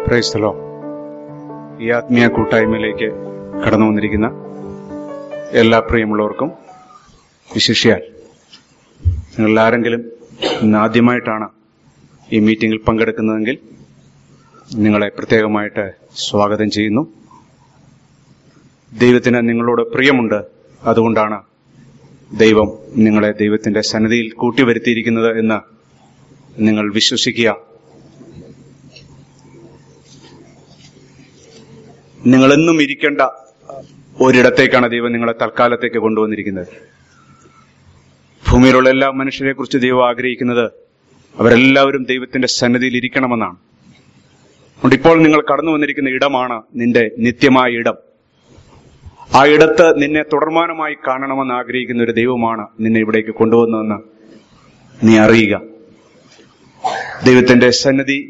ക്രൈസ്തലോ ഈ ആത്മീയ കൂട്ടായ്മയിലേക്ക് കടന്നു വന്നിരിക്കുന്ന എല്ലാ പ്രിയമുള്ളവർക്കും വിശിഷ്യാൽ നിങ്ങൾ ആരെങ്കിലും ഇന്ന് ആദ്യമായിട്ടാണ് ഈ മീറ്റിംഗിൽ പങ്കെടുക്കുന്നതെങ്കിൽ നിങ്ങളെ പ്രത്യേകമായിട്ട് സ്വാഗതം ചെയ്യുന്നു ദൈവത്തിന് നിങ്ങളോട് പ്രിയമുണ്ട് അതുകൊണ്ടാണ് ദൈവം നിങ്ങളെ ദൈവത്തിന്റെ സന്നിധിയിൽ കൂട്ടിവരുത്തിയിരിക്കുന്നത് എന്ന് നിങ്ങൾ വിശ്വസിക്കുക നിങ്ങളെന്നും ഇരിക്കേണ്ട ഒരിടത്തേക്കാണ് ദൈവം നിങ്ങളെ തൽക്കാലത്തേക്ക് കൊണ്ടുവന്നിരിക്കുന്നത് ഭൂമിയിലുള്ള എല്ലാ മനുഷ്യരെ കുറിച്ച് ദൈവം ആഗ്രഹിക്കുന്നത് അവരെല്ലാവരും ദൈവത്തിന്റെ സന്നിധിയിൽ ഇരിക്കണമെന്നാണ് അതുകൊണ്ട് ഇപ്പോൾ നിങ്ങൾ കടന്നു വന്നിരിക്കുന്ന ഇടമാണ് നിന്റെ നിത്യമായ ഇടം ആ ഇടത്ത് നിന്നെ തുടർമാനമായി കാണണമെന്ന് ആഗ്രഹിക്കുന്ന ഒരു ദൈവമാണ് നിന്നെ ഇവിടേക്ക് കൊണ്ടുവന്നതെന്ന് നീ അറിയുക ദൈവത്തിന്റെ സന്നിധി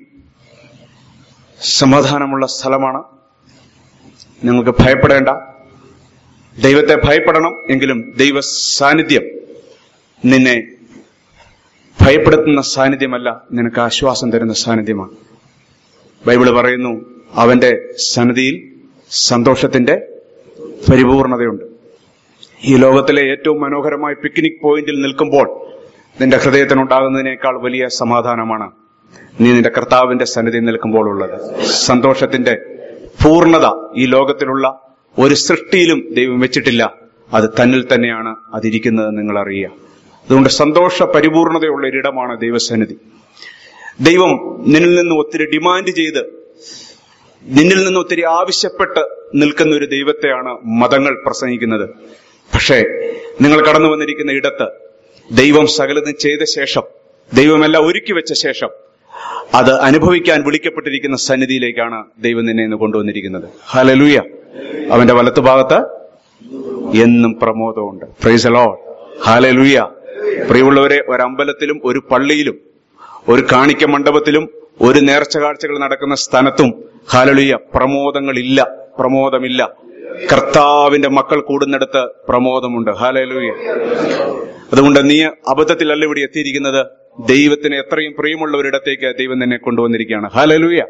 സമാധാനമുള്ള സ്ഥലമാണ് നിങ്ങൾക്ക് ഭയപ്പെടേണ്ട ദൈവത്തെ ഭയപ്പെടണം എങ്കിലും ദൈവ സാന്നിധ്യം നിന്നെ ഭയപ്പെടുത്തുന്ന സാന്നിധ്യമല്ല നിനക്ക് ആശ്വാസം തരുന്ന സാന്നിധ്യമാണ് ബൈബിള് പറയുന്നു അവന്റെ സന്നിധിയിൽ സന്തോഷത്തിന്റെ പരിപൂർണതയുണ്ട് ഈ ലോകത്തിലെ ഏറ്റവും മനോഹരമായ പിക്നിക് പോയിന്റിൽ നിൽക്കുമ്പോൾ നിന്റെ ഹൃദയത്തിനുണ്ടാകുന്നതിനേക്കാൾ വലിയ സമാധാനമാണ് നീ നിന്റെ കർത്താവിന്റെ സന്നിധിയിൽ നിൽക്കുമ്പോൾ ഉള്ളത് സന്തോഷത്തിന്റെ പൂർണ്ണത ഈ ലോകത്തിലുള്ള ഒരു സൃഷ്ടിയിലും ദൈവം വെച്ചിട്ടില്ല അത് തന്നിൽ തന്നെയാണ് അതിരിക്കുന്നത് നിങ്ങൾ അറിയുക അതുകൊണ്ട് സന്തോഷ പരിപൂർണതയുള്ള ഒരിടമാണ് ദൈവസന്നിധി ദൈവം നിന്നിൽ നിന്ന് ഒത്തിരി ഡിമാൻഡ് ചെയ്ത് നിന്നിൽ നിന്ന് ഒത്തിരി ആവശ്യപ്പെട്ട് നിൽക്കുന്ന ഒരു ദൈവത്തെയാണ് മതങ്ങൾ പ്രസംഗിക്കുന്നത് പക്ഷേ നിങ്ങൾ കടന്നു വന്നിരിക്കുന്ന ഇടത്ത് ദൈവം സകലതും ചെയ്ത ശേഷം ദൈവമെല്ലാം ഒരുക്കി വെച്ച ശേഷം അത് അനുഭവിക്കാൻ വിളിക്കപ്പെട്ടിരിക്കുന്ന സന്നിധിയിലേക്കാണ് ദൈവം നിന്നെ ഇന്ന് കൊണ്ടുവന്നിരിക്കുന്നത് ഹലലൂയ അവന്റെ വലത്തുഭാഗത്ത് എന്നും പ്രമോദമുണ്ട് ഫ്രൈസ് അലോ ഹാലലൂയ പ്രിയമുള്ളവരെ ഒരമ്പലത്തിലും ഒരു പള്ളിയിലും ഒരു കാണിക്ക മണ്ഡപത്തിലും ഒരു നേർച്ച കാഴ്ചകൾ നടക്കുന്ന സ്ഥലത്തും ഹാലലുയ പ്രമോദങ്ങളില്ല പ്രമോദമില്ല കർത്താവിന്റെ മക്കൾ കൂടുന്നിടത്ത് പ്രമോദമുണ്ട് ഹാലലുയ അതുകൊണ്ട് നീ അബദ്ധത്തിലല്ല ഇവിടെ എത്തിയിരിക്കുന്നത് ദൈവത്തിന് എത്രയും പ്രിയമുള്ള ഒരിടത്തേക്ക് ദൈവം നിന്നെ കൊണ്ടുവന്നിരിക്കുകയാണ് ഹാലലുയ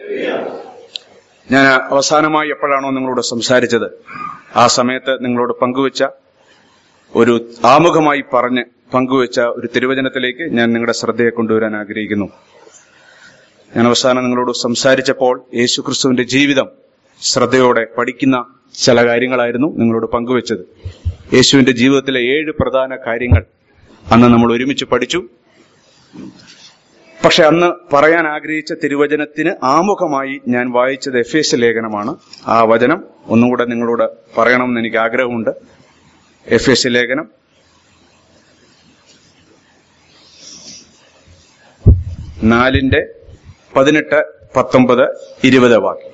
ഞാൻ അവസാനമായി എപ്പോഴാണോ നിങ്ങളോട് സംസാരിച്ചത് ആ സമയത്ത് നിങ്ങളോട് പങ്കുവച്ച ഒരു ആമുഖമായി പറഞ്ഞ് പങ്കുവച്ച ഒരു തിരുവചനത്തിലേക്ക് ഞാൻ നിങ്ങളുടെ ശ്രദ്ധയെ കൊണ്ടുവരാൻ ആഗ്രഹിക്കുന്നു ഞാൻ അവസാനം നിങ്ങളോട് സംസാരിച്ചപ്പോൾ യേശു ക്രിസ്തുവിന്റെ ജീവിതം ശ്രദ്ധയോടെ പഠിക്കുന്ന ചില കാര്യങ്ങളായിരുന്നു നിങ്ങളോട് പങ്കുവച്ചത് യേശുവിന്റെ ജീവിതത്തിലെ ഏഴ് പ്രധാന കാര്യങ്ങൾ അന്ന് നമ്മൾ ഒരുമിച്ച് പഠിച്ചു പക്ഷെ അന്ന് പറയാൻ ആഗ്രഹിച്ച തിരുവചനത്തിന് ആമുഖമായി ഞാൻ വായിച്ചത് എഫ് എസ് ലേഖനമാണ് ആ വചനം ഒന്നുകൂടെ നിങ്ങളോട് പറയണമെന്ന് എനിക്ക് ആഗ്രഹമുണ്ട് എഫ് എസ് ലേഖനം നാലിന്റെ പതിനെട്ട് പത്തൊമ്പത് ഇരുപത് വാക്യം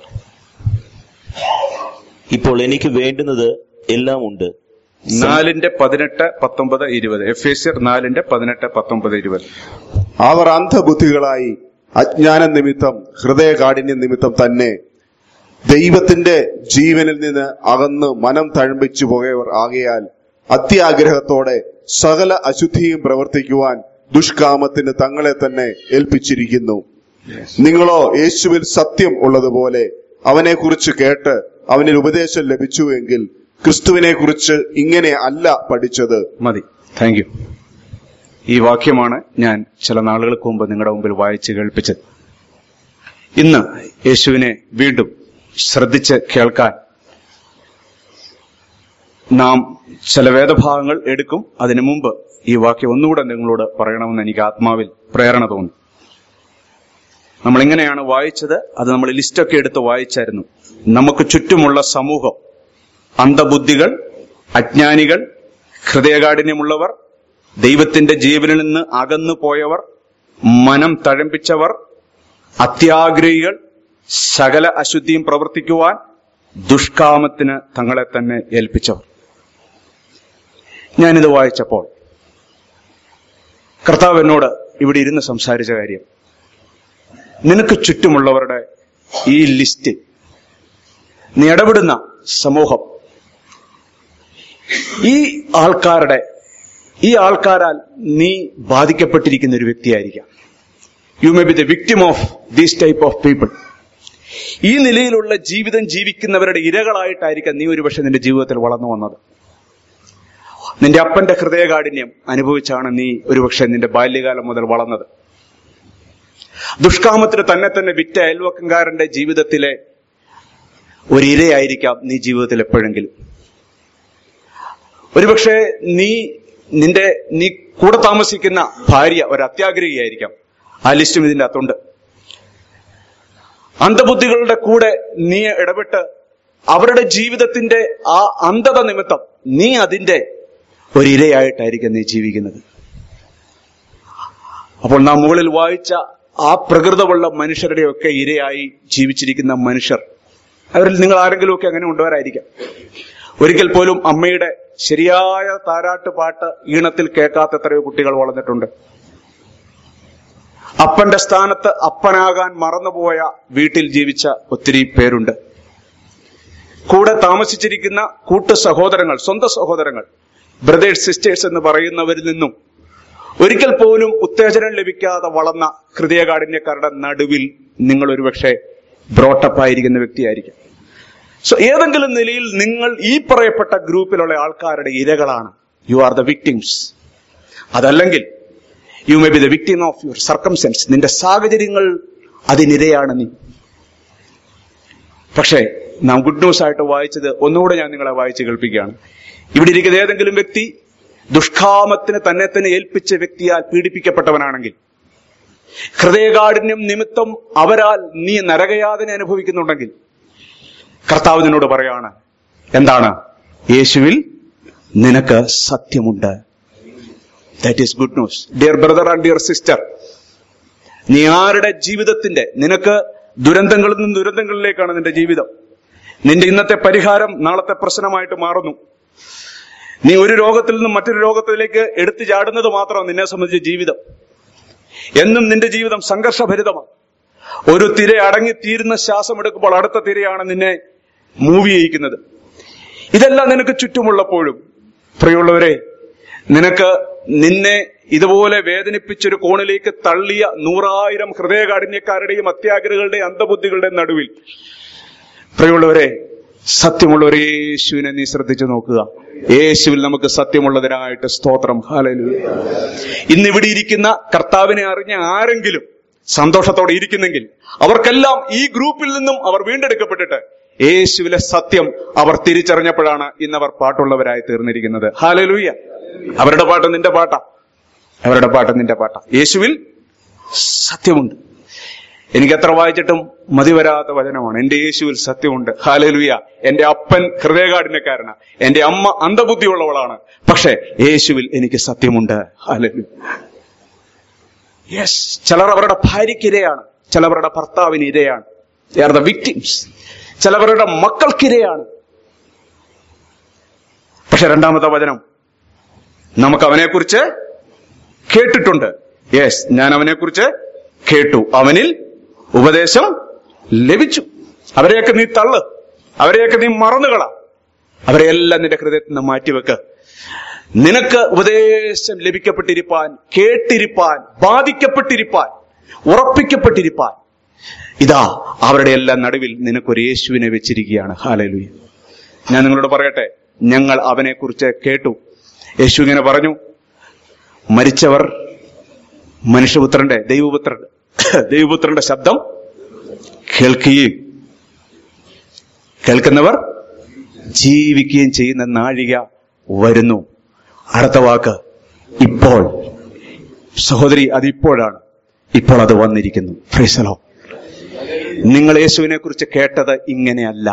ഇപ്പോൾ എനിക്ക് വേണ്ടുന്നത് എല്ലാം ഉണ്ട് നാലിന്റെ പതിനെട്ട് പത്തൊമ്പത് ഇരുപത് എഫ് എസ് നാലിന്റെ പതിനെട്ട് പത്തൊമ്പത് ഇരുപത് അവർ അന്ധബുദ്ധികളായി അജ്ഞാന നിമിത്തം ഹൃദയകാഠിന്യ നിമിത്തം തന്നെ ദൈവത്തിന്റെ ജീവനിൽ നിന്ന് അകന്ന് മനം തഴമ്പിച്ചു പോയവർ ആകയാൽ അത്യാഗ്രഹത്തോടെ സകല അശുദ്ധിയും പ്രവർത്തിക്കുവാൻ ദുഷ്കാമത്തിന് തങ്ങളെ തന്നെ ഏൽപ്പിച്ചിരിക്കുന്നു നിങ്ങളോ യേശുവിൽ സത്യം ഉള്ളതുപോലെ അവനെക്കുറിച്ച് കേട്ട് അവനിൽ ഉപദേശം ലഭിച്ചുവെങ്കിൽ ക്രിസ്തുവിനെ കുറിച്ച് ഇങ്ങനെ അല്ല പഠിച്ചത് മതി താങ്ക് യു ഈ വാക്യമാണ് ഞാൻ ചില നാളുകൾക്ക് മുമ്പ് നിങ്ങളുടെ മുമ്പിൽ വായിച്ച് കേൾപ്പിച്ചത് ഇന്ന് യേശുവിനെ വീണ്ടും ശ്രദ്ധിച്ച് കേൾക്കാൻ നാം ചില വേദഭാഗങ്ങൾ എടുക്കും അതിനു മുമ്പ് ഈ വാക്യം ഒന്നുകൂടെ നിങ്ങളോട് പറയണമെന്ന് എനിക്ക് ആത്മാവിൽ പ്രേരണ തോന്നി നമ്മൾ ഇങ്ങനെയാണ് വായിച്ചത് അത് നമ്മൾ ലിസ്റ്റൊക്കെ എടുത്ത് വായിച്ചായിരുന്നു നമുക്ക് ചുറ്റുമുള്ള സമൂഹം അന്ധബുദ്ധികൾ അജ്ഞാനികൾ ഹൃദയകാഠിന്യമുള്ളവർ ദൈവത്തിന്റെ ജീവനിൽ നിന്ന് അകന്നു പോയവർ മനം തഴമ്പിച്ചവർ അത്യാഗ്രഹികൾ സകല അശുദ്ധിയും പ്രവർത്തിക്കുവാൻ ദുഷ്കാമത്തിന് തങ്ങളെ തന്നെ ഏൽപ്പിച്ചവർ ഞാനിത് വായിച്ചപ്പോൾ കർത്താവ് എന്നോട് ഇവിടെ ഇരുന്ന് സംസാരിച്ച കാര്യം നിനക്ക് ചുറ്റുമുള്ളവരുടെ ഈ ലിസ്റ്റ് നീ ഇടപെടുന്ന സമൂഹം ഈ ആൾക്കാരുടെ ഈ ആൾക്കാരാൽ നീ ബാധിക്കപ്പെട്ടിരിക്കുന്ന ഒരു വ്യക്തിയായിരിക്കാം you may be the victim of these type of people ഈ നിലയിലുള്ള ജീവിതം ജീവിക്കുന്നവരുടെ ഇരകളായിട്ടായിരിക്കാം നീ ഒരുപക്ഷെ നിന്റെ ജീവിതത്തിൽ വളർന്നു വന്നത് നിന്റെ അപ്പന്റെ ഹൃദയകാഠിന്യം അനുഭവിച്ചാണ് നീ ഒരുപക്ഷെ നിന്റെ ബാല്യകാലം മുതൽ വളർന്നത് ദുഷ്കാമത്തിന് തന്നെ തന്നെ വിറ്റ അയൽവക്കംകാരന്റെ ജീവിതത്തിലെ ഒരു ഇരയായിരിക്കാം നീ ജീവിതത്തിൽ എപ്പോഴെങ്കിലും ഒരുപക്ഷെ നീ നിന്റെ നീ കൂടെ താമസിക്കുന്ന ഭാര്യ ഒരു അത്യാഗ്രഹിയായിരിക്കാം ആ ലിസ്റ്റും ഇതിന്റെ അകത്തുണ്ട് അന്ധബുദ്ധികളുടെ കൂടെ നീ ഇടപെട്ട് അവരുടെ ജീവിതത്തിന്റെ ആ അന്ധത നിമിത്തം നീ അതിന്റെ ഒരു ഇരയായിട്ടായിരിക്കും നീ ജീവിക്കുന്നത് അപ്പോൾ നാം മുകളിൽ വായിച്ച ആ പ്രകൃതമുള്ള മനുഷ്യരുടെയൊക്കെ ഇരയായി ജീവിച്ചിരിക്കുന്ന മനുഷ്യർ അവരിൽ നിങ്ങൾ ആരെങ്കിലുമൊക്കെ അങ്ങനെ ഉണ്ടവരായിരിക്കാം ഒരിക്കൽ പോലും അമ്മയുടെ ശരിയായ താരാട്ട് പാട്ട് ഈണത്തിൽ കേൾക്കാത്ത എത്രയോ കുട്ടികൾ വളർന്നിട്ടുണ്ട് അപ്പന്റെ സ്ഥാനത്ത് അപ്പനാകാൻ മറന്നുപോയ വീട്ടിൽ ജീവിച്ച ഒത്തിരി പേരുണ്ട് കൂടെ താമസിച്ചിരിക്കുന്ന കൂട്ടു സഹോദരങ്ങൾ സ്വന്തം സഹോദരങ്ങൾ ബ്രദേഴ്സ് സിസ്റ്റേഴ്സ് എന്ന് പറയുന്നവരിൽ നിന്നും ഒരിക്കൽ പോലും ഉത്തേജനം ലഭിക്കാതെ വളർന്ന ഹൃദയകാഠിന്യക്കാരുടെ നടുവിൽ നിങ്ങൾ ഒരുപക്ഷെ ബ്രോട്ടപ്പ് ആയിരിക്കുന്ന വ്യക്തിയായിരിക്കും സോ ഏതെങ്കിലും നിലയിൽ നിങ്ങൾ ഈ പറയപ്പെട്ട ഗ്രൂപ്പിലുള്ള ആൾക്കാരുടെ ഇരകളാണ് യു ആർ ദ വിക്ടിംസ് അതല്ലെങ്കിൽ you may be the victim of your circumstances നിന്റെ സാഹചര്യങ്ങൾ അതിനിരയാണ് നീ പക്ഷേ നാം ഗുഡ് ന്യൂസ് ആയിട്ട് വായിച്ചത് ഒന്നുകൂടെ ഞാൻ നിങ്ങളെ വായിച്ച് കേൾപ്പിക്കുകയാണ് ഇവിടെ ഇരിക്കുന്ന ഏതെങ്കിലും വ്യക്തി ദുഷ്കാമത്തിന് തന്നെ തന്നെ ഏൽപ്പിച്ച വ്യക്തിയാൽ പീഡിപ്പിക്കപ്പെട്ടവനാണെങ്കിൽ ഹൃദയകാഠിന്യം നിമിത്തം അവരാൽ നീ നരകയാതന അനുഭവിക്കുന്നുണ്ടെങ്കിൽ കർത്താവ് നിന്നോട് പറയാണ് എന്താണ് യേശുവിൽ നിനക്ക് സത്യമുണ്ട് that is good news dear brother and dear sister നീ ആരുടെ ജീവിതത്തിന്റെ നിനക്ക് ദുരന്തങ്ങളിൽ നിന്ന് ദുരന്തങ്ങളിലേക്കാണ് നിന്റെ ജീവിതം നിന്റെ ഇന്നത്തെ പരിഹാരം നാളത്തെ പ്രശ്നമായിട്ട് മാറുന്നു നീ ഒരു രോഗത്തിൽ നിന്നും മറ്റൊരു രോഗത്തിലേക്ക് എടുത്തു ചാടുന്നത് മാത്രമാണ് നിന്നെ സംബന്ധിച്ച ജീവിതം എന്നും നിന്റെ ജീവിതം സംഘർഷഭരിതമാണ് ഒരു തിര അടങ്ങിത്തീരുന്ന ശ്വാസം എടുക്കുമ്പോൾ അടുത്ത തിരയാണ് നിന്നെ മൂവ് ചെയ്യിക്കുന്നത് ഇതെല്ലാം നിനക്ക് ചുറ്റുമുള്ളപ്പോഴും പ്രിയമുള്ളവരെ നിനക്ക് നിന്നെ ഇതുപോലെ വേദനിപ്പിച്ചൊരു കോണിലേക്ക് തള്ളിയ നൂറായിരം ഹൃദയകാഠിന്യക്കാരുടെയും അത്യാഗ്രഹങ്ങളുടെയും അന്ധബുദ്ധികളുടെയും നടുവിൽ പ്രിയമുള്ളവരെ സത്യമുള്ളവരെ യേശുവിനെ നീ ശ്രദ്ധിച്ചു നോക്കുക യേശുവിൽ നമുക്ക് സത്യമുള്ളതിനായിട്ട് സ്തോത്രം ഹാലലൂയ ഇന്ന് ഇവിടെ ഇരിക്കുന്ന കർത്താവിനെ അറിഞ്ഞ ആരെങ്കിലും സന്തോഷത്തോടെ ഇരിക്കുന്നെങ്കിൽ അവർക്കെല്ലാം ഈ ഗ്രൂപ്പിൽ നിന്നും അവർ വീണ്ടെടുക്കപ്പെട്ടിട്ട് യേശുവിലെ സത്യം അവർ തിരിച്ചറിഞ്ഞപ്പോഴാണ് ഇന്ന് അവർ പാട്ടുള്ളവരായി തീർന്നിരിക്കുന്നത് ഹാലലൂയ അവരുടെ പാട്ട് നിന്റെ പാട്ടാ അവരുടെ പാട്ട് നിന്റെ പാട്ടാ യേശുവിൽ സത്യമുണ്ട് എനിക്ക് എത്ര വായിച്ചിട്ടും മതി വരാത്ത വചനമാണ് എന്റെ യേശുവിൽ സത്യമുണ്ട് ഹാലലുയ എന്റെ അപ്പൻ ഹൃദയകാഠിന്യക്കാരനാ എന്റെ അമ്മ അന്ധബുദ്ധിയുള്ളവളാണ് പക്ഷേ യേശുവിൽ എനിക്ക് സത്യമുണ്ട് ഹാലലു യെസ് ചിലർ അവരുടെ ഭാര്യയ്ക്ക് ഇരയാണ് ചിലവരുടെ ഭർത്താവിന് ഇരയാണ് ദേ ആർ ദ വിക്ടിംസ് ചിലവരുടെ മക്കൾക്കിരയാണ് പക്ഷെ രണ്ടാമത്തെ വചനം നമുക്ക് അവനെക്കുറിച്ച് കേട്ടിട്ടുണ്ട് യെസ് ഞാൻ അവനെക്കുറിച്ച് കേട്ടു അവനിൽ ഉപദേശം ലഭിച്ചു അവരെയൊക്കെ നീ തള്ള് അവരെയൊക്കെ നീ മറന്നുകള അവരെയെല്ലാം നിന്റെ ഹൃദയത്തിൽ നിന്ന് മാറ്റിവെക്ക് നിനക്ക് ഉപദേശം ലഭിക്കപ്പെട്ടിരിപ്പാൻ കേട്ടിരിപ്പാൻ ബാധിക്കപ്പെട്ടിരിപ്പാൻ ഉറപ്പിക്കപ്പെട്ടിരിപ്പാൻ ഇതാ അവരുടെ എല്ലാം നടുവിൽ നിനക്കൊരു യേശുവിനെ വെച്ചിരിക്കുകയാണ് ഹാലലുയ ഞാൻ നിങ്ങളോട് പറയട്ടെ ഞങ്ങൾ അവനെക്കുറിച്ച് കേട്ടു യേശു ഇങ്ങനെ പറഞ്ഞു മരിച്ചവർ മനുഷ്യപുത്രന്റെ ദൈവപുത്രൻ ദൈവപുത്രന്റെ ശബ്ദം കേൾക്കുകയും കേൾക്കുന്നവർ ജീവിക്കുകയും ചെയ്യുന്ന നാഴിക വരുന്നു അടുത്ത വാക്ക് ഇപ്പോൾ സഹോദരി അത് ഇപ്പോഴാണ് ഇപ്പോൾ അത് വന്നിരിക്കുന്നു ഫ്രീസലോ നിങ്ങൾ യേശുവിനെ കുറിച്ച് കേട്ടത് ഇങ്ങനെയല്ല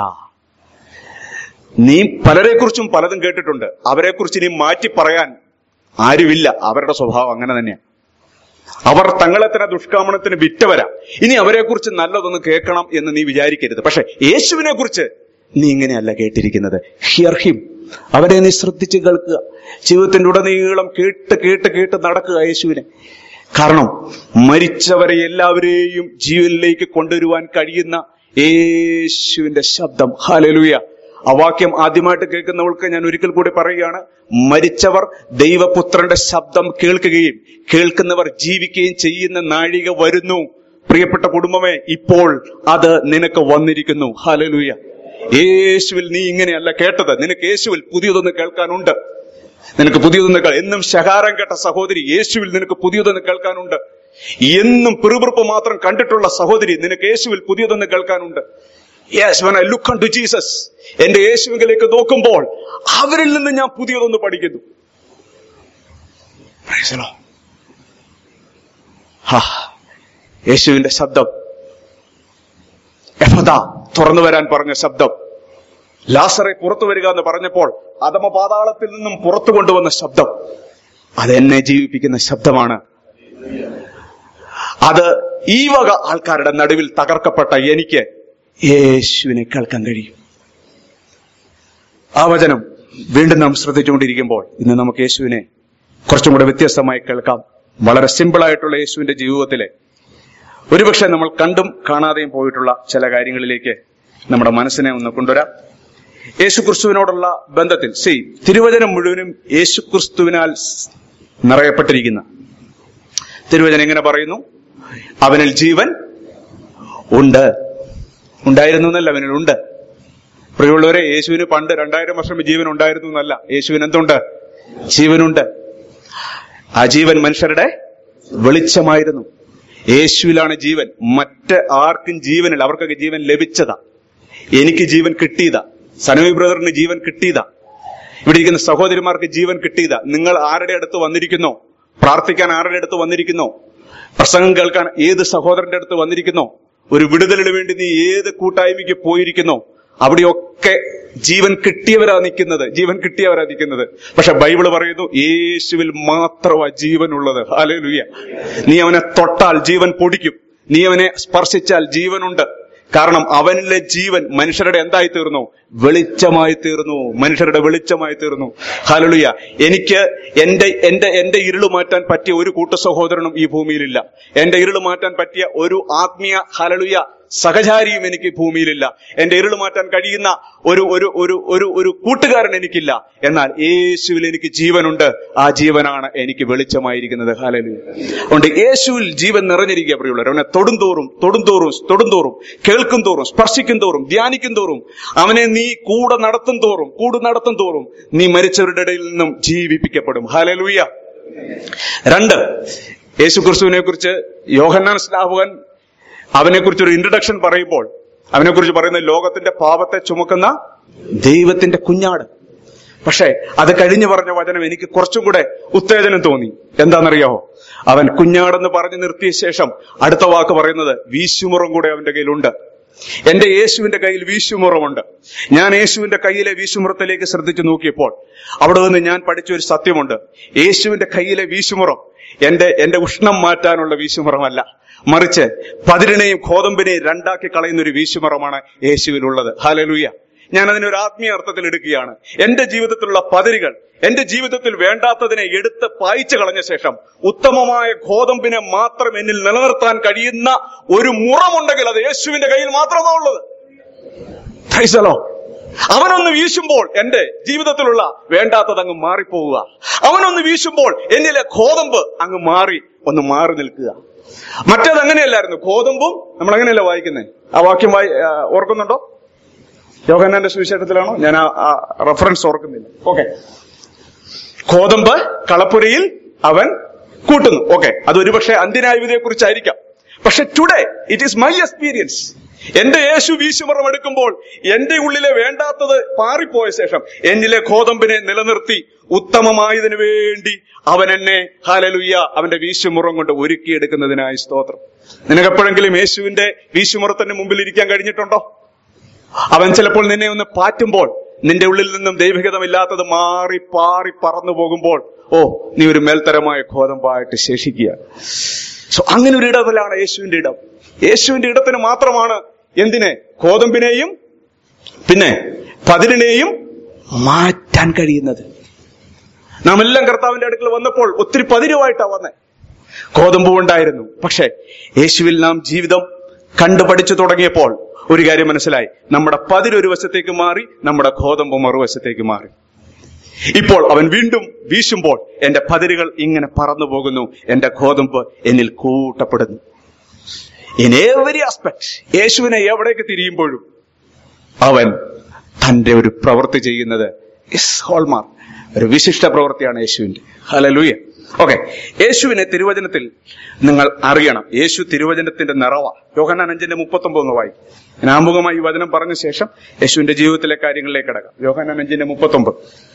നീ പലരെ കുറിച്ചും പലതും കേട്ടിട്ടുണ്ട് അവരെ കുറിച്ച് ഇനി മാറ്റി പറയാൻ ആരുമില്ല അവരുടെ സ്വഭാവം അങ്ങനെ തന്നെയാണ് അവർ തങ്ങളെ തന്നെ ദുഷ്കാമണത്തിന് വിറ്റവരാ ഇനി അവരെ കുറിച്ച് നല്ലതൊന്ന് കേൾക്കണം എന്ന് നീ വിചാരിക്കരുത് പക്ഷെ യേശുവിനെ കുറിച്ച് നീ ഇങ്ങനെയല്ല കേട്ടിരിക്കുന്നത് ഹിയർ ഹിം അവരെ നീ ശ്രദ്ധിച്ച് കേൾക്കുക ജീവിതത്തിന്റെ ഉടനീളം കേട്ട് കേട്ട് കേട്ട് നടക്കുക യേശുവിനെ കാരണം മരിച്ചവരെ എല്ലാവരെയും ജീവനിലേക്ക് കൊണ്ടുവരുവാൻ കഴിയുന്ന യേശുവിന്റെ ശബ്ദം ഹാലലുയ ആ വാക്യം ആദ്യമായിട്ട് കേൾക്കുന്നവൾക്ക് ഞാൻ ഒരിക്കൽ കൂടി പറയുകയാണ് മരിച്ചവർ ദൈവപുത്രന്റെ ശബ്ദം കേൾക്കുകയും കേൾക്കുന്നവർ ജീവിക്കുകയും ചെയ്യുന്ന നാഴിക വരുന്നു പ്രിയപ്പെട്ട കുടുംബമേ ഇപ്പോൾ അത് നിനക്ക് വന്നിരിക്കുന്നു ഹലലുയ യേശുവിൽ നീ ഇങ്ങനെയല്ല കേട്ടത് നിനക്ക് യേശുവിൽ പുതിയതൊന്ന് കേൾക്കാനുണ്ട് നിനക്ക് പുതിയതൊന്ന് കേൾ എന്നും ശകാരം കേട്ട സഹോദരി യേശുവിൽ നിനക്ക് പുതിയതൊന്ന് കേൾക്കാനുണ്ട് എന്നും പിറുപിറുപ്പ് മാത്രം കണ്ടിട്ടുള്ള സഹോദരി നിനക്ക് യേശുവിൽ പുതിയതൊന്ന് കേൾക്കാനുണ്ട് yes when I look unto Jesus എന്റെ യേശുവിലേക്ക് നോക്കുമ്പോൾ അവരിൽ നിന്ന് ഞാൻ പുതിയതൊന്ന് പഠിക്കുന്നു Praise the Lord. ഹാ, യേശുവിന്റെ ശബ്ദം എഫത തുറന്നു വരാൻ പറഞ്ഞ ശബ്ദം ലാസറെ പുറത്തു വരിക എന്ന് പറഞ്ഞപ്പോൾ അധമ പാതാളത്തിൽ നിന്നും പുറത്തു കൊണ്ടുവന്ന ശബ്ദം അത് എന്നെ ജീവിപ്പിക്കുന്ന ശബ്ദമാണ് അത് ഈ വക ആൾക്കാരുടെ നടുവിൽ തകർക്കപ്പെട്ട എനിക്ക് യേശുവിനെ കേൾക്കാൻ കഴിയും ആ വചനം വീണ്ടും നാം ശ്രദ്ധിച്ചുകൊണ്ടിരിക്കുമ്പോൾ ഇന്ന് നമുക്ക് യേശുവിനെ കുറച്ചും കൂടെ വ്യത്യസ്തമായി കേൾക്കാം വളരെ സിമ്പിൾ ആയിട്ടുള്ള യേശുവിന്റെ ജീവിതത്തിലെ ഒരുപക്ഷെ നമ്മൾ കണ്ടും കാണാതെയും പോയിട്ടുള്ള ചില കാര്യങ്ങളിലേക്ക് നമ്മുടെ മനസ്സിനെ ഒന്ന് കൊണ്ടുവരാം യേശു ക്രിസ്തുവിനോടുള്ള ബന്ധത്തിൽ സി തിരുവചനം മുഴുവനും യേശു ക്രിസ്തുവിനാൽ നിറയപ്പെട്ടിരിക്കുന്ന തിരുവചനം എങ്ങനെ പറയുന്നു അവനിൽ ജീവൻ ഉണ്ട് ഉണ്ടായിരുന്നു എന്നല്ല അവനിൽ ഉണ്ട് പ്രിയമുള്ളവരെ യേശുവിന് പണ്ട് രണ്ടായിരം വർഷം ജീവൻ ഉണ്ടായിരുന്നു എന്നല്ല യേശുവിന് എന്തുണ്ട് ജീവനുണ്ട് ആ ജീവൻ മനുഷ്യരുടെ വെളിച്ചമായിരുന്നു യേശുവിലാണ് ജീവൻ മറ്റ് ആർക്കും ജീവനില്ല അവർക്കൊക്കെ ജീവൻ ലഭിച്ചതാ എനിക്ക് ജീവൻ കിട്ടിയതാ സനവി ബ്രദറിന് ജീവൻ കിട്ടിയതാ ഇവിടെ ഇരിക്കുന്ന സഹോദരിമാർക്ക് ജീവൻ കിട്ടിയതാ നിങ്ങൾ ആരുടെ അടുത്ത് വന്നിരിക്കുന്നോ പ്രാർത്ഥിക്കാൻ ആരുടെ അടുത്ത് വന്നിരിക്കുന്നോ പ്രസംഗം കേൾക്കാൻ ഏത് സഹോദരന്റെ അടുത്ത് വന്നിരിക്കുന്നോ ഒരു വിടുതലിന് വേണ്ടി നീ ഏത് കൂട്ടായ്മയ്ക്ക് പോയിരിക്കുന്നോ അവിടെയൊക്കെ ജീവൻ കിട്ടിയവരാ നിൽക്കുന്നത് ജീവൻ കിട്ടിയവരാ നിൽക്കുന്നത് പക്ഷെ ബൈബിള് പറയുന്നു യേശുവിൽ മാത്രമാ ജീവനുള്ളത് ഹാലേലുയ്യ നീ അവനെ തൊട്ടാൽ ജീവൻ പൊടിക്കും നീ അവനെ സ്പർശിച്ചാൽ ജീവനുണ്ട് കാരണം അവനിലെ ജീവൻ മനുഷ്യരുടെ എന്തായി തീർന്നു വെളിച്ചമായി തീർന്നു മനുഷ്യരുടെ വെളിച്ചമായി തീർന്നു ഹാലലുയ എനിക്ക് എന്റെ എന്റെ എന്റെ ഇരുള് മാറ്റാൻ പറ്റിയ ഒരു കൂട്ട സഹോദരനും ഈ ഭൂമിയിലില്ല എന്റെ ഇരുള് മാറ്റാൻ പറ്റിയ ഒരു ആത്മീയ ഹാലലുയ സഹചാരിയും എനിക്ക് ഈ ഭൂമിയിലില്ല എന്റെ ഇരുള് മാറ്റാൻ കഴിയുന്ന ഒരു ഒരു ഒരു ഒരു ഒരു കൂട്ടുകാരൻ എനിക്കില്ല എന്നാൽ യേശുവിൽ എനിക്ക് ജീവനുണ്ട് ആ ജീവനാണ് എനിക്ക് വെളിച്ചമായിരിക്കുന്നത് ഹാലലു അതുകൊണ്ട് യേശുവിൽ ജീവൻ നിറഞ്ഞിരിക്കുക പ്രിയുള്ളവർ അവനെ തൊടുംതോറും തൊടുംതോറും തൊടുംതോറും കേൾക്കും തോറും സ്പർശിക്കും തോറും ധ്യാനിക്കും തോറും അവനെ നീ കൂടെ നടത്തും തോറും കൂടെ നടത്തും തോറും നീ മരിച്ചവരുടെ ഇടയിൽ നിന്നും ജീവിപ്പിക്കപ്പെടും ഹാലലൂയ രണ്ട് യേശു ക്രിസ്തുവിനെ കുറിച്ച് യോഹന്നാൻ സ്നാപകൻ അവനെക്കുറിച്ച് ഒരു ഇൻട്രഡക്ഷൻ പറയുമ്പോൾ അവനെക്കുറിച്ച് പറയുന്ന ലോകത്തിന്റെ പാപത്തെ ചുമക്കുന്ന ദൈവത്തിന്റെ കുഞ്ഞാട് പക്ഷേ അത് കഴിഞ്ഞു പറഞ്ഞ വചനം എനിക്ക് കുറച്ചും കൂടെ ഉത്തേജനം തോന്നി എന്താണെന്നറിയാമോ അവൻ കുഞ്ഞാടെന്ന് പറഞ്ഞു നിർത്തിയ ശേഷം അടുത്ത വാക്ക് പറയുന്നത് വീശുമുറം കൂടെ അവന്റെ കയ്യിലുണ്ട് എന്റെ യേശുവിന്റെ കയ്യിൽ വീശുമുറമുണ്ട് ഞാൻ യേശുവിന്റെ കയ്യിലെ വീശുമുറത്തിലേക്ക് ശ്രദ്ധിച്ചു നോക്കിയപ്പോൾ അവിടെ നിന്ന് ഞാൻ പഠിച്ച ഒരു സത്യമുണ്ട് യേശുവിന്റെ കയ്യിലെ വീശുമുറം എന്റെ എന്റെ ഉഷ്ണം മാറ്റാനുള്ള വീശുമുറമല്ല മറിച്ച് പതിരിനെയും ഗോതമ്പിനെയും രണ്ടാക്കി കളയുന്ന ഒരു വീശുമുറമാണ് യേശുവിനുള്ളത് ഹാലലൂയ ഞാൻ അതിനെ ഒരു ആത്മീയ അർത്ഥത്തിൽ എടുക്കുകയാണ് എന്റെ ജീവിതത്തിലുള്ള പതിരുകൾ എന്റെ ജീവിതത്തിൽ വേണ്ടാത്തതിനെ എടുത്ത് പായിച്ചു കളഞ്ഞ ശേഷം ഉത്തമമായ ഗോതമ്പിനെ മാത്രം എന്നിൽ നിലനിർത്താൻ കഴിയുന്ന ഒരു മുറമുണ്ടെങ്കിൽ അത് യേശുവിന്റെ കയ്യിൽ മാത്രമാ ഉള്ളത് Praise the Lord. അവനൊന്ന് വീശുമ്പോൾ എന്റെ ജീവിതത്തിലുള്ള വേണ്ടാത്തത് അങ്ങ് മാറിപ്പോവുക അവനൊന്ന് വീശുമ്പോൾ എന്നിലെ ഗോതമ്പ് അങ്ങ് മാറി ഒന്ന് മാറി നിൽക്കുക മറ്റേത് അങ്ങനെയല്ലായിരുന്നു ഗോതമ്പും നമ്മൾ അങ്ങനെയല്ല വായിക്കുന്നത് ആ വാക്യം വായി ആ, ഓർക്കുന്നുണ്ടോ യോഹന്നാന്റെ സുവിശേഷത്തിലാണോ ഞാൻ ആ റെഫറൻസ് ഓർക്കുന്നില്ല ഓക്കെ ഗോതമ്പ് കളപ്പുരയിൽ അവൻ കൂട്ടുന്നു ഓക്കെ അത് ഒരുപക്ഷെ അന്ത്യനായുധയെ കുറിച്ചായിരിക്കാം പക്ഷെ today it is my experience എന്റെ യേശു വീശുമറം എടുക്കുമ്പോൾ എന്റെ ഉള്ളിലെ വേണ്ടാത്തത് പാറിപ്പോയ ശേഷം എന്നിലെ ഗോതമ്പിനെ നിലനിർത്തി ഉത്തമമായതിനു വേണ്ടി അവൻ എന്നെ ഹാലലുയ്യ അവന്റെ വീശുമുറം കൊണ്ട് ഒരുക്കിയെടുക്കുന്നതിനായി സ്തോത്രം നിനക്കെപ്പോഴെങ്കിലും യേശുവിന്റെ വീശുമുറത്തിന്റെ മുമ്പിൽ ഇരിക്കാൻ കഴിഞ്ഞിട്ടുണ്ടോ അവൻ ചിലപ്പോൾ നിന്നെ ഒന്ന് പാറ്റുമ്പോൾ നിന്റെ ഉള്ളിൽ നിന്നും ദൈവികതമില്ലാത്തത് മാറി പാറി പറന്നു പോകുമ്പോൾ ഓ നീ ഒരു മേൽത്തരമായ ഗോതമ്പായിട്ട് ശേഷിക്കുക സോ അങ്ങനെ ഒരു ഇടത്തിലാണ് യേശുവിന്റെ ഇടം യേശുവിന്റെ ഇടത്തിന് മാത്രമാണ് എന്തിനെ ഗോതമ്പിനെയും പിന്നെ പതിരിനെയും മാറ്റാൻ കഴിയുന്നത് നാം എല്ലാം കർത്താവിന്റെ അടുക്കൽ വന്നപ്പോൾ ഒത്തിരി പതിരുമായിട്ടാ വന്നേ ഗോതമ്പ് ഉണ്ടായിരുന്നു പക്ഷേ യേശുവിൽ നാം ജീവിതം കണ്ടു പഠിച്ചു തുടങ്ങിയപ്പോൾ ഒരു കാര്യം മനസ്സിലായി നമ്മുടെ പതിരൊരു വശത്തേക്ക് മാറി നമ്മുടെ ഗോതമ്പ് മറുവശത്തേക്ക് മാറി ഇപ്പോൾ അവൻ വീണ്ടും വീശുമ്പോൾ എന്റെ പതിരുകൾ ഇങ്ങനെ പറന്നു പോകുന്നു എന്റെ ഗോതമ്പ് എന്നിൽ കൂട്ടപ്പെടുന്നു ഇൻ എവരി ആസ്പെക്ട് യേശുവിനെ എവിടേക്ക് തിരിയുമ്പോഴും അവൻ തന്റെ ഒരു പ്രവൃത്തി ചെയ്യുന്നത് ഇസ് ഹോൾമാർക്ക് ഒരു വിശിഷ്ട പ്രവൃത്തിയാണ് യേശുവിന്റെ ഹലലൂയ ഓക്കെ യേശുവിനെ തിരുവചനത്തിൽ നിങ്ങൾ അറിയണം യേശു തിരുവചനത്തിന്റെ നിറവ യോഹന്നാൻ അഞ്ചിന്റെ മുപ്പത്തൊമ്പത് ഒന്ന് വായിക്കും ഞാൻ ആമുഖമായി ഈ വചനം പറഞ്ഞ ശേഷം യേശുവിന്റെ ജീവിതത്തിലെ കാര്യങ്ങളിലേക്ക് കിടക്കാം യോഹന്നാൻ അഞ്ചിന്റെ മുപ്പത്തൊമ്പത്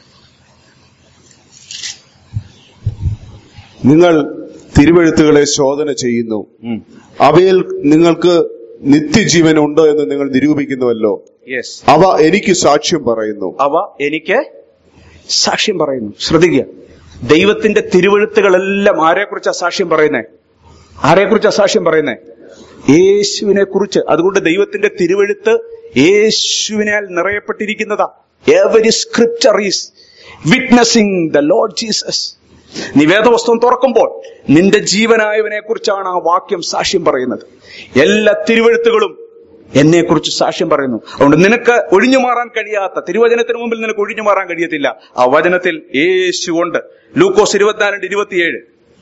നിങ്ങൾ തിരുവഴുത്തുകളെ ശോധന ചെയ്യുന്നു ഉം. അവയിൽ നിങ്ങൾക്ക് നിത്യജീവൻ ഉണ്ട് എന്ന് നിങ്ങൾ നിരൂപിക്കുന്നുവല്ലോ യെസ് അവ എനിക്ക് സാക്ഷ്യം പറയുന്നു അവ എനിക്ക് സാക്ഷ്യം പറയുന്നു ശ്രദ്ധിക്കുക ദൈവത്തിന്റെ തിരുവഴുത്തുകളെല്ലാം ആരെക്കുറിച്ചാ സാക്ഷ്യം പറയുന്നേ ആരെക്കുറിച്ചാ സാക്ഷ്യം പറയുന്നേ യേശുവിനെ കുറിച്ച് അതുകൊണ്ട് ദൈവത്തിന്റെ തിരുവഴുത്ത് യേശുവിനാൽ നിറയപ്പെട്ടിരിക്കുന്നതാ every scripture is witnessing the Lord Jesus നീ വേദവസ്തം തുറക്കുമ്പോൾ നിന്റെ ജീവനായവനെ കുറിച്ചാണ് ആ വാക്യം സാക്ഷ്യം പറയുന്നത് എല്ലാ തിരുവഴുത്തുകളും എന്നെ കുറിച്ച് സാക്ഷ്യം പറയുന്നു അതുകൊണ്ട് നിനക്ക് ഒഴിഞ്ഞു മാറാൻ കഴിയാത്ത തിരുവചനത്തിന് മുമ്പിൽ നിനക്ക് ഒഴിഞ്ഞു മാറാൻ കഴിയത്തില്ല ആ വചനത്തിൽ യേശു ഉണ്ട് ലൂക്കോസ് ഇരുപത്തിനാലിന്റെ ഇരുപത്തിയേഴ്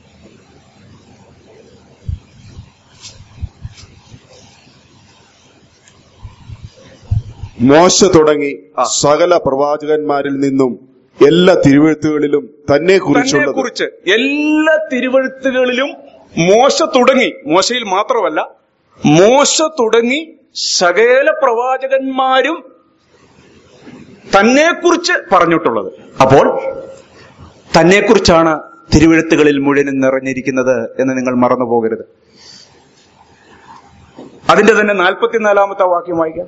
മോശ തുടങ്ങി ആ. സകല പ്രവാചകന്മാരിൽ നിന്നും എല്ലാ തിരുവഴുത്തുകളിലും തന്നെ തന്നെ കുറിച്ചുള്ളത് കുറിച്ച് എല്ലാ തിരുവഴുത്തുകളിലും മോശ തുടങ്ങി മോശയിൽ മാത്രമല്ല മോശ തുടങ്ങി സകല പ്രവാചകന്മാരും തന്നെക്കുറിച്ച് പറഞ്ഞിട്ടുള്ളത് അപ്പോൾ തന്നെക്കുറിച്ചാണ് തിരുവഴുത്തുകളിൽ മുഴുവനും നിറഞ്ഞിരിക്കുന്നത് എന്ന് നിങ്ങൾ മറന്നു പോകരുത് അതിന്റെ തന്നെ നാൽപ്പത്തിനാലാമത്തെ വാക്യം വായിക്കാം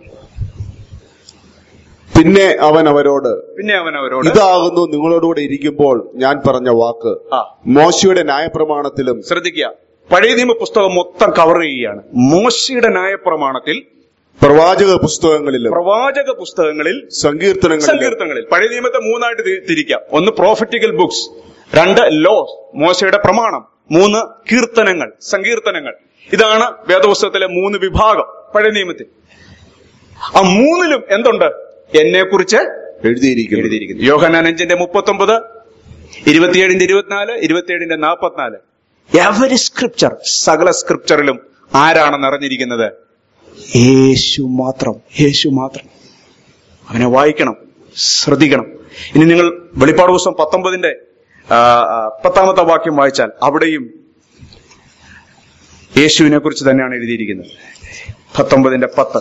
പിന്നെ അവൻ അവരോട് പിന്നെ അവൻ അവരോട് ഇതാകുന്നു നിങ്ങളോടുകൂടെ ഇരിക്കുമ്പോൾ ഞാൻ പറഞ്ഞ വാക്ക് ആ മോശയുടെ ന്യായപ്രമാണത്തിലും ശ്രദ്ധിക്കുക പഴയ നിയമ പുസ്തകം മൊത്തം കവർ ചെയ്യുകയാണ് മോശയുടെ ന്യായപ്രമാണത്തിൽ പ്രവാചക പുസ്തകങ്ങളിലും പ്രവാചക പുസ്തകങ്ങളിൽ സങ്കീർത്തനങ്ങളിലും സങ്കീർത്തനങ്ങളിൽ പഴയ നിയമത്തെ മൂന്നായിട്ട് തി- തിരിക്കാം ഒന്ന് പ്രോഫറ്റിക്കൽ ബുക്സ് രണ്ട് ലോ മോശയുടെ പ്രമാണം മൂന്ന് കീർത്തനങ്ങൾ സങ്കീർത്തനങ്ങൾ ഇതാണ് വേദപുസ്തകത്തിലെ മൂന്ന് വിഭാഗം പഴയ നിയമത്തിൽ ആ മൂന്നിലും എന്തുണ്ട് എന്നെ കുറിച്ച് എഴുതിയിരിക്കുന്നു എഴുതിയിരിക്കുന്നു യോഹനാൻ അഞ്ചിന്റെ മുപ്പത്തൊമ്പത് ഇരുപത്തിയേഴിന്റെ ഇരുപത്തിനാല് ഇരുപത്തിയേഴിന്റെ നാൽപ്പത്തിനാല് എവരി സ്ക്രിപ്ചർ സകല സ്ക്രിപ്ചറിലും ആരാണ് നിറഞ്ഞിരിക്കുന്നത് യേശു മാത്രം യേശു മാത്രം അവനെ വായിക്കണം ശ്രദ്ധിക്കണം ഇനി നിങ്ങൾ വെളിപ്പാട് പുസ്തകം പത്തൊമ്പതിന്റെ ആ, ആ, പത്താമത്തെ വാക്യം വായിച്ചാൽ അവിടെയും യേശുവിനെ കുറിച്ച് തന്നെയാണ് എഴുതിയിരിക്കുന്നത് പത്തൊമ്പതിന്റെ പത്ത്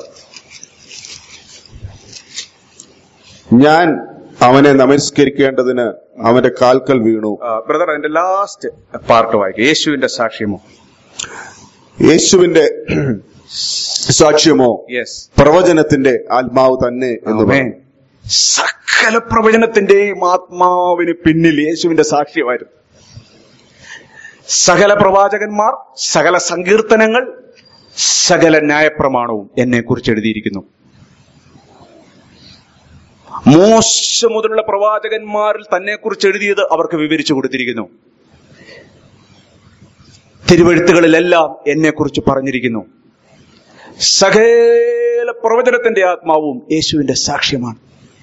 ഞാൻ അവനെ നമസ്കരിക്കേണ്ടതിന് അവന്റെ കാൽക്കൽ വീണു ബ്രദർ അതിന്റെ ലാസ്റ്റ് പാർട്ട് വായിക്കും യേശുവിന്റെ സാക്ഷ്യമോ യേശുവിന്റെ സാക്ഷ്യമോ യെസ് പ്രവചനത്തിന്റെ ആത്മാവ് തന്നെ എന്ന് ആമേൻ. പറഞ്ഞു സകല പ്രവചനത്തിന്റെയും ആത്മാവിന് പിന്നിൽ യേശുവിന്റെ സാക്ഷ്യമായിരുന്നു സകല പ്രവാചകന്മാർ സകല സങ്കീർത്തനങ്ങൾ സകല ന്യായപ്രമാണവും എന്നെ കുറിച്ച് എഴുതിയിരിക്കുന്നു മോശ മുതലുള്ള പ്രവാചകന്മാരിൽ തന്നെ കുറിച്ച് എഴുതിയത് അവർക്ക് വിവരിച്ചു കൊടുത്തിരിക്കുന്നു തിരുവഴുത്തുകളിലെല്ലാം എന്നെ കുറിച്ച് പറഞ്ഞിരിക്കുന്നു സകല പ്രവചനത്തിന്റെ ആത്മാവും യേശുവിന്റെ സാക്ഷ്യമാണ്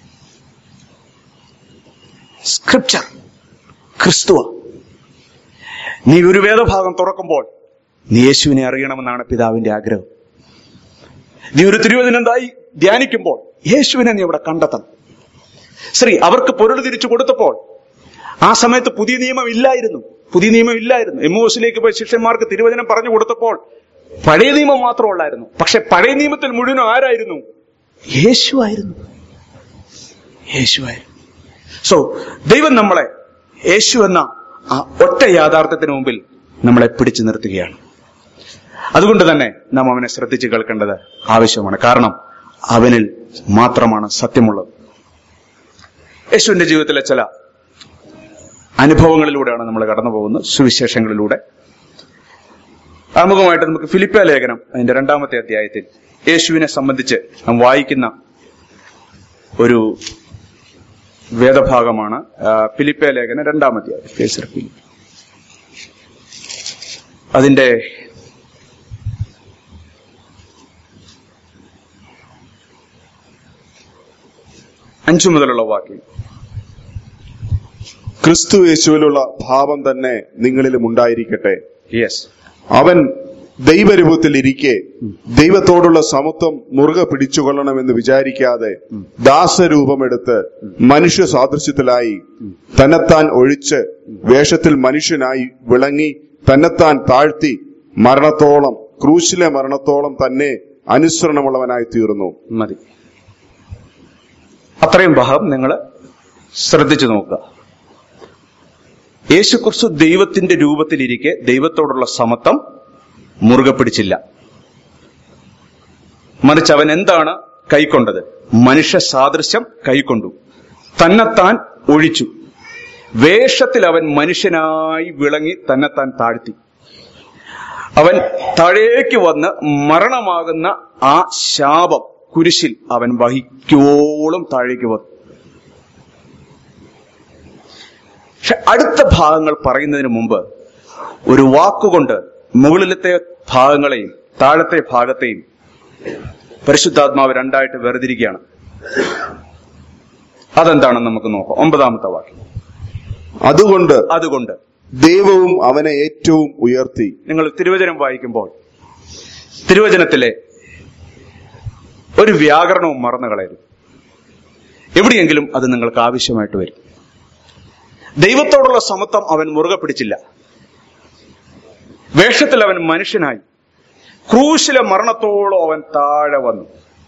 സ്ക്രിപ്ചർ ക്രിസ്തുവ നീ ഒരു വേദഭാഗം തുറക്കുമ്പോൾ നീ യേശുവിനെ അറിയണമെന്നാണ് പിതാവിന്റെ ആഗ്രഹം നീ ഒരു തിരുവചനന്തായി ധ്യാനിക്കുമ്പോൾ യേശുവിനെ നീ അവിടെ കണ്ടെത്തണം ശ്രീ അവർക്ക് പൊരുൾ തിരിച്ചു കൊടുത്തപ്പോൾ ആ സമയത്ത് പുതിയ നിയമം ഇല്ലായിരുന്നു പുതിയ നിയമം ഇല്ലായിരുന്നു എമ്മോസിലേക്ക് പോയി ശിഷ്യന്മാർക്ക് തിരുവചനം പറഞ്ഞു കൊടുത്തപ്പോൾ പഴയ നിയമം മാത്രമുള്ളായിരുന്നു പക്ഷെ പഴയ നിയമത്തിൽ മുഴുവനും ആരായിരുന്നു യേശു ആയിരുന്നു യേശു ആയിരുന്നു സോ ദൈവം നമ്മളെ യേശു എന്ന ആ ഒറ്റ യാഥാർത്ഥ്യത്തിന് മുമ്പിൽ നമ്മളെ പിടിച്ചു നിർത്തുകയാണ് അതുകൊണ്ട് തന്നെ നാം അവനെ ശ്രദ്ധിച്ച് കേൾക്കേണ്ടത് ആവശ്യമാണ് കാരണം അവനിൽ മാത്രമാണ് സത്യമുള്ളത് യേശുവിന്റെ ജീവിതത്തിലെ ചില അനുഭവങ്ങളിലൂടെയാണ് നമ്മൾ കടന്നു പോകുന്നത് സുവിശേഷങ്ങളിലൂടെ ആമുഖമായിട്ട് നമുക്ക് ഫിലിപ്പ ലേഖനം അതിന്റെ രണ്ടാമത്തെ അധ്യായത്തിൽ യേശുവിനെ സംബന്ധിച്ച് നാം വായിക്കുന്ന ഒരു വേദഭാഗമാണ് ആ, ഫിലിപ്പ ലേഖനം രണ്ടാമത്തെ അധ്യായം ഫേസർ ഫിലിപ്പ് അതിന്റെ അഞ്ചു മുതലുള്ള വാക്യം ക്രിസ്തു യേശുവിലുള്ള ഭാവം തന്നെ നിങ്ങളിലും ഉണ്ടായിരിക്കട്ടെ യെസ് അവൻ ദൈവരൂപത്തിൽ ഇരിക്കെ ദൈവത്തോടുള്ള സമത്വം മുറുകെ പിടിച്ചുകൊള്ളണമെന്ന് വിചാരിക്കാതെ ദാസരൂപമെടുത്ത് മനുഷ്യ സാദൃശ്യത്തിലായി തന്നെത്താൻ ഒഴിച്ച് വേഷത്തിൽ മനുഷ്യനായി വിളങ്ങി തന്നെത്താൻ താഴ്ത്തി മരണത്തോളം ക്രൂശിലെ മരണത്തോളം തന്നെ അനുസരണമുള്ളവനായി തീർന്നു മതി അത്രയും ഭാഗം നിങ്ങൾ ശ്രദ്ധിച്ചു നോക്കുക യേശുക്രിസ്തു ദൈവത്തിന്റെ രൂപത്തിലിരിക്കെ ദൈവത്തോടുള്ള സമത്വം മുറുകെ പിടിച്ചില്ല മറിച്ച് അവൻ എന്താണ് കൈക്കൊണ്ടത് മനുഷ്യ സാദൃശ്യം കൈക്കൊണ്ടു തന്നെത്താൻ ഒഴിച്ചു വേഷത്തിൽ അവൻ മനുഷ്യനായി വിളങ്ങി തന്നെത്താൻ താഴ്ത്തി അവൻ താഴേക്ക് വന്ന് മരണമാകുന്ന ആ ശാപം കുരിശിൽ അവൻ വഹിക്കോളം താഴേക്ക് വന്നു പക്ഷെ അടുത്ത ഭാഗങ്ങൾ പറയുന്നതിന് മുമ്പ് ഒരു വാക്കുകൊണ്ട് മുകളിലത്തെ ഭാഗങ്ങളെയും താഴത്തെ ഭാഗത്തെയും പരിശുദ്ധാത്മാവ് രണ്ടായിട്ട് വേർതിരിക്കുകയാണ് അതെന്താണെന്ന് നമുക്ക് നോക്കാം ഒമ്പതാമത്തെ വാക്യം അതുകൊണ്ട് അതുകൊണ്ട് ദൈവവും അവനെ ഏറ്റവും ഉയർത്തി നിങ്ങൾ തിരുവചനം വായിക്കുമ്പോൾ തിരുവചനത്തിലെ ഒരു വ്യാകരണവും മറന്നു കളയരുത് എവിടെയെങ്കിലും അത് നിങ്ങൾക്ക് ആവശ്യമായിട്ട് വരും ദൈവത്തോടുള്ള സമത്വം അവൻ മുറുകെ പിടിച്ചില്ല വേഷത്തിൽ അവൻ മനുഷ്യനായി ക്രൂശിലെ മരണത്തോളം അവൻ താഴെ വന്നു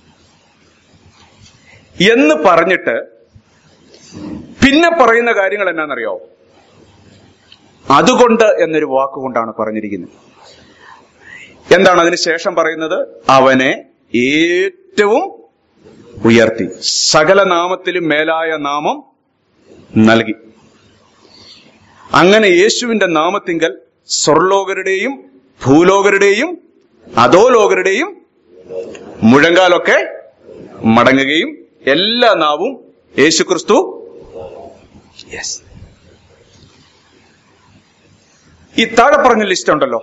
എന്ന് പറഞ്ഞിട്ട് പിന്നെ പറയുന്ന കാര്യങ്ങൾ എന്നാണെന്നറിയോ അതുകൊണ്ട് എന്നൊരു വാക്കുകൊണ്ടാണ് പറഞ്ഞിരിക്കുന്നത് എന്താണ് അതിന് ശേഷം പറയുന്നത് അവനെ ഏറ്റവും ഉയർത്തി സകല നാമത്തിലും മേലായ നാമം നൽകി അങ്ങനെ യേശുവിന്റെ നാമത്തിങ്കൽ സ്വർലോകരുടെയും ഭൂലോകരുടെയും അധോലോകരുടെയും മുഴങ്കാലൊക്കെ മടങ്ങുകയും എല്ലാ നാവും യേശുക്രിസ്തു യെസ് ഈ താഴെ പറഞ്ഞ ലിസ്റ്റ് ഉണ്ടല്ലോ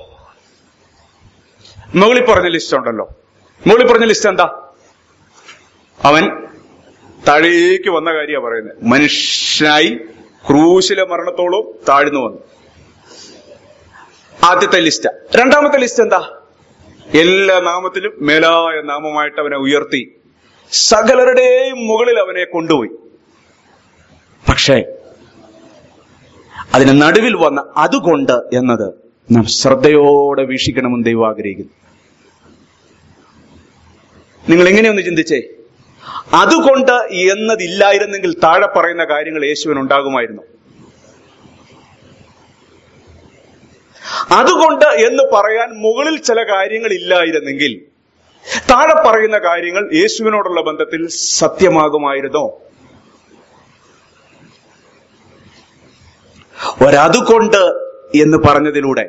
മുകളിൽ പറഞ്ഞ ലിസ്റ്റ് ഉണ്ടല്ലോ മുകളിൽ പറഞ്ഞ ലിസ്റ്റ് എന്താ അവൻ താഴേക്ക് വന്ന കാര്യമാണ് പറയുന്നത് മനുഷ്യനായി ക്രൂശിലെ മരണത്തോളം താഴ്ന്നു വന്നു ആദ്യത്തെ ലിസ്റ്റ് രണ്ടാമത്തെ ലിസ്റ്റ് എന്താ എല്ലാ നാമത്തിലും മേലായ നാമമായിട്ട് അവനെ ഉയർത്തി സകലരുടെയും മുകളിൽ അവനെ കൊണ്ടുപോയി പക്ഷേ അതിന് നടുവിൽ വന്ന അതുകൊണ്ട് എന്നത് നാം ശ്രദ്ധയോടെ വീക്ഷിക്കണമെന്ന് ദൈവം ആഗ്രഹിക്കുന്നു നിങ്ങൾ എങ്ങനെയൊന്ന് ചിന്തിച്ചേ അതുകൊണ്ട് എന്നതില്ലായിരുന്നെങ്കിൽ താഴെ പറയുന്ന കാര്യങ്ങൾ യേശുവിന് ഉണ്ടാകുമായിരുന്നു അതുകൊണ്ട് എന്ന് പറയാൻ മുകളിൽ ചില കാര്യങ്ങൾ ഇല്ലായിരുന്നെങ്കിൽ താഴെ പറയുന്ന കാര്യങ്ങൾ യേശുവിനോടുള്ള ബന്ധത്തിൽ സത്യമാകുമായിരുന്നോ ഒരതുകൊണ്ട് എന്ന് പറഞ്ഞതിലൂടെ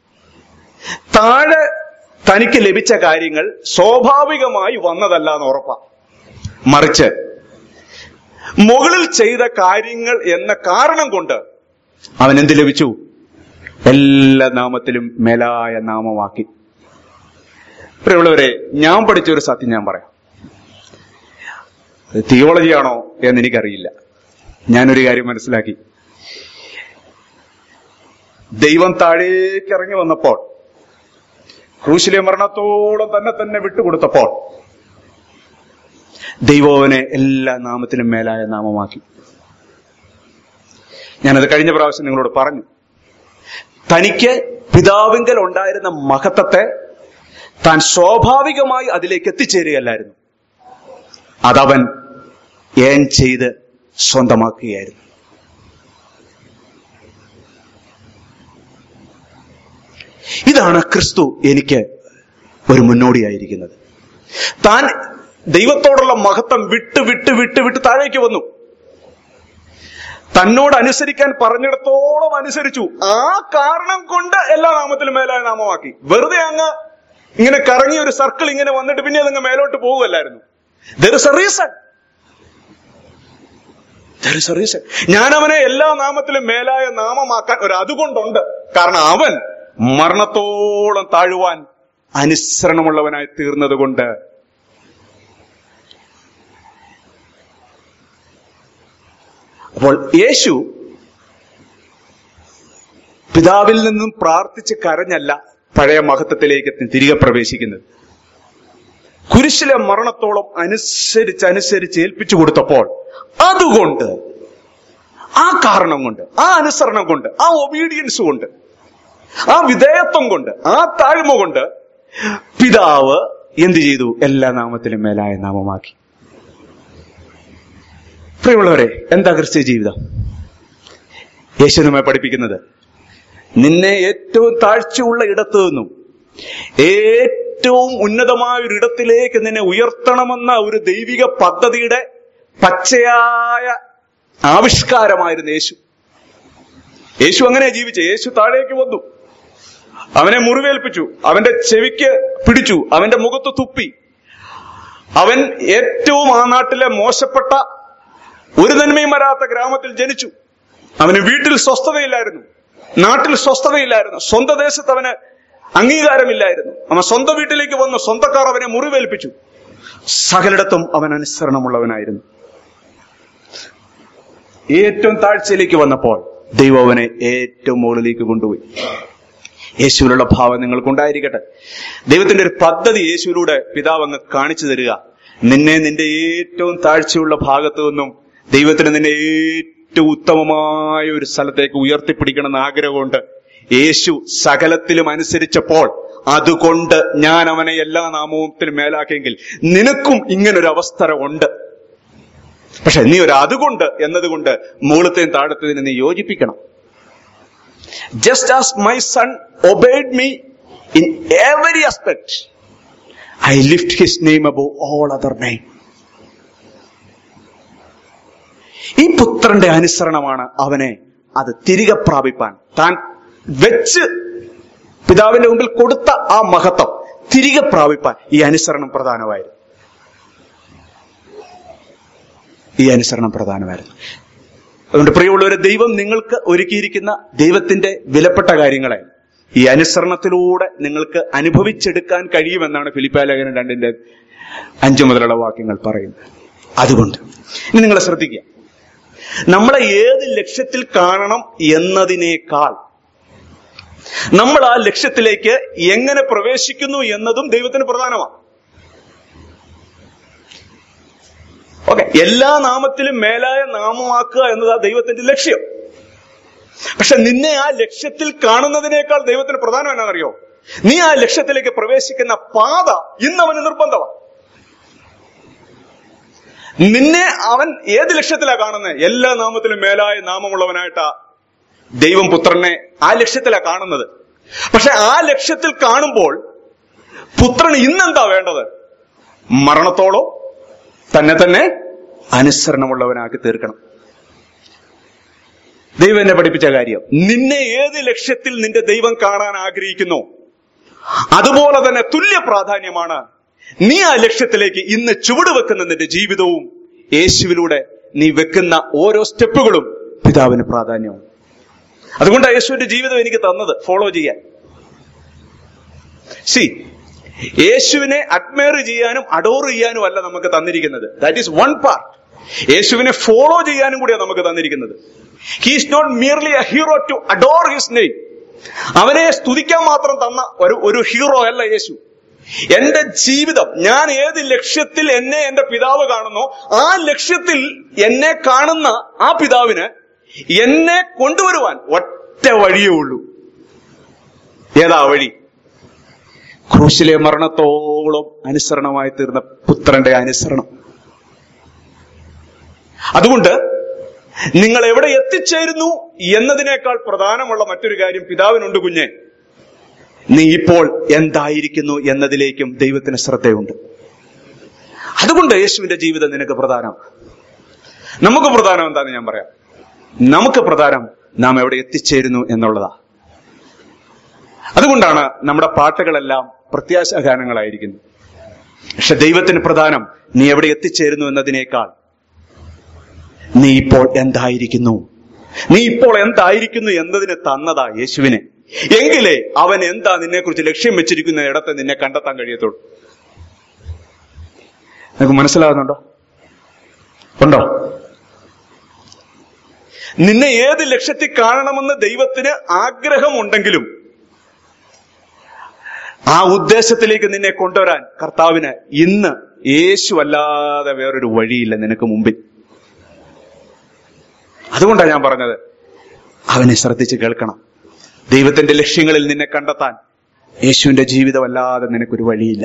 താഴെ തനിക്ക് ലഭിച്ച കാര്യങ്ങൾ സ്വാഭാവികമായി വന്നതല്ല എന്ന് ഉറപ്പാ മറിച്ച് മുകളിൽ ചെയ്ത കാര്യങ്ങൾ എന്ന കാരണം കൊണ്ട് അവൻ എന്ത് ലഭിച്ചു എല്ലാ നാമത്തിലും മേലായ നാമമാക്കി പ്രിയമുള്ളവരെ ഞാൻ പഠിച്ച ഒരു സത്യം ഞാൻ പറയാം തിയോളജിയാണോ എന്ന് എനിക്കറിയില്ല ഞാനൊരു കാര്യം മനസ്സിലാക്കി ദൈവം താഴേക്ക് ഇറങ്ങി വന്നപ്പോൾ ക്രൂശിലെ മരണത്തോളം തന്നെ തന്നെ വിട്ടുകൊടുത്തപ്പോൾ ദൈവം അവനെ എല്ലാ നാമത്തിലും മേലായ നാമമാക്കി ഞാനത് കഴിഞ്ഞ പ്രാവശ്യം നിങ്ങളോട് പറഞ്ഞു തനിക്ക് പിതാവിങ്കൽ ഉണ്ടായിരുന്ന മഹത്വത്തെ താൻ സ്വാഭാവികമായി അതിലേക്ക് എത്തിച്ചേരുകയല്ലായിരുന്നു അതവൻ ഏൻ ചെയ്ത് സ്വന്തമാക്കുകയായിരുന്നു ഇതാണ് ക്രിസ്തു എനിക്ക് ഒരു മുന്നോടിയായിരിക്കുന്നത് താൻ ദൈവത്തോടുള്ള മഹത്വം വിട്ട് വിട്ട് വിട്ട് വിട്ട് താഴേക്ക് വന്നു തന്നോട് അനുസരിക്കാൻ പറഞ്ഞിടത്തോളം അനുസരിച്ചു ആ കാരണം കൊണ്ട് എല്ലാ നാമത്തിലും മേലായ നാമമാക്കി വെറുതെ അങ്ങ് ഇങ്ങനെ കറങ്ങി ഒരു സർക്കിൾ ഇങ്ങനെ വന്നിട്ട് പിന്നെ അതങ്ങ് മേലോട്ട് പോകുമല്ലായിരുന്നു there is a reason there is a reason ഞാൻ അവനെ എല്ലാ നാമത്തിലും മേലായ നാമമാക്കാൻ ഒരു അതുകൊണ്ടുണ്ട് കാരണം അവൻ മരണത്തോളം താഴുവാൻ അനുസരണമുള്ളവനായി തീർന്നത് കൊണ്ട് അപ്പോൾ യേശു പിതാവിൽ നിന്നും പ്രാർത്ഥിച്ച് കരഞ്ഞല്ല പഴയ മഹത്വത്തിലേക്ക് തിരികെ പ്രവേശിക്കുന്നത് കുരിശിലെ മരണത്തോളം അനുസരിച്ച് അനുസരിച്ച് ഏൽപ്പിച്ചു കൊടുത്തപ്പോൾ അതുകൊണ്ട് ആ കാരണം കൊണ്ട് ആ അനുസരണം കൊണ്ട് ആ ഒബീഡിയൻസ് കൊണ്ട് ആ വിധേയത്വം കൊണ്ട് ആ താഴ്മ കൊണ്ട് പിതാവ് എന്ത് ചെയ്തു എല്ലാ നാമത്തിലും മേലായ നാമമാക്കി പ്രിയമുള്ളവരെ എന്താ ക്രിസ്ത്യ ജീവിതം യേശു നമ്മെ പഠിപ്പിക്കുന്നത് നിന്നെ ഏറ്റവും താഴ്ചയുള്ള ഇടത്തു നിന്നും ഏറ്റവും ഉന്നതമായ ഒരു ഇടത്തിലേക്ക് നിന്നെ ഉയർത്തണമെന്ന ഒരു ദൈവിക പദ്ധതിയുടെ പച്ചയായ ആവിഷ്കാരമായിരുന്നു യേശു യേശു അങ്ങനെ ജീവിച്ച യേശു താഴേക്ക് വന്നു അവനെ മുറിവേൽപ്പിച്ചു അവന്റെ ചെവിക്ക് പിടിച്ചു അവന്റെ മുഖത്ത് തുപ്പി അവൻ ഏറ്റവും ആ നാട്ടിലെ മോശപ്പെട്ട ഒരു നന്മയും വരാത്ത ഗ്രാമത്തിൽ ജനിച്ചു അവന് വീട്ടിൽ സ്വസ്ഥതയില്ലായിരുന്നു നാട്ടിൽ സ്വസ്ഥതയില്ലായിരുന്നു സ്വന്തം ദേശത്ത് അവന് അംഗീകാരമില്ലായിരുന്നു അവൻ സ്വന്തം വീട്ടിലേക്ക് വന്നു സ്വന്തക്കാർ അവനെ മുറിവേൽപ്പിച്ചു സകലിടത്തും അവൻ അനുസരണമുള്ളവനായിരുന്നു ഏറ്റവും താഴ്ചയിലേക്ക് വന്നപ്പോൾ ദൈവം അവനെ ഏറ്റവും മുകളിലേക്ക് കൊണ്ടുപോയി യേശുവിലുള്ള ഭാവം നിങ്ങൾക്കുണ്ടായിരിക്കട്ടെ ദൈവത്തിന്റെ ഒരു പദ്ധതി യേശുവിലൂടെ പിതാവ് അങ്ങ് കാണിച്ചു തരിക നിന്നെ നിന്റെ ഏറ്റവും താഴ്ചയുള്ള ഭാഗത്തു നിന്നും ദൈവത്തിന് നിന്നെ ഏറ്റവും ഉത്തമമായ ഒരു സ്ഥലത്തേക്ക് ഉയർത്തിപ്പിടിക്കണമെന്ന് ആഗ്രഹമുണ്ട് യേശു സകലത്തിലും അനുസരിച്ചപ്പോൾ അതുകൊണ്ട് ഞാൻ അവനെ എല്ലാ നാമത്തിലും മേലാക്കിയെങ്കിൽ നിനക്കും ഇങ്ങനൊരു അവസ്ഥ ഉണ്ട് പക്ഷെ നീ ഒരു അതുകൊണ്ട് എന്നതുകൊണ്ട് മുകളത്തെയും താഴത്തെയും നീ യോജിപ്പിക്കണം just as my son obeyed me in every aspect I lift his name above all other name ഈ പുത്രന്റെ അനുസരണമാണ് അവനെ അത് തിരികെ പ്രാപിപ്പാൻ താൻ വെച്ച് പിതാവിന്റെ മുമ്പിൽ കൊടുത്ത ആ മഹത്വം തിരികെ പ്രാപിപ്പാൻ ഈ അനുസരണം പ്രധാനമായിരുന്നു ഈ അനുസരണം പ്രധാനമായിരുന്നു അതുകൊണ്ട് പ്രിയമുള്ളവരെ ദൈവം നിങ്ങൾക്ക് ഒരുക്കിയിരിക്കുന്ന ദൈവത്തിന്റെ വിലപ്പെട്ട കാര്യങ്ങളെ ഈ അനുസരണത്തിലൂടെ നിങ്ങൾക്ക് അനുഭവിച്ചെടുക്കാൻ കഴിയുമെന്നാണ് ഫിലിപ്പ ലേഖനം രണ്ടിന്റെ അഞ്ചു മുതലുള്ള വാക്യങ്ങൾ പറയുന്നത് അതുകൊണ്ട് ഇനി നിങ്ങൾ ശ്രദ്ധിക്കുക നമ്മളെ ഏത് ലക്ഷ്യത്തിൽ കാണണം എന്നതിനേക്കാൾ നമ്മൾ ആ ലക്ഷ്യത്തിലേക്ക് എങ്ങനെ പ്രവേശിക്കുന്നു എന്നതും ദൈവത്തിന് പ്രധാനമാണ് ഓക്കെ എല്ലാ നാമത്തിലും മേലായ നാമമാക്കുക എന്നതാ ദൈവത്തിന്റെ ലക്ഷ്യം പക്ഷെ നിന്നെ ആ ലക്ഷ്യത്തിൽ കാണുന്നതിനേക്കാൾ ദൈവത്തിന് പ്രധാനം എന്നാണെന്നറിയോ നീ ആ ലക്ഷ്യത്തിലേക്ക് പ്രവേശിക്കുന്ന പാത ഇന്ന് അവന് നിർബന്ധമാണ് നിന്നെ അവൻ ഏത് ലക്ഷ്യത്തിലാ കാണുന്നത് എല്ലാ നാമത്തിലും മേലായ നാമമുള്ളവനായിട്ടാ ദൈവം പുത്രനെ ആ ലക്ഷ്യത്തിലാ കാണുന്നത് പക്ഷെ ആ ലക്ഷ്യത്തിൽ കാണുമ്പോൾ പുത്രന് ഇന്നെന്താ വേണ്ടത് മരണത്തോളോ തന്നെ തന്നെ അനുസരണമുള്ളവനാക്കി തീർക്കണം ദൈവം എന്നെ പഠിപ്പിച്ച കാര്യം നിന്നെ ഏത് ലക്ഷ്യത്തിൽ നിന്റെ ദൈവം കാണാൻ ആഗ്രഹിക്കുന്നു അതുപോലെ തന്നെ തുല്യ പ്രാധാന്യമാണ് നീ ആ ലക്ഷ്യത്തിലേക്ക് ഇന്ന് ചുവട് വെക്കുന്ന നിന്റെ ജീവിതവും യേശുവിലൂടെ നീ വെക്കുന്ന ഓരോ സ്റ്റെപ്പുകളും പിതാവിന് പ്രാധാന്യമാണ് അതുകൊണ്ടാണ് യേശുവിന്റെ ജീവിതം എനിക്ക് തന്നത് ഫോളോ ചെയ്യാൻ സി യേശുവിനെ അഡ്മയർ ചെയ്യാനും അഡോർ ചെയ്യാനും അല്ല നമുക്ക് തന്നിരിക്കുന്നത് ദാറ്റ് ഈസ് വൺ പാർട്ട് യേശുവിനെ ഫോളോ ചെയ്യാനും കൂടിയാണ് നമുക്ക് തന്നിരിക്കുന്നത് he is not merely a hero to adore his name അവനെ സ്തുതിക്കാൻ മാത്രം തന്ന ഒരു ഒരു ഹീറോ അല്ല യേശു എന്റെ ജീവിതം ഞാൻ ഏത് ലക്ഷ്യത്തിൽ എന്നെ എന്റെ പിതാവ് കാണുന്നോ ആ ലക്ഷ്യത്തിൽ എന്നെ കാണുന്ന ആ പിതാവിന് എന്നെ കൊണ്ടുവരുവാൻ ഒറ്റ വഴിയേ ഉള്ളൂ ഏതാ വഴി ക്രൂശിലെ മരണത്തോളം അനുസരണമായി തീർന്ന പുത്രന്റെ അനുസരണം അതുകൊണ്ട് നിങ്ങൾ എവിടെ എത്തിച്ചേരുന്നു എന്നതിനേക്കാൾ പ്രധാനമുള്ള മറ്റൊരു കാര്യം പിതാവിനുണ്ട് കുഞ്ഞെ നീ ഇപ്പോൾ എന്തായിരിക്കുന്നു എന്നതിലേക്കും ദൈവത്തിന് ശ്രദ്ധയുണ്ട് അതുകൊണ്ട് യേശുവിന്റെ ജീവിതം നിനക്ക് പ്രധാനം നമുക്ക് പ്രധാനം എന്താന്ന് ഞാൻ പറയാം നമുക്ക് പ്രധാനം നാം എവിടെ എത്തിച്ചേരുന്നു എന്നുള്ളതാ അതുകൊണ്ടാണ് നമ്മുടെ പാട്ടുകളെല്ലാം പ്രത്യാശ ഗാനങ്ങളായിരിക്കുന്നത് പക്ഷെ ദൈവത്തിന് പ്രധാനം നീ എവിടെ എത്തിച്ചേരുന്നു എന്നതിനേക്കാൾ നീ ഇപ്പോൾ എന്തായിരിക്കുന്നു നീ ഇപ്പോൾ എന്തായിരിക്കുന്നു എന്നതിന് തന്നതാ യേശുവിനെ എങ്കിലേ അവൻ എന്താ നിന്നെക്കുറിച്ച് ലക്ഷ്യം വെച്ചിരിക്കുന്ന ഇടത്തെ നിന്നെ കണ്ടെത്താൻ കഴിയത്തുള്ളൂ നിനക്ക് മനസ്സിലാകുന്നുണ്ടോ ഉണ്ടോ നിന്നെ ഏത് ലക്ഷ്യത്തിൽ കാണണമെന്ന് ദൈവത്തിന് ആഗ്രഹമുണ്ടെങ്കിലും ആ ഉദ്ദേശത്തിലേക്ക് നിന്നെ കൊണ്ടുവരാൻ കർത്താവിന് ഇന്ന് യേശു അല്ലാതെ വേറൊരു വഴിയില്ല നിനക്ക് മുമ്പിൽ അതുകൊണ്ടാണ് ഞാൻ പറഞ്ഞത് അവനെ ശ്രദ്ധിച്ച് കേൾക്കണം ദൈവത്തിന്റെ ലക്ഷ്യങ്ങളിൽ നിന്നെ കണ്ടെത്താൻ യേശുവിന്റെ ജീവിതമല്ലാതെ നിനക്കൊരു വഴിയില്ല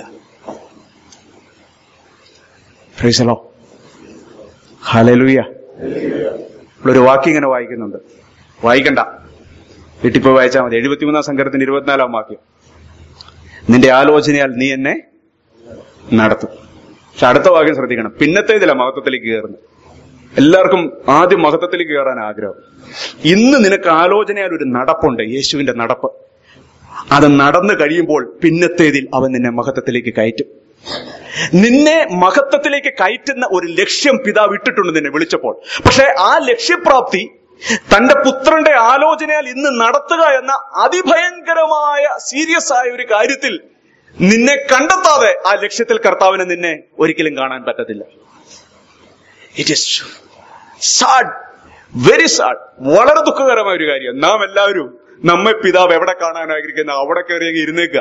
ഫ്രൈസലോ ഹലലുയ ഒരു വാക്യം ഇങ്ങനെ വായിക്കുന്നുണ്ട് വായിക്കണ്ട വീട്ടിൽ പോയി വായിച്ചാൽ മതി എഴുപത്തിമൂന്നാം സംഘത്തിന്റെ ഇരുപത്തിനാലാം വാക്യം നിന്റെ ആലോചനയാൽ നീ എന്നെ നടത്തും പക്ഷെ അടുത്ത വാക്യം ശ്രദ്ധിക്കണം പിന്നത്തേതില മഹത്വത്തിലേക്ക് കയറുന്നത് എല്ലാവർക്കും ആദ്യം മഹത്വത്തിലേക്ക് കയറാൻ ആഗ്രഹം ഇന്ന് നിനക്ക് ആലോചനയാൽ ഒരു നടപ്പുണ്ട് യേശുവിന്റെ നടപ്പ് അത് നടന്നു കഴിയുമ്പോൾ പിന്നത്തേതിൽ അവൻ നിന്നെ മഹത്വത്തിലേക്ക് കയറ്റും നിന്നെ മഹത്വത്തിലേക്ക് കയറ്റുന്ന ഒരു ലക്ഷ്യം പിതാവ് ഇട്ടിട്ടുണ്ട് നിന്നെ വിളിച്ചപ്പോൾ പക്ഷെ ആ ലക്ഷ്യപ്രാപ്തി തന്റെ പുത്രന്റെ ആലോചനയാൽ ഇന്ന് നടത്തുക എന്ന അതിഭയങ്കരമായ സീരിയസ് ആയ ഒരു കാര്യത്തിൽ നിന്നെ കണ്ടെത്താതെ ആ ലക്ഷ്യത്തിൽ കർത്താവിനെ നിന്നെ ഒരിക്കലും കാണാൻ പറ്റത്തില്ല it is sad very sad വളരെ ദുഃഖകരമായ ഒരു കാര്യം നാം എല്ലാവരും നമ്മെ പിതാവ് എവിടെ കാണാൻ ആഗ്രഹിക്കുന്ന അവിടെ കയറി അങ്ങ് ഇരുന്നേക്കുക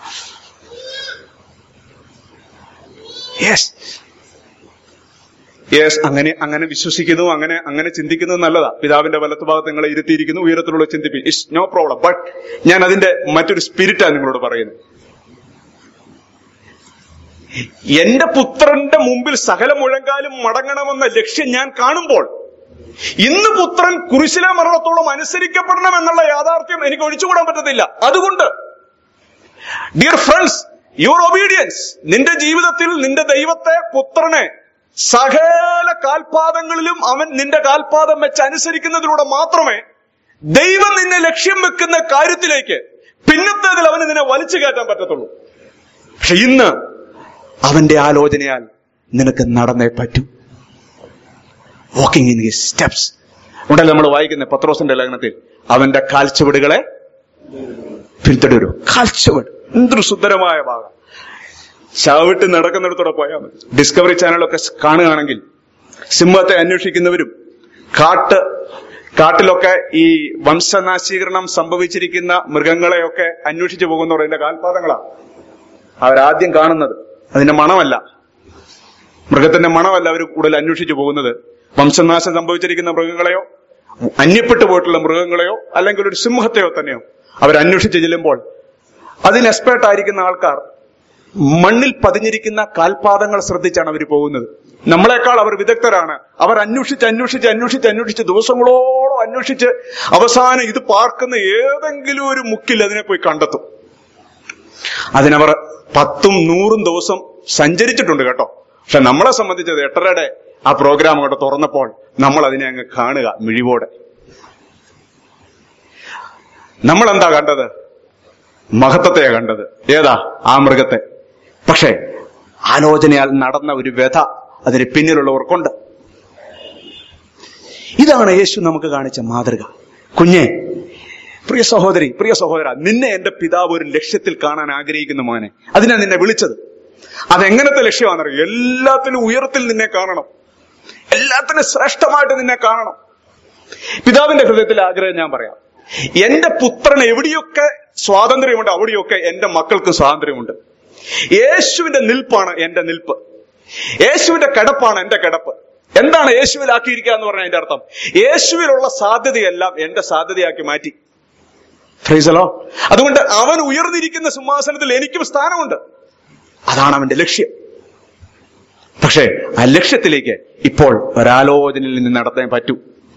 യെസ് യെസ് അങ്ങനെ അങ്ങനെ വിശ്വസിക്കുന്നു അങ്ങനെ അങ്ങനെ ചിന്തിക്കുന്നത് നല്ലതാ പിതാവിന്റെ വലത്ത് ഭാഗത്ത് നിങ്ങളെ ഇരുത്തിയിരിക്കുന്നു ഉയരത്തിലുള്ള ചിന്തിപ്പിൽ ഇറ്റ്സ് നോ പ്രോബ്ലം ബട്ട് ഞാൻ അതിന്റെ മറ്റൊരു സ്പിരിറ്റാണ് നിങ്ങളോട് പറയുന്നത് എന്റെ പുത്രന്റെ മുമ്പിൽ സകല മുഴങ്കാലും മടങ്ങണമെന്ന ലക്ഷ്യം ഞാൻ കാണുമ്പോൾ ഇന്ന് പുത്രൻ കുരിശിലെ മരണത്തോളം അനുസരിക്കപ്പെടണം എന്നുള്ള യാഥാർത്ഥ്യം എനിക്ക് ഒഴിച്ചുകൂടാൻ പറ്റത്തില്ല അതുകൊണ്ട് ഡിയർ ഫ്രണ്ട്സ് യുവർ ഒബീഡിയൻസ് നിന്റെ ജീവിതത്തിൽ നിന്റെ ദൈവത്തെ പുത്രനെ സകല കാൽപാദങ്ങളിലും അവൻ നിന്റെ കാൽപാദം വെച്ച് അനുസരിക്കുന്നതിലൂടെ മാത്രമേ ദൈവം നിന്നെ ലക്ഷ്യം വെക്കുന്ന കാര്യത്തിലേക്ക് പിന്നത്തേതിൽ അവന് നിന്നെ വലിച്ചു കയറ്റാൻ പറ്റത്തുള്ളൂ പക്ഷെ ഇന്ന് അവന്റെ ആലോചനയാൽ നിനക്ക് നടന്നേ പറ്റൂ വാക്കിംഗ് ഇൻ ഹിസ് സ്റ്റെപ്സ് ഉണ്ടല്ലോ നമ്മൾ വായിക്കുന്ന പത്രോസിന്റെ ലേഖനത്തിൽ അവന്റെ കാൽച്ചുവടുകളെ പിന്തുടരൂ കാൽച്ചുവട് എന്തൊരു സുന്ദരമായ ഭാഗം ചാവിട്ട് നടക്കുന്നിടത്തൂടെ പോയാൽ മതി ഡിസ്കവറി ചാനലൊക്കെ കാണുകയാണെങ്കിൽ സിംഹത്തെ അന്വേഷിക്കുന്നവരും കാട്ട് കാട്ടിലൊക്കെ ഈ വംശനാശീകരണം സംഭവിച്ചിരിക്കുന്ന മൃഗങ്ങളെയൊക്കെ അന്വേഷിച്ചു പോകുന്നവർ അതിന്റെ കാൽപാദങ്ങളാണ് അവരാദ്യം കാണുന്നത് അതിന്റെ മണമല്ല മൃഗത്തിന്റെ മണമല്ല അവർ കൂടുതൽ അന്വേഷിച്ചു പോകുന്നത് വംശനാശം സംഭവിച്ചിരിക്കുന്ന മൃഗങ്ങളെയോ അന്യപ്പെട്ടു പോയിട്ടുള്ള മൃഗങ്ങളെയോ അല്ലെങ്കിൽ ഒരു സിംഹത്തെയോ തന്നെയോ അവർ അന്വേഷിച്ച് ചെല്ലുമ്പോൾ അതിന് എക്സ്പേർട്ട് ആയിരിക്കുന്ന ആൾക്കാർ മണ്ണിൽ പതിഞ്ഞിരിക്കുന്ന കാൽപാദങ്ങൾ ശ്രദ്ധിച്ചാണ് അവർ പോകുന്നത് നമ്മളെക്കാൾ അവർ വിദഗ്ധരാണ് അവർ അന്വേഷിച്ച് അന്വേഷിച്ച് അന്വേഷിച്ച് അന്വേഷിച്ച് ദിവസങ്ങളോളം അന്വേഷിച്ച് അവസാനം ഇത് പാർക്കുന്ന ഏതെങ്കിലും ഒരു മുക്കിൽ അതിനെ പോയി കണ്ടെത്തും അതിനവർ പത്തും നൂറും ദിവസം സഞ്ചരിച്ചിട്ടുണ്ട് കേട്ടോ പക്ഷെ നമ്മളെ സംബന്ധിച്ചത് എട്ടരയുടെ ആ പ്രോഗ്രാം അങ്ങോട്ട് തുറന്നപ്പോൾ നമ്മൾ അതിനെ അങ്ങ് കാണുക മിഴിവോടെ നമ്മൾ എന്താ കണ്ടത് മഹത്വത്തെയാ കണ്ടത് ഏതാ ആ മൃഗത്തെ പക്ഷേ ആലോചനയാൽ നടന്ന ഒരു വ്യഥ അതിന് പിന്നിലുള്ളവർക്കുണ്ട് ഇതാണ് യേശു നമുക്ക് കാണിച്ച മാതൃക കുഞ്ഞെ പ്രിയ സഹോദരി പ്രിയ സഹോദര നിന്നെ എന്റെ പിതാവ് ഒരു ലക്ഷ്യത്തിൽ കാണാൻ ആഗ്രഹിക്കുന്ന മോനെ അതിനാ നിന്നെ വിളിച്ചത് അതെങ്ങനത്തെ ലക്ഷ്യമാണെന്നറിയോ എല്ലാത്തിനും ഉയരത്തിൽ നിന്നെ കാണണം എല്ലാത്തിനും ശ്രേഷ്ഠമായിട്ട് നിന്നെ കാണണം പിതാവിന്റെ ഹൃദയത്തിലെ ആഗ്രഹം ഞാൻ പറയാം എന്റെ പുത്രന് എവിടെയൊക്കെ സ്വാതന്ത്ര്യമുണ്ട് അവിടെയൊക്കെ എന്റെ മക്കൾക്ക് സ്വാതന്ത്ര്യമുണ്ട് യേശുവിന്റെ നിൽപ്പാണ് എന്റെ നിൽപ്പ് യേശുവിന്റെ കിടപ്പാണ് എന്റെ കിടപ്പ് എന്താണ് യേശുവിലാക്കിയിരിക്കുക എന്ന് പറഞ്ഞാൽ അതിന്റെ അർത്ഥം യേശുവിലുള്ള സാധ്യതയെല്ലാം എന്റെ സാധ്യതയാക്കി മാറ്റി ഫ്രീസലോ അതുകൊണ്ട് അവൻ ഉയർന്നിരിക്കുന്ന സിംഹാസനത്തിൽ എനിക്കും സ്ഥാനമുണ്ട് അതാണ് അവന്റെ ലക്ഷ്യം പക്ഷേ ആ ലക്ഷ്യത്തിലേക്ക് ഇപ്പോൾ ഒരാലോചനയിൽ നിന്ന് നടത്താൻ പറ്റൂ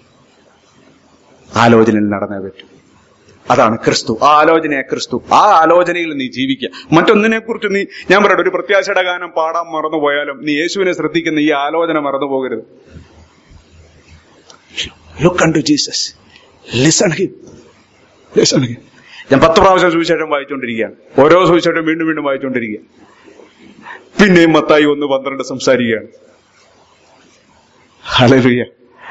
ആലോചനയിൽ നടന്നേ പറ്റൂ അതാണ് ക്രിസ്തു ആ ആലോചനയെ ക്രിസ്തു ആ ആലോചനയിൽ നീ ജീവിക്കുക മറ്റൊന്നിനെ കുറിച്ച് നീ ഞാൻ പറയട്ടെ ഒരു പ്രത്യാശയുടെ ഗാനം പാടാൻ മറന്നുപോയാലും നീ യേശുവിനെ ശ്രദ്ധിക്കുന്ന ഈ ആലോചന മറന്നു പോകരുത് look to Jesus listen him listen him ഞാൻ പത്ത് പ്രാവശ്യം സുവിശേഷം വായിച്ചുകൊണ്ടിരിക്കുകയാണ് ഓരോ സുവിശേഷം വീണ്ടും വീണ്ടും വായിച്ചുകൊണ്ടിരിക്കുക പിന്നെയും മത്തായി ഒന്ന് പന്ത്രണ്ട് സംസാരിക്കുകയാണ് ഹലറിയ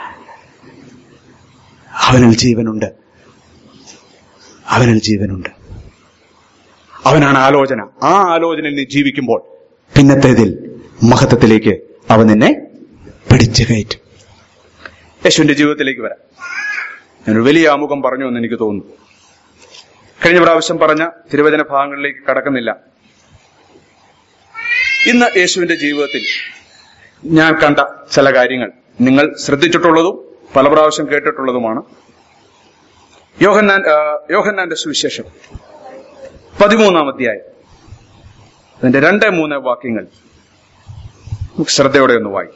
അവനിൽ ജീവനുണ്ട് അവനിൽ ജീവനുണ്ട് അവനാണ് ആലോചന ആ ആലോചനയിൽ നീ ജീവിക്കുമ്പോൾ പിന്നത്തേതിൽ മഹത്വത്തിലേക്ക് അവൻ നിന്നെ പിടിച്ചു കയറ്റും യേശുവിന്റെ ജീവിതത്തിലേക്ക് വരാം ഞാനൊരു വലിയ ആമുഖം പറഞ്ഞു എന്ന് എനിക്ക് തോന്നുന്നു കഴിഞ്ഞ പ്രാവശ്യം പറഞ്ഞ തിരുവചന ഭാഗങ്ങളിലേക്ക് കടക്കുന്നില്ല ഇന്ന് യേശുവിന്റെ ജീവിതത്തിൽ ഞാൻ കണ്ട ചില കാര്യങ്ങൾ നിങ്ങൾ ശ്രദ്ധിച്ചിട്ടുള്ളതും പല പ്രാവശ്യം കേട്ടിട്ടുള്ളതുമാണ് യോഹന്നാൻ ആ, യോഹന്നാന്റെ സുവിശേഷം പതിമൂന്നാം അധ്യായം അതിന്റെ രണ്ട് മൂന്ന് വാക്യങ്ങൾ നമുക്ക് ശ്രദ്ധയോടെ ഒന്ന് വായിക്കും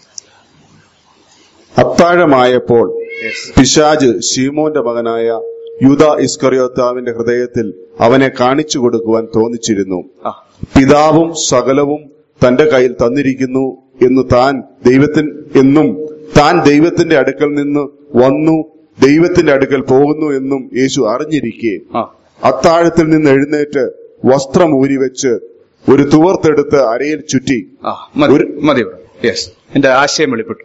അത്താഴമായപ്പോൾ Yes. പിശാജ് ശീമോന്റെ മകനായ യുദ ഇസ്കറിയോത്താവിന്റെ ഹൃദയത്തിൽ അവനെ കാണിച്ചു കൊടുക്കുവാൻ തോന്നിച്ചിരുന്നു ആ പിതാവും സകലവും തന്റെ കയ്യിൽ തന്നിരിക്കുന്നു എന്ന് താൻ ദൈവത്തിൻ എന്നും താൻ ദൈവത്തിന്റെ അടുക്കൽ നിന്ന് വന്നു ദൈവത്തിന്റെ അടുക്കൽ പോകുന്നു എന്നും യേശു അറിഞ്ഞിരിക്കെ ആ അത്താഴത്തിൽ നിന്ന് എഴുന്നേറ്റ് വസ്ത്രം ഊരിവെച്ച് ഒരു തുവർത്തെടുത്ത് അരയിൽ ചുറ്റി ആ മതി ഒരു- മതി യെസ് എന്റെ ആശയം വെളിപ്പെട്ടു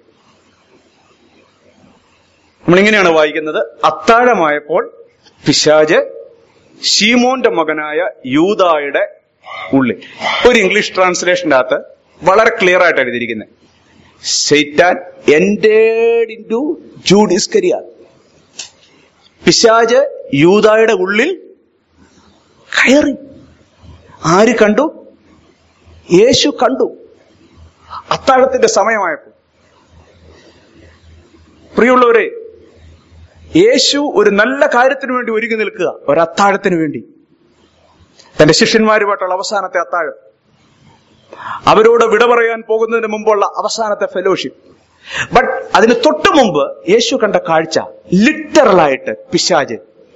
നമ്മളിങ്ങനെയാണ് വായിക്കുന്നത് അത്താഴമായപ്പോൾ പിശാജ് ഷീമോന്റെ മകനായ യൂതായുടെ ഉള്ളിൽ ഒരു ഇംഗ്ലീഷ് ട്രാൻസ്ലേഷന്റെ അകത്ത് വളരെ ക്ലിയർ ആയിട്ട് എഴുതിയിരിക്കുന്നത് Satan entered into Judas Iscariot പിശാജ് യൂതായുടെ ഉള്ളിൽ കയറി ആര് കണ്ടു യേശു കണ്ടു അത്താഴത്തിന്റെ സമയമായപ്പോൾ പ്രിയമുള്ളവരെ യേശു ഒരു നല്ല കാര്യത്തിന് വേണ്ടി ഒരുങ്ങി നിൽക്കുക ഒരു അത്താഴത്തിന് വേണ്ടി തന്റെ ശിഷ്യന്മാരുമായിട്ടുള്ള അവസാനത്തെ അത്താഴം അവരോട് വിട പറയാൻ പോകുന്നതിന് മുമ്പുള്ള അവസാനത്തെ ഫെലോഷിപ്പ് ബട്ട് അതിന് തൊട്ടു മുമ്പ് യേശു കണ്ട കാഴ്ച ലിറ്ററലായിട്ട് പിശാജ്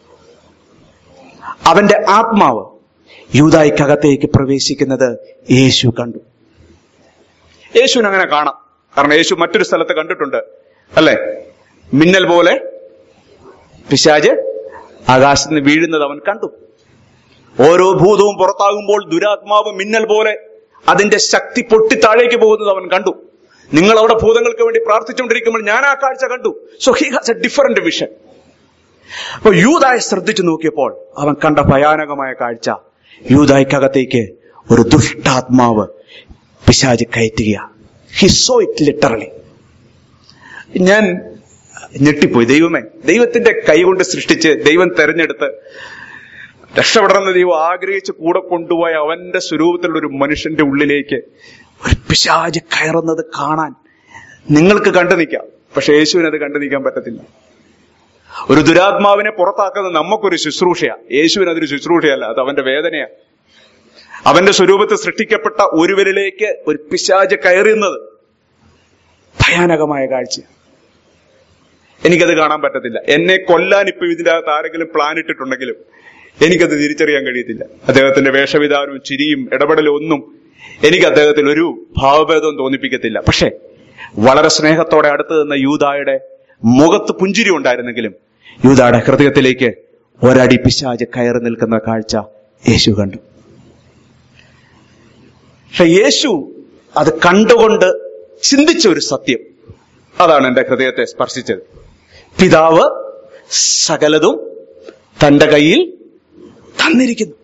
അവന്റെ ആത്മാവ് യൂതായിക്കകത്തേക്ക് പ്രവേശിക്കുന്നത് യേശു കണ്ടു യേശുവിന് അങ്ങനെ കാണാം കാരണം യേശു മറ്റൊരു സ്ഥലത്ത് കണ്ടിട്ടുണ്ട് അല്ലെ മിന്നൽ പോലെ പിശാജ് ആകാശത്ത് നിന്ന് വീഴുന്നത് അവൻ കണ്ടു ഓരോ ഭൂതവും പുറത്താകുമ്പോൾ ദുരാത്മാവ് മിന്നൽ പോലെ അതിന്റെ ശക്തി പൊട്ടി താഴേക്ക് പോകുന്നത് അവൻ കണ്ടു നിങ്ങൾ അവിടെ ഭൂതങ്ങൾക്ക് വേണ്ടി പ്രാർത്ഥിച്ചുകൊണ്ടിരിക്കുമ്പോൾ ഞാൻ ആ കാഴ്ച കണ്ടു so he has a different vision അപ്പൊ യൂതായെ ശ്രദ്ധിച്ചു നോക്കിയപ്പോൾ അവൻ കണ്ട ഭയാനകമായ കാഴ്ച യൂതായ്ക്കകത്തേക്ക് ഒരു ദുഷ്ടാത്മാവ് പിശാജ് കയറ്റുക ഹി സോ ഇറ്റ് ലിറ്ററലി ഞാൻ ഞെട്ടിപ്പോയി ദൈവമേ ദൈവത്തിന്റെ കൈകൊണ്ട് സൃഷ്ടിച്ച് ദൈവം തെരഞ്ഞെടുത്ത് രക്ഷപ്പെടണമെന്ന് ദൈവം ആഗ്രഹിച്ച് കൂടെ കൊണ്ടുപോയ അവന്റെ സ്വരൂപത്തിലുള്ള ഒരു മനുഷ്യന്റെ ഉള്ളിലേക്ക് ഒരു പിശാജ് കയറുന്നത് കാണാൻ നിങ്ങൾക്ക് കണ്ടു നിൽക്കാം പക്ഷെ യേശുവിന് അത് കണ്ടു നിൽക്കാൻ പറ്റത്തില്ല ഒരു ദുരാത്മാവിനെ പുറത്താക്കുന്നത് നമുക്കൊരു ശുശ്രൂഷയാ യേശുവിന് അതൊരു ശുശ്രൂഷയല്ല അത് അവന്റെ വേദനയാ അവന്റെ സ്വരൂപത്തിൽ സൃഷ്ടിക്കപ്പെട്ട ഒരുവരിലേക്ക് ഒരു പിശാജ് കയറുന്നത് ഭയാനകമായ കാഴ്ച എനിക്കത് കാണാൻ പറ്റത്തില്ല എന്നെ കൊല്ലാൻ ഇപ്പൊ ഇതിന്റെ അകത്ത് ആരെങ്കിലും പ്ലാൻ ഇട്ടിട്ടുണ്ടെങ്കിലും എനിക്കത് തിരിച്ചറിയാൻ കഴിയത്തില്ല അദ്ദേഹത്തിന്റെ വേഷവിധാനവും ചിരിയും ഇടപെടലും ഒന്നും എനിക്ക് അദ്ദേഹത്തിൽ ഒരു ഭാവഭേദവും തോന്നിപ്പിക്കത്തില്ല പക്ഷേ വളരെ സ്നേഹത്തോടെ അടുത്ത് നിന്ന യൂതായുടെ മുഖത്ത് പുഞ്ചിരി ഉണ്ടായിരുന്നെങ്കിലും യൂതായുടെ ഹൃദയത്തിലേക്ക് ഒരടി പിശാജ് കയറി നിൽക്കുന്ന കാഴ്ച യേശു കണ്ടു പക്ഷെ യേശു അത് കണ്ടുകൊണ്ട് ചിന്തിച്ച ഒരു സത്യം അതാണ് എന്റെ ഹൃദയത്തെ സ്പർശിച്ചത് പിതാവ് സകലതും തന്റെ കയ്യിൽ തന്നിരിക്കുന്നു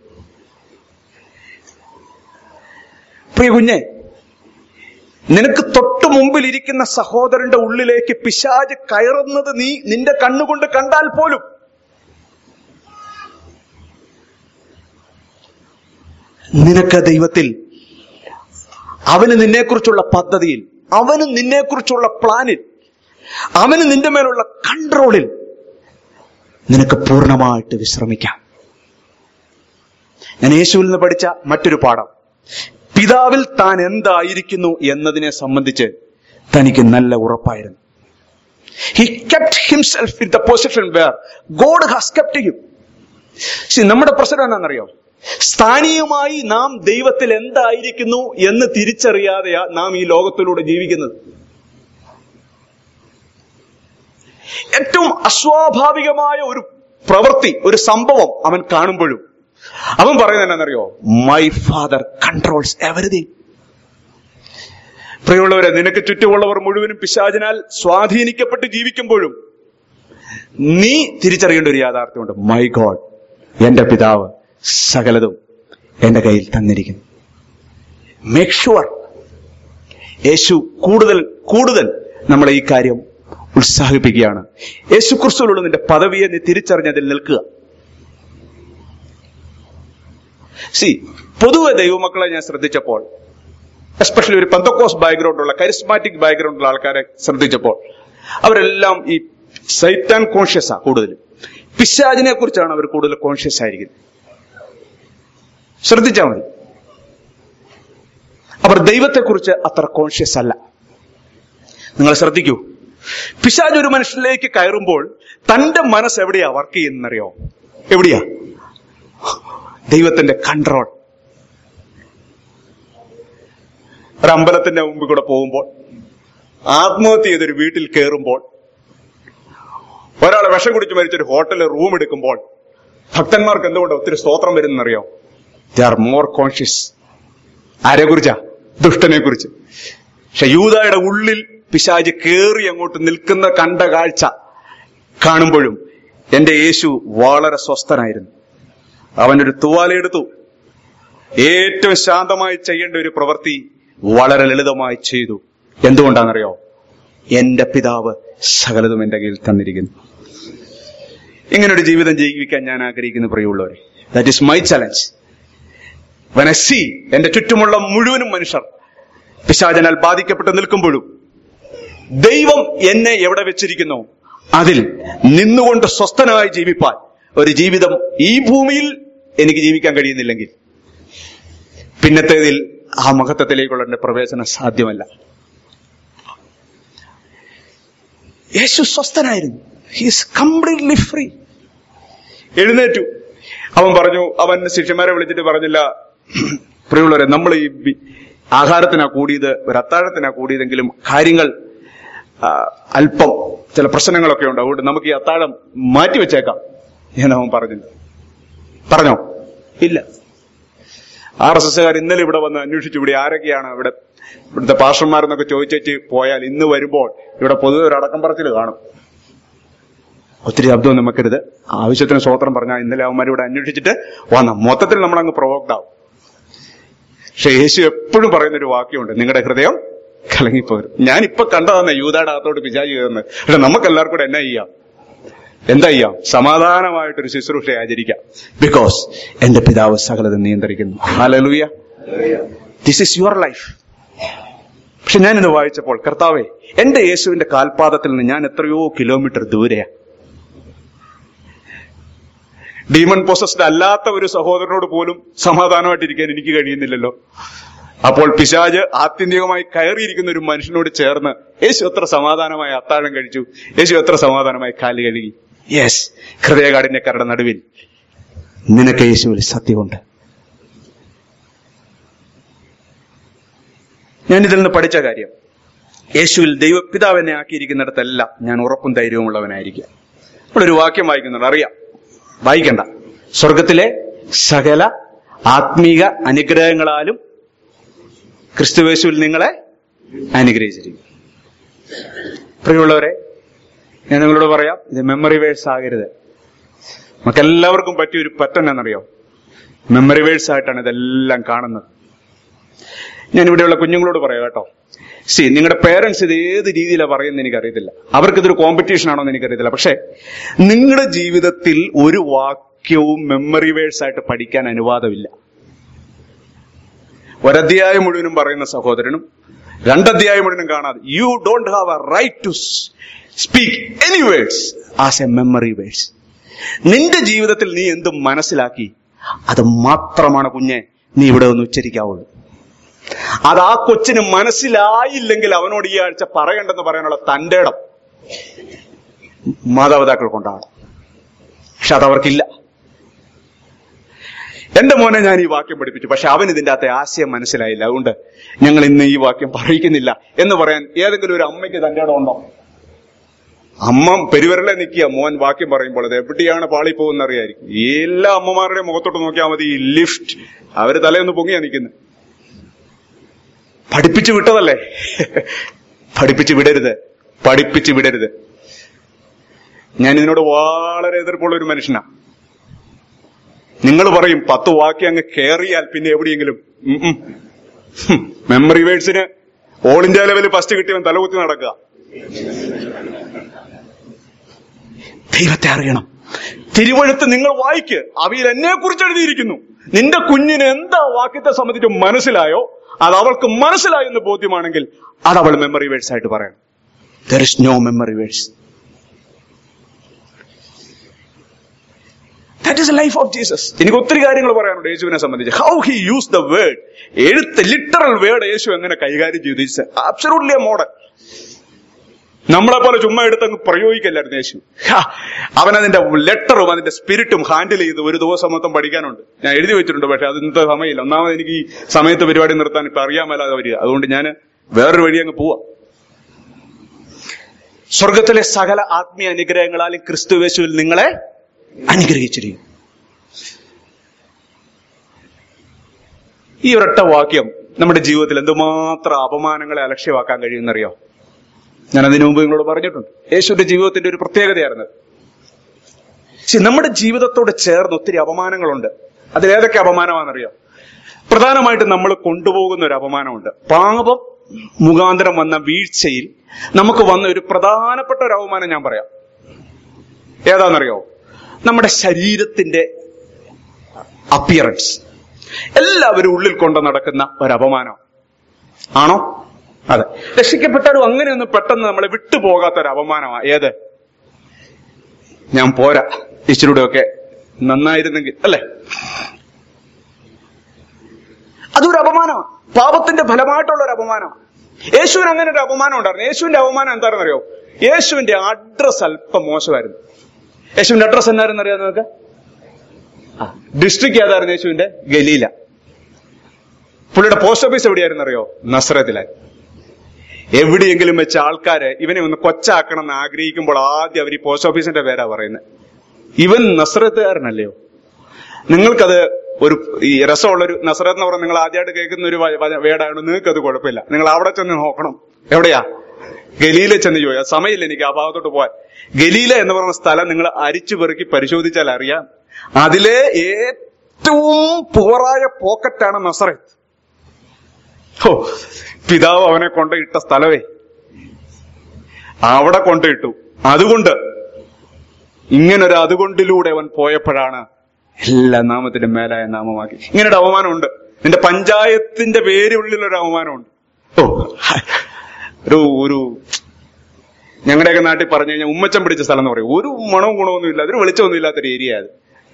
പ്രിയ കുഞ്ഞെ നിനക്ക് തൊട്ടു മുമ്പിൽ ഇരിക്കുന്ന സഹോദരന്റെ ഉള്ളിലേക്ക് പിശാജ് കയറുന്നത് നീ നിന്റെ കണ്ണുകൊണ്ട് കണ്ടാൽ പോലും നിനക്ക് ദൈവത്തിൽ അവന് നിന്നെക്കുറിച്ചുള്ള പദ്ധതിയിൽ അവന് നിന്നെക്കുറിച്ചുള്ള പ്ലാനിൽ അവന് നിന്റെ മേലുള്ള കൺട്രോളിൽ നിനക്ക് പൂർണ്ണമായിട്ട് വിശ്രമിക്കാം ഞാൻ യേശുവിൽ നിന്ന് പഠിച്ച മറ്റൊരു പാഠം പിതാവിൽ താൻ എന്തായിരിക്കുന്നു എന്നതിനെ സംബന്ധിച്ച് തനിക്ക് നല്ല ഉറപ്പായിരുന്നു he kept himself in the position where God has kept him നമ്മുടെ പ്രശ്നം എന്താണെന്നറിയോ സ്ഥാനീയമായി നാം ദൈവത്തിൽ എന്തായിരിക്കുന്നു എന്ന് തിരിച്ചറിയാതെയാ നാം ഈ ലോകത്തിലൂടെ ജീവിക്കുന്നത് ഏറ്റവും അസ്വാഭാവികമായ ഒരു പ്രവൃത്തി ഒരു സംഭവം അവൻ കാണുമ്പോഴും അവൻ പറയുന്നത് എന്നാണെന്നറിയോ മൈ ഫാദർ കൺട്രോൾസ് എവറിഥിങ് പ്രിയമുള്ളവരെ നിനക്ക് ചുറ്റുമുള്ളവർ മുഴുവനും പിശാചിനാൽ സ്വാധീനിക്കപ്പെട്ട് ജീവിക്കുമ്പോഴും നീ തിരിച്ചറിയേണ്ട ഒരു യാഥാർത്ഥ്യമുണ്ട് മൈ ഗോഡ് എന്റെ പിതാവ് സകലതും എന്റെ കയ്യിൽ തന്നിരിക്കുന്നു മേക്ക് ഷുവർ യേശു കൂടുതൽ കൂടുതൽ നമ്മളെ ഈ കാര്യം ഉത്സാഹിപ്പിക്കുകയാണ് യേശു ക്രിസ്തുവിലുള്ള നിന്റെ പദവിയെ നീ തിരിച്ചറിഞ്ഞതിൽ നിൽക്കുക സി പൊതുവെ ദൈവമക്കളെ ഞാൻ ശ്രദ്ധിച്ചപ്പോൾ എസ്പെഷ്യലി ഒരു പെന്തക്കോസ് ബാക്ക്ഗ്രൗണ്ട് ഉള്ള കരിസ്മാറ്റിക് ബാക്ക്ഗ്രൗണ്ട് ഉള്ള ആൾക്കാരെ ശ്രദ്ധിച്ചപ്പോൾ അവരെല്ലാം ഈ സൈറ്റാൻ കോൺഷ്യസാ കൂടുതൽ പിശാചിനെ കുറിച്ചാണ് അവർ കൂടുതൽ കോൺഷ്യസ് ആയിരിക്കുന്നത് ശ്രദ്ധിച്ചാൽ മതി അവർ ദൈവത്തെക്കുറിച്ച് അത്ര കോൺഷ്യസ് അല്ല നിങ്ങൾ ശ്രദ്ധിക്കൂ പിശാജ് ഒരു മനുഷ്യനിലേക്ക് കയറുമ്പോൾ തന്റെ മനസ്സ് എവിടെയാ വർക്ക് ചെയ്യുന്നറിയോ എവിടെയാ ദൈവത്തിന്റെ കൺട്രോൾ ഒരു അമ്പലത്തിന്റെ മുമ്പിൽ കൂടെ പോകുമ്പോൾ ആത്മഹത്യ ചെയ്തൊരു വീട്ടിൽ കയറുമ്പോൾ ഒരാളെ വിഷം കുടിച്ച് മരിച്ചൊരു ഹോട്ടലിൽ റൂം എടുക്കുമ്പോൾ ഭക്തന്മാർക്ക് എന്തുകൊണ്ട് ഒത്തിരി സ്തോത്രം വരുന്നറിയോ ദേ ആർ മോർ കോൺഷ്യസ് ആരെ കുറിച്ചാ ദുഷ്ടനെ കുറിച്ച് പക്ഷെ യൂതായുടെ ഉള്ളിൽ പിശാജ് കേറി അങ്ങോട്ട് നിൽക്കുന്ന കണ്ട കാഴ്ച കാണുമ്പോഴും എന്റെ യേശു വളരെ സ്വസ്ഥനായിരുന്നു അവനൊരു തുവാലെടുത്തു ഏറ്റവും ശാന്തമായി ചെയ്യേണ്ട ഒരു പ്രവൃത്തി വളരെ ലളിതമായി ചെയ്തു എന്തുകൊണ്ടാണെന്നറിയോ എന്റെ പിതാവ് സകലതും എന്റെ കയ്യിൽ തന്നിരിക്കുന്നു ഇങ്ങനൊരു ജീവിതം ജീവിക്കാൻ ഞാൻ ആഗ്രഹിക്കുന്നു പ്രിയമുള്ളവരെ ദാറ്റ് ഇസ് മൈ ചലഞ്ച് വനസി എന്റെ ചുറ്റുമുള്ള മുഴുവനും മനുഷ്യർ പിശാചനാൽ ബാധിക്കപ്പെട്ട് നിൽക്കുമ്പോഴും ദൈവം എന്നെ എവിടെ വെച്ചിരിക്കുന്നു അതിൽ നിന്നുകൊണ്ട് സ്വസ്ഥനായി ജീവിപ്പാൻ ഒരു ജീവിതം ഈ ഭൂമിയിൽ എനിക്ക് ജീവിക്കാൻ കഴിയുന്നില്ലെങ്കിൽ പിന്നത്തേതിൽ ആ മഹത്വത്തിലേക്കുള്ള എന്റെ പ്രവേശനം സാധ്യമല്ല യേശു സ്വസ്ഥനായിരുന്നു ഹീസ് കംപ്ലീറ്റ്ലി ഫ്രീ എഴുന്നേറ്റു അവൻ പറഞ്ഞു അവൻ ശിഷ്യന്മാരെ വിളിച്ചിട്ട് പറഞ്ഞില്ല പ്രിയമുള്ളവരെ നമ്മൾ ഈ ബി- ആഹാരത്തിനാ കൂടിയത് ഒരു അത്താഴത്തിനാ കൂടിയതെങ്കിലും കാര്യങ്ങൾ ആ, അല്പം ചില പ്രശ്നങ്ങളൊക്കെ ഉണ്ട് അതുകൊണ്ട് നമുക്ക് ഈ അത്താഴം മാറ്റി വെച്ചേക്കാം എന്ന് അവൻ പറഞ്ഞില്ല പറഞ്ഞോ ഇല്ല ആർ എസ് എസ്സുകാർ ഇന്നലെ ഇവിടെ വന്ന് അന്വേഷിച്ചു ഇവിടെ ആരൊക്കെയാണ് ഇവിടെ ഇവിടുത്തെ പാസ്റ്റർമാരെന്നൊക്കെ ചോദിച്ചേച്ച് പോയാൽ ഇന്ന് വരുമ്പോൾ ഇവിടെ പൊതുവെ ഒരു അടക്കം പറച്ചിൽ കാണും ഒത്തിരി ശബ്ദമൊന്നും വെക്കരുത് ആവശ്യത്തിന് സ്വോത്രം പറഞ്ഞാൽ ഇന്നലെ അവന്മാർ ഇവിടെ അന്വേഷിച്ചിട്ട് വന്ന മൊത്തത്തിൽ നമ്മൾ അങ്ങ് പ്രൊവോക്ഡ് ആവും പക്ഷെ യേശു എപ്പോഴും പറയുന്ന ഒരു വാക്യമുണ്ട് നിങ്ങളുടെ ഹൃദയം കലങ്ങിപ്പോകരുത് ഞാൻ ഇപ്പൊ കണ്ടതാണ് യൂതയുടെ അകത്തോട്ട് പിശാചി കയറുന്നത് പക്ഷെ നമുക്ക് എല്ലാവർക്കും കൂടെ എന്നാ ചെയ്യാം എന്താ ചെയ്യാം സമാധാനമായിട്ടൊരു ശുശ്രൂഷ ആചരിക്കാം ബിക്കോസ് എന്റെ പിതാവ് സകലതും നിയന്ത്രിക്കുന്നു hallelujah this is your life പക്ഷെ ഞാനിത് വായിച്ചപ്പോൾ കർത്താവെ എന്റെ യേശുവിന്റെ കാൽപാദത്തിൽ നിന്ന് ഞാൻ എത്രയോ കിലോമീറ്റർ ദൂരെയാ ഡീമൺ പൊസസ്ഡ് അല്ലാത്ത ഒരു സഹോദരനോട് പോലും സമാധാനമായിട്ടിരിക്കാൻ എനിക്ക് കഴിയുന്നില്ലല്ലോ അപ്പോൾ പിശാജ് ആത്യന്തികമായി കയറിയിരിക്കുന്ന ഒരു മനുഷ്യനോട് ചേർന്ന് യേശു എത്ര സമാധാനമായി അത്താഴം കഴിച്ചു യേശു എത്ര സമാധാനമായി കാല് കഴുകി യെസ് ഹൃദയകാഠിന്യക്കാരുടെ നടുവിൽ നിനക്ക് യേശുവിൽ സത്യമുണ്ട് ഞാൻ ഇതിൽ നിന്ന് പഠിച്ച കാര്യം യേശുവിൽ ദൈവപിതാവ് എന്നെ ആക്കിയിരിക്കുന്നിടത്തെല്ലാം ഞാൻ ഉറപ്പും ധൈര്യമുള്ളവനായിരിക്കും നമ്മളൊരു വാക്യം വായിക്കുന്നുണ്ട് അറിയാം വായിക്കണ്ട സ്വർഗത്തിലെ സകല ആത്മീക അനുഗ്രഹങ്ങളാലും ക്രിസ്തുവേശുവിൽ നിങ്ങളെ അനുഗ്രഹിച്ചിരിക്കും പ്രിയമുള്ളവരെ ഞാൻ നിങ്ങളോട് പറയാം ഇത് മെമ്മറി വേഴ്സ് ആകരുത് നമുക്കെല്ലാവർക്കും പറ്റിയ ഒരു പറ്റൻ എന്നറിയോ മെമ്മറി വേഴ്സ് ആയിട്ടാണ് ഇതെല്ലാം കാണുന്നത് ഞാൻ ഇവിടെയുള്ള കുഞ്ഞുങ്ങളോട് പറയാം കേട്ടോ സി നിങ്ങളുടെ പേരൻസ് ഇത് ഏത് രീതിയിലാണ് പറയുന്നത് എനിക്കറിയത്തില്ല അവർക്ക് ഇതൊരു കോമ്പറ്റീഷൻ ആണോ എന്ന് എനിക്കറിയത്തില്ല പക്ഷെ നിങ്ങളുടെ ജീവിതത്തിൽ ഒരു വാക്യവും മെമ്മറി വേഴ്സ് ആയിട്ട് പഠിക്കാൻ അനുവാദമില്ല ഒരധ്യായം മുഴുവനും പറയുന്ന സഹോദരനും രണ്ടധ്യായം മുഴുവനും കാണാതെ you don't have a right to speak any words as a memory words നിന്റെ ജീവിതത്തിൽ നീ എന്തും മനസ്സിലാക്കി അത് മാത്രമാണ് കുഞ്ഞെ നീ ഇവിടെ ഒന്ന് ഉച്ചരിക്കാവുള്ളൂ അത് ആ കൊച്ചിന് മനസ്സിലായില്ലെങ്കിൽ അവനോട് ഈ ആഴ്ച പറയണ്ടെന്ന് പറയാനുള്ള തന്റെ ഇടം മാതാപിതാക്കൾ കൊണ്ടാണ് പക്ഷെ അതവർക്കില്ല എന്റെ മോനെ ഞാൻ ഈ വാക്യം പഠിപ്പിച്ചു പക്ഷെ അവൻ ഇതിന്റെ അകത്തെ ആശയം മനസ്സിലായില്ല അതുകൊണ്ട് ഞങ്ങൾ ഇന്ന് ഈ വാക്യം പറയിക്കുന്നില്ല എന്ന് പറയാൻ ഏതെങ്കിലും ഒരു അമ്മയ്ക്ക് തന്റെ ഇടം ഉണ്ടോ അമ്മ പെരുവരലെ നിൽക്കുക മോൻ വാക്യം പറയുമ്പോൾ അത് എവിടെയാണ് പാളി പോകുന്ന അറിയായിരിക്കും എല്ലാ അമ്മമാരുടെയും മുഖത്തോട്ട് നോക്കിയാൽ മതി ഈ ലിഫ്റ്റ് അവര് തലയൊന്ന് പൊങ്ങിയാ നിൽക്കുന്നത് പഠിപ്പിച്ചു വിട്ടതല്ലേ പഠിപ്പിച്ചു വിടരുത് പഠിപ്പിച്ചു വിടരുത് ഞാൻ ഇതിനോട് വളരെ എതിർപ്പുള്ള ഒരു മനുഷ്യനാ നിങ്ങൾ പറയും പത്ത് വാക്യം അങ്ങ് കയറിയാൽ പിന്നെ എവിടെയെങ്കിലും മെമ്മറി വേഴ്സിന് ഓൾ ഇന്ത്യ ലെവലിൽ ഫസ്റ്റ് കിട്ടിയവൻ തലകുത്തി നടക്കുക ദൈവത്തെ അറിയണം തിരുവഴുത്ത് നിങ്ങൾ വായിക്ക് അവയിൽ എന്നെ കുറിച്ച് എഴുതിയിരിക്കുന്നു നിന്റെ കുഞ്ഞിന് എന്താ വാക്യത്തെ സംബന്ധിച്ച് മനസ്സിലായോ അത് അവൾക്ക് മനസ്സിലായോ എന്ന് ബോധ്യമാണെങ്കിൽ അത് അവൾ മെമ്മറി വേഴ്സ് ആയിട്ട് പറയണം there is no memory verse that is life of Jesus എനിക്ക് ഒത്തിരി കാര്യങ്ങൾ പറയാനുണ്ട് യേശുവിനെ സംബന്ധിച്ച് how he use the word എഴുത്ത് ലിറ്ററൽ വേർഡ് യേശു എങ്ങനെ കൈകാര്യം ചെയ്തു ഇറ്റ്സ് അബ്സലൂട്ട്ലി മോഡൽ നമ്മളെ പോലെ ചുമ്മാ എടുത്ത് അങ്ങ് പ്രയോഗിക്കല്ലായിരുന്നു യേശു ഹാ, അവനതിന്റെ ലെറ്ററും അതിന്റെ സ്പിരിറ്റും ഹാൻഡിൽ ചെയ്ത് ഒരു ദിവസം മൊത്തം പഠിക്കാനുണ്ട് ഞാൻ എഴുതി വെച്ചിട്ടുണ്ട് പക്ഷെ അത് ഇന്നത്തെ സമയമില്ല ഒന്നാമത് എനിക്ക് ഈ സമയത്ത് പരിപാടി നിർത്താൻ ഇപ്പൊ അറിയാൻ മേലാതെ വരിക അതുകൊണ്ട് ഞാൻ വേറൊരു വഴി അങ്ങ് പോവാ സ്വർഗത്തിലെ സകല ആത്മീയ അനുഗ്രഹങ്ങളാലും ക്രിസ്തുവേശുവിൽ നിങ്ങളെ അനുഗ്രഹിച്ചിരിക്കും ഈ ഒരൊറ്റ വാക്യം നമ്മുടെ ജീവിതത്തിൽ എന്തുമാത്രം അപമാനങ്ങളെ അലക്ഷ്യമാക്കാൻ കഴിയുമെന്നറിയോ ഞാൻ അതിനു മുമ്പ് നിങ്ങളോട് പറഞ്ഞിട്ടുണ്ട് യേശുവിന്റെ ജീവിതത്തിന്റെ ഒരു പ്രത്യേകതയായിരുന്നു പക്ഷെ നമ്മുടെ ജീവിതത്തോട് ചേർന്ന് ഒത്തിരി അപമാനങ്ങളുണ്ട് അതിലേതൊക്കെ അപമാനമാണെന്നറിയോ പ്രധാനമായിട്ടും നമ്മൾ കൊണ്ടുപോകുന്ന ഒരു അപമാനമുണ്ട് പാപം മുഖാന്തരം വന്ന വീഴ്ചയിൽ നമുക്ക് വന്ന ഒരു പ്രധാനപ്പെട്ട ഒരു അപമാനം ഞാൻ പറയാം ഏതാണെന്നറിയോ നമ്മുടെ ശരീരത്തിന്റെ അപ്പിയറൻസ് എല്ലാവരും ഉള്ളിൽ കൊണ്ട് നടക്കുന്ന ഒരു അപമാനം ആണോ അതെ രക്ഷിക്കപ്പെട്ടാലും അങ്ങനെയൊന്നും പെട്ടെന്ന് നമ്മളെ വിട്ടുപോകാത്ത ഒരു അപമാനമാണ് ഏത് ഞാൻ പോരാ ഇച്ചിരൂടെ ഒക്കെ നന്നായിരുന്നെങ്കിൽ അല്ലേ അതൊരു അപമാനമാണ് പാപത്തിന്റെ ഫലമായിട്ടുള്ള ഒരു അപമാനമാണ് യേശുവിന് അങ്ങനെ ഒരു അപമാനം ഉണ്ടായിരുന്നു യേശുവിന്റെ അപമാനം എന്താണെന്ന് അറിയോ യേശുവിന്റെ അഡ്രസ് അല്പം മോശമായിരുന്നു യേശുവിന്റെ അഡ്രസ് എന്നായിരുന്നു അറിയാം നിങ്ങൾക്ക് ഡിസ്ട്രിക്ട് ഏതായിരുന്നു യേശുവിന്റെ ഗലീല പുള്ളിയുടെ പോസ്റ്റ് ഓഫീസ് എവിടെയായിരുന്നു അറിയോ നസ്രത്തിലായി എവിടെയെങ്കിലും വെച്ച ആൾക്കാര് ഇവനെ ഒന്ന് കൊച്ചാക്കണം എന്ന് ആഗ്രഹിക്കുമ്പോൾ ആദ്യം അവർ ഈ പോസ്റ്റ് ഓഫീസിന്റെ പേരാ പറയുന്നത് ഇവൻ നസ്രത്തുകാരനല്ലയോ നിങ്ങൾക്കത് ഒരു ഈ രസമുള്ളൊരു നസ്രത്ത് എന്ന് പറഞ്ഞാൽ നിങ്ങൾ ആദ്യമായിട്ട് കേൾക്കുന്ന ഒരു വ- വ- വേടാണ് നിങ്ങൾക്ക് അത് കുഴപ്പമില്ല നിങ്ങൾ അവിടെ ചെന്ന് നോക്കണം എവിടെയാ ഗലീല ചെന്ന് ചോദിക്കാം സമയമില്ല എനിക്ക് ആ ഭാഗത്തോട്ട് പോവാൻ ഗലീല എന്ന് പറയുന്ന സ്ഥലം നിങ്ങൾ അരിച്ചു പെറുക്കി പരിശോധിച്ചാൽ അറിയാം അതിലെ ഏറ്റവും പുവറായ പോക്കറ്റാണ് നസറത്ത് ഓ പിതാവ് അവനെ കൊണ്ടിട്ട സ്ഥലമേ അവിടെ കൊണ്ടിട്ടു അതുകൊണ്ട് ഇങ്ങനൊരു അതുകൊണ്ടിലൂടെ അവൻ പോയപ്പോഴാണ് എല്ലാ നാമത്തിനും മേലായ നാമമാക്കി ഇങ്ങനൊരു അവമാനമുണ്ട് നിന്റെ പഞ്ചായത്തിന്റെ പേരുള്ളിൽ ഒരു അവമാനമുണ്ട് ഓ ഒരു ഒരു ഞങ്ങളുടെയൊക്കെ നാട്ടിൽ പറഞ്ഞു കഴിഞ്ഞാൽ ഉമ്മച്ചം പിടിച്ച സ്ഥലം എന്ന് പറയും ഒരു മണവും ഗുണമൊന്നും ഇല്ല അതൊരു വെളിച്ചമൊന്നും ഇല്ലാത്തൊരു ഏരിയ അത്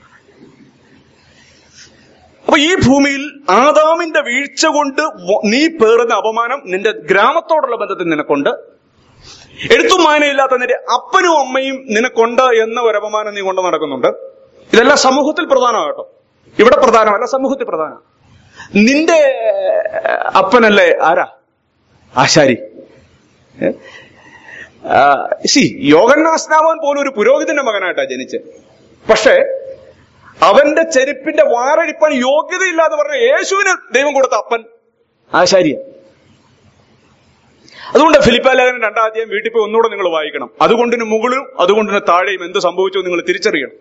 അപ്പൊ ഈ ഭൂമിയിൽ ആദാമിന്റെ വീഴ്ച കൊണ്ട് വ- നീ പേറുന്ന അപമാനം നിന്റെ ഗ്രാമത്തോടുള്ള ബന്ധത്തിൽ നിനക്കുണ്ട് എഴുത്തും വായനയില്ലാത്ത നിന്റെ അപ്പനും അമ്മയും നിനക്കുണ്ട് എന്ന ഒരു അപമാനം നീ കൊണ്ട് നടക്കുന്നുണ്ട് ഇതെല്ലാം സമൂഹത്തിൽ പ്രധാനമാണ് കേട്ടോ ഇവിടെ പ്രധാനമല്ല സമൂഹത്തിൽ പ്രധാനം നിന്റെ അപ്പനല്ലേ ആരാ ആശാരി ഏ? ആ, സി യോഗന്നാസ്നാവാൻ പോലും ഒരു പുരോഹിതന്റെ മകനായിട്ടാ ജനിച്ചത് പക്ഷേ അവന്റെ ചെരുപ്പിന്റെ വാറഴിപ്പാൻ യോഗ്യതയില്ലാന്ന് പറഞ്ഞ യേശുവിന് ദൈവം കൊടുത്ത അപ്പൻ ആശാരിയ അതുകൊണ്ട് ഫിലിപ്പ ലേഖനം രണ്ടാം അധ്യായം വീട്ടിൽ പോയി ഒന്നുകൂടെ നിങ്ങൾ വായിക്കണം അതുകൊണ്ടിന് മുകളിലും അതുകൊണ്ടിന് താഴെയും എന്ത് സംഭവിച്ചു എന്ന് നിങ്ങൾ തിരിച്ചറിയണം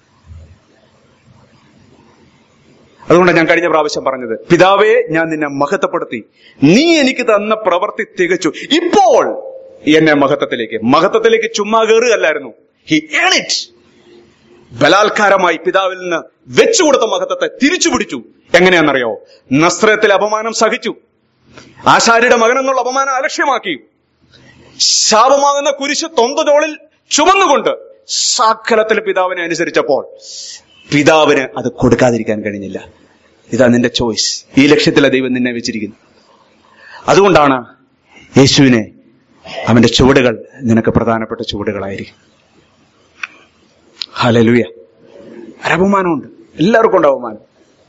അതുകൊണ്ട് ഞാൻ കഴിഞ്ഞ പ്രാവശ്യം പറഞ്ഞത് പിതാവേ ഞാൻ നിന്നെ മഹത്വപ്പെടുത്തി നീ എനിക്ക് തന്ന പ്രവൃത്തി തികച്ചു ഇപ്പോൾ എന്നെ മഹത്വത്തിലേക്ക് മഹത്വത്തിലേക്ക് ചുമ്മാ കയറുകയല്ലായിരുന്നു ഹി ഏൺ ഇറ്റ് ബലാത്കാരമായി പിതാവിൽ നിന്ന് വെച്ചുകൊടുത്ത മഹത്വത്തെ തിരിച്ചു പിടിച്ചു എങ്ങനെയാണെന്നറിയോ നസ്രത്തിൽ അപമാനം സഹിച്ചു ആശാരിയുടെ മകൻ എന്നുള്ള അപമാനം അലക്ഷ്യമാക്കി ശാപമാകുന്ന കുരിശ് തൊന്തതോളിൽ ചുമന്നുകൊണ്ട് സാഖലത്തിൽ പിതാവിനെ അനുസരിച്ചപ്പോൾ പിതാവിന് അത് കൊടുക്കാതിരിക്കാൻ കഴിഞ്ഞില്ല ഇതാ നിന്റെ ചോയ്സ് ഈ ലക്ഷ്യത്തിലെ ദൈവം നിന്നെ വെച്ചിരിക്കുന്നു അതുകൊണ്ടാണ് യേശുവിനെ അവന്റെ ചുവടുകൾ നിനക്ക് പ്രധാനപ്പെട്ട ചുവടുകളായിരിക്കും ഹലലുയ ഒരപമാനമുണ്ട് എല്ലാവർക്കും ഉണ്ട് അപമാനം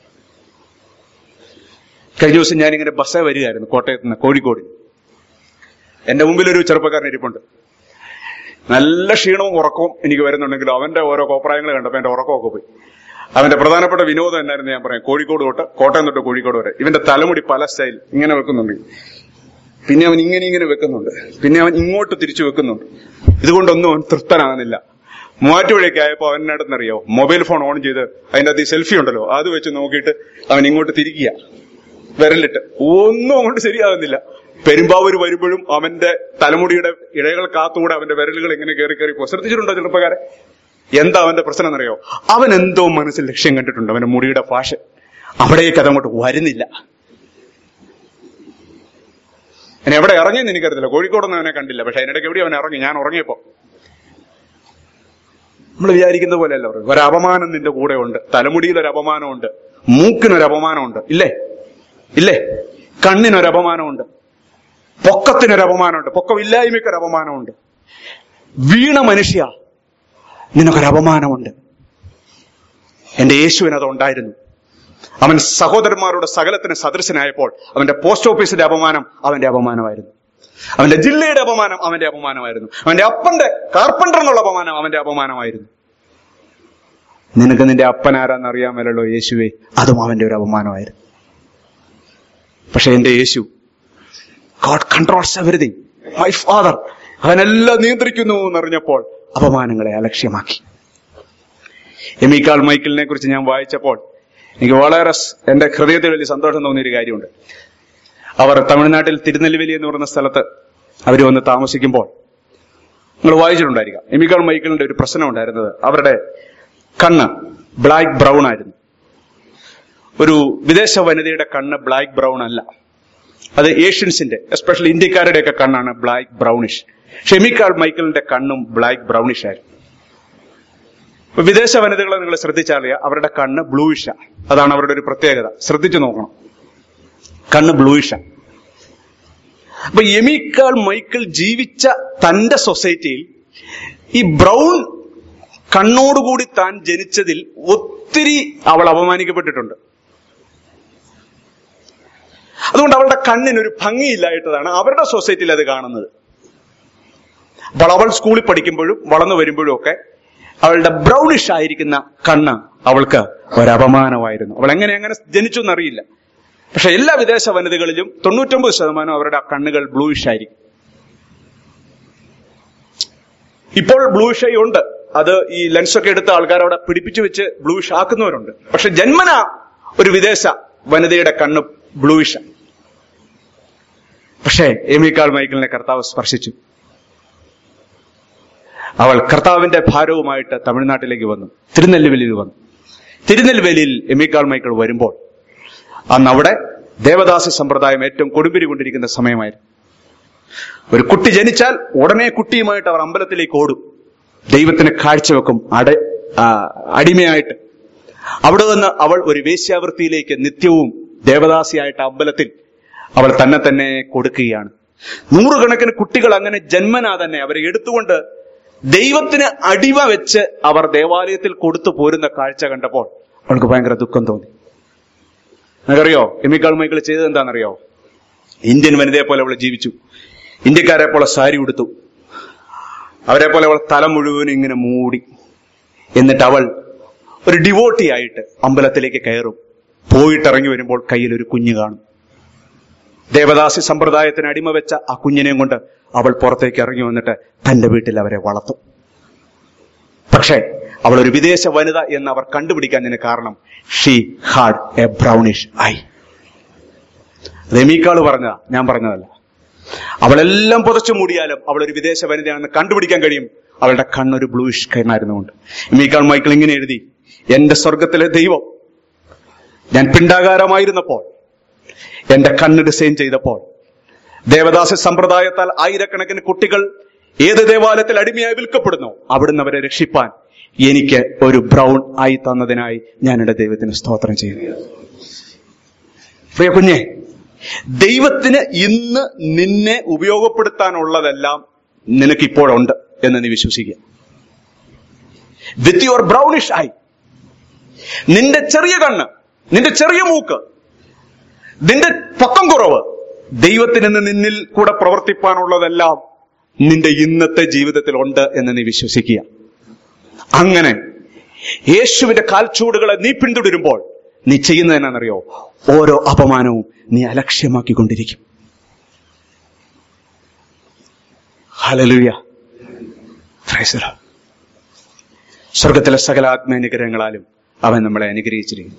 കഴിഞ്ഞ ദിവസം ഞാനിങ്ങനെ ബസ്സേ വരികയായിരുന്നു കോട്ടയത്ത് നിന്ന് കോഴിക്കോട് എന്റെ മുമ്പിൽ ഒരു ചെറുപ്പക്കാരൻ ഇരിപ്പുണ്ട് നല്ല ക്ഷീണവും ഉറക്കവും എനിക്ക് വരുന്നുണ്ടെങ്കിലും അവന്റെ ഓരോ കോപ്രായങ്ങൾ കണ്ടപ്പോ എന്റെ ഉറക്കമൊക്കെ പോയി അവന്റെ പ്രധാനപ്പെട്ട വിനോദം എന്നായിരുന്നു ഞാൻ പറയാം കോഴിക്കോട് തൊട്ട് കോട്ടയം തൊട്ട് കോഴിക്കോട് വരെ ഇവന്റെ തലമുടി പല സ്റ്റൈൽ ഇങ്ങനെ വെക്കുന്നുണ്ട് പിന്നെ അവൻ ഇങ്ങനെ ഇങ്ങനെ വെക്കുന്നുണ്ട് പിന്നെ അവൻ ഇങ്ങോട്ട് തിരിച്ചു വെക്കുന്നുണ്ട് ഇതുകൊണ്ടൊന്നും അവൻ തൃപ്തനാകുന്നില്ല മൂവാറ്റുപുഴയൊക്കെ ആയപ്പോ അവനടുത്തറിയോ മൊബൈൽ ഫോൺ ഓൺ ചെയ്ത് അതിന്റെ അകത്ത് സെൽഫി ഉണ്ടല്ലോ അത് വെച്ച് നോക്കിയിട്ട് അവൻ ഇങ്ങോട്ട് തിരിക്കുക വിരലിട്ട് ഒന്നും അങ്ങോട്ട് ശരിയാകുന്നില്ല പെരുമ്പാവൂര് വരുമ്പോഴും അവന്റെ തലമുടിയുടെ ഇഴകൾ കാത്തുകൂടെ അവന്റെ വിരലുകൾ ഇങ്ങനെ കയറി കയറി പോ ശ്രദ്ധിച്ചിട്ടുണ്ടോ ചെറുപ്പക്കാരെ എന്താ അവന്റെ പ്രശ്നം എന്നറിയോ അവൻ എന്തോ മനസ്സിൽ ലക്ഷ്യം കണ്ടിട്ടുണ്ട് അവന്റെ മുടിയുടെ ഫാഷൻ അവിടേക്ക് അതങ്ങോട്ട് വരുന്നില്ല ഞാൻ എവിടെ ഇറങ്ങിയെന്ന് എനിക്കറിയത്തില്ല കോഴിക്കോടൊന്നും അവനെ കണ്ടില്ല പക്ഷെ അതിനിടയ്ക്ക് എവിടെ അവൻ ഇറങ്ങി ഞാൻ ഉറങ്ങിയപ്പോ നമ്മൾ വിചാരിക്കുന്ന പോലെയല്ല പറയും ഒരു അപമാനം നിന്റെ കൂടെ ഉണ്ട് തലമുടിയിൽ ഒരു അപമാനമുണ്ട് മൂക്കിനൊരു അപമാനമുണ്ട് ഇല്ലേ ഇല്ലേ കണ്ണിനൊരു അപമാനമുണ്ട് പൊക്കത്തിനൊരു അപമാനമുണ്ട് പൊക്കമില്ലായ്മയ്ക്കൊരു അപമാനമുണ്ട് വീണ മനുഷ്യ നിനക്കൊരു അപമാനമുണ്ട് എന്റെ യേശുവിന് അത് ഉണ്ടായിരുന്നു അവൻ സഹോദരന്മാരുടെ സകലത്തിന് സദൃശനായപ്പോൾ അവന്റെ പോസ്റ്റ് ഓഫീസിന്റെ അപമാനം അവന്റെ അപമാനമായിരുന്നു അവന്റെ ജില്ലയുടെ അപമാനം അവന്റെ അപമാനമായിരുന്നു അവന്റെ അപ്പന്റെ കാർപ്പൻഡർ എന്നുള്ള അപമാനം അവന്റെ അപമാനമായിരുന്നു നിനക്ക് നിന്റെ അപ്പൻ ആരാന്ന് അറിയാമല്ലോ യേശുവേ അതും അവന്റെ ഒരു അപമാനമായിരുന്നു പക്ഷെ എന്റെ യേശു God controls everything my father അവനെല്ലാം നിയന്ത്രിക്കുന്നു എന്നറിഞ്ഞപ്പോൾ അപമാനങ്ങളെ അലക്ഷ്യമാക്കി എമിക്കാൾ മൈക്കിളിനെ കുറിച്ച് ഞാൻ വായിച്ചപ്പോൾ എനിക്ക് വളരെ സ് എന്റെ ഹൃദയത്തിൽ വലിയ സന്തോഷം തോന്നിയ ഒരു കാര്യമുണ്ട് അവർ തമിഴ്നാട്ടിൽ തിരുനെല്ലുവേലി എന്ന് പറയുന്ന സ്ഥലത്ത് അവർ വന്ന് താമസിക്കുമ്പോൾ നിങ്ങൾ വായിച്ചിട്ടുണ്ടായിരിക്കാം എമിക്കാൾ മൈക്കിളിന്റെ ഒരു പ്രശ്നം ഉണ്ടായിരുന്നത് അവരുടെ കണ്ണ് ബ്ലാക്ക് ബ്രൗൺ ആയിരുന്നു ഒരു വിദേശ വനിതയുടെ കണ്ണ് ബ്ലാക്ക് ബ്രൗൺ അല്ല അത് ഏഷ്യൻസിന്റെ എസ്പെഷ്യലി ഇന്ത്യക്കാരുടെയൊക്കെ കണ്ണാണ് ബ്ലാക്ക് ബ്രൗണിഷ് ഷെമിക്കാൾ മൈക്കിളിന്റെ കണ്ണും ബ്ലാക്ക് ബ്രൗണിഷ് ആയിരുന്നു ഇപ്പൊ വിദേശ വനിതകളെ നിങ്ങൾ ശ്രദ്ധിച്ചാറിയാം അവരുടെ കണ്ണ് ബ്ലൂയിഷ അതാണ് അവരുടെ ഒരു പ്രത്യേകത ശ്രദ്ധിച്ചു നോക്കണം കണ്ണ് ബ്ലൂയിഷ അപ്പൊ എമിക്കാൾ മൈക്കിൾ ജീവിച്ച തന്റെ സൊസൈറ്റിയിൽ ഈ ബ്രൗൺ കണ്ണോടുകൂടി താൻ ജനിച്ചതിൽ ഒത്തിരി അവൾ അപമാനിക്കപ്പെട്ടിട്ടുണ്ട് അതുകൊണ്ട് അവളുടെ കണ്ണിനൊരു ഭംഗിയില്ലായിട്ടതാണ് അവരുടെ സൊസൈറ്റിയിൽ അത് കാണുന്നത് അപ്പോൾ അവൾ സ്കൂളിൽ പഠിക്കുമ്പോഴും വളർന്നു വരുമ്പോഴും ഒക്കെ അവളുടെ ബ്രൗണിഷ് ആയിരിക്കുന്ന കണ്ണ് അവൾക്ക് ഒരപമാനമായിരുന്നു അവൾ എങ്ങനെ എങ്ങനെ ജനിച്ചു എന്നറിയില്ല പക്ഷെ എല്ലാ വിദേശ വനിതകളിലും തൊണ്ണൂറ്റൊമ്പത് ശതമാനം അവരുടെ ആ കണ്ണുകൾ ബ്ലൂയിഷ് ആയിരിക്കും ഇപ്പോൾ ബ്ലൂയിഷ് ഐ ഉണ്ട് അത് ഈ ലെൻസൊക്കെ എടുത്ത ആൾക്കാർ അവിടെ പിടിപ്പിച്ചു വെച്ച് ബ്ലൂയിഷ് ആക്കുന്നവരുണ്ട് പക്ഷെ ജന്മന ഒരു വിദേശ വനിതയുടെ കണ്ണ് ബ്ലൂയിഷ് പക്ഷേ എമിക്കാൾ മൈക്കിളിനെ കർത്താവ് സ്പർശിച്ചു അവൾ കർത്താവിന്റെ ഭാരവുമായിട്ട് തമിഴ്നാട്ടിലേക്ക് വന്നു തിരുനെല്ലുവേലിയിൽ വന്നു തിരുനെല്ലുവേലിയിൽ എമിക്കാൾ മൈക്കിൾ വരുമ്പോൾ അന്ന് അവിടെ ദേവദാസി സമ്പ്രദായം ഏറ്റവും കൊടുമ്പിരി കൊണ്ടിരിക്കുന്ന സമയമായിരുന്നു ഒരു കുട്ടി ജനിച്ചാൽ ഉടനെ കുട്ടിയുമായിട്ട് അവർ അമ്പലത്തിലേക്ക് ഓടും ദൈവത്തിന് കാഴ്ചവെക്കും അട ആ, അടിമയായിട്ട് അവിടെ നിന്ന് അവൾ ഒരു വേശ്യാവൃത്തിയിലേക്ക് നിത്യവും ദേവദാസിയായിട്ട് അമ്പലത്തിൽ അവൾ തന്നെ തന്നെ കൊടുക്കുകയാണ് നൂറുകണക്കിന് കുട്ടികൾ അങ്ങനെ ജന്മനാ തന്നെ അവരെ എടുത്തുകൊണ്ട് ദൈവത്തിന് അടിമ വെച്ച് അവർ ദേവാലയത്തിൽ കൊടുത്തു പോരുന്ന കാഴ്ച കണ്ടപ്പോൾ അവൾക്ക് ഭയങ്കര ദുഃഖം തോന്നി നിനക്കറിയോ എമിക്കാൾ മൈക്കിൾ ചെയ്തത് എന്താണെന്നറിയോ ഇന്ത്യൻ വനിതയെ പോലെ അവൾ ജീവിച്ചു ഇന്ത്യക്കാരെ പോലെ സാരി ഉടുത്തു അവരെ പോലെ അവൾ തല മുഴുവൻ ഇങ്ങനെ മൂടി എന്നിട്ട് അവൾ ഒരു ഡിവോട്ടി ആയിട്ട് അമ്പലത്തിലേക്ക് കയറും പോയിട്ടിറങ്ങി വരുമ്പോൾ കയ്യിൽ ഒരു കുഞ്ഞ് കാണും ദേവദാസി സമ്പ്രദായത്തിന് അടിമ വെച്ച ആ കുഞ്ഞിനെയും കൊണ്ട് അവൾ പുറത്തേക്ക് ഇറങ്ങി വന്നിട്ട് തന്റെ വീട്ടിൽ അവരെ വളർത്തും പക്ഷേ അവൾ ഒരു വിദേശ വനിത എന്ന് അവർ കണ്ടുപിടിക്കാൻ കാരണം she had a brownish eye റെമീക്കാള് പറഞ്ഞതാ ഞാൻ പറഞ്ഞതല്ല അവളെല്ലാം പുതച്ചു മൂടിയാലും അവൾ ഒരു വിദേശ വനിതയാണെന്ന് കണ്ടുപിടിക്കാൻ കഴിയും അവളുടെ കണ്ണൊരു ബ്ലൂയിഷ് കണ്ണായിരുന്നുകൊണ്ട് മീക്കാൾ മൈക്കിൾ ഇങ്ങനെ എഴുതി എന്റെ സ്വർഗത്തിലെ ദൈവം ഞാൻ പിണ്ടാകാരമായിരുന്നപ്പോൾ എന്റെ കണ്ണ് ഡിസൈൻ ചെയ്തപ്പോൾ ദേവദാസ സമ്പ്രദായത്താൽ ആയിരക്കണക്കിന് കുട്ടികൾ ഏത് ദേവാലയത്തിൽ അടിമയായി വിൽക്കപ്പെടുന്നു അവിടുന്ന് അവരെ രക്ഷിപ്പാൻ എനിക്ക് ഒരു ബ്രൗൺ ആയി തന്നതിനായി ഞാൻ എന്റെ ദൈവത്തിന് സ്തോത്രം ചെയ്യുന്നു പ്രിയ കുഞ്ഞെ ദൈവത്തിന് ഇന്ന് നിന്നെ ഉപയോഗപ്പെടുത്താനുള്ളതെല്ലാം നിനക്ക് ഇപ്പോഴുണ്ട് എന്ന് നീ വിശ്വസിക്കുക വിത്ത് യുവർ ബ്രൗണിഷ് ഐ നിന്റെ ചെറിയ കണ്ണ് നിന്റെ ചെറിയ മൂക്ക് നിന്റെ പൊക്കം കുറവ് ദൈവത്തിന് ഇന്ന് നിന്നിൽ കൂടെ പ്രവർത്തിപ്പാനുള്ളതെല്ലാം നിന്റെ ഇന്നത്തെ ജീവിതത്തിൽ ഉണ്ട് എന്ന് നീ വിശ്വസിക്കുക അങ്ങനെ യേശുവിന്റെ കാൽച്ചൂടുകളെ നീ പിന്തുടരുമ്പോൾ നീ ചെയ്യുന്നത് എന്നാണെന്നറിയോ ഓരോ അപമാനവും നീ അലക്ഷ്യമാക്കിക്കൊണ്ടിരിക്കും ഹലലുയ സ്വർഗത്തിലെ സകല ആത്മാനുഗ്രഹങ്ങളാലും അവൻ നമ്മളെ അനുഗ്രഹിച്ചിരിക്കുന്നു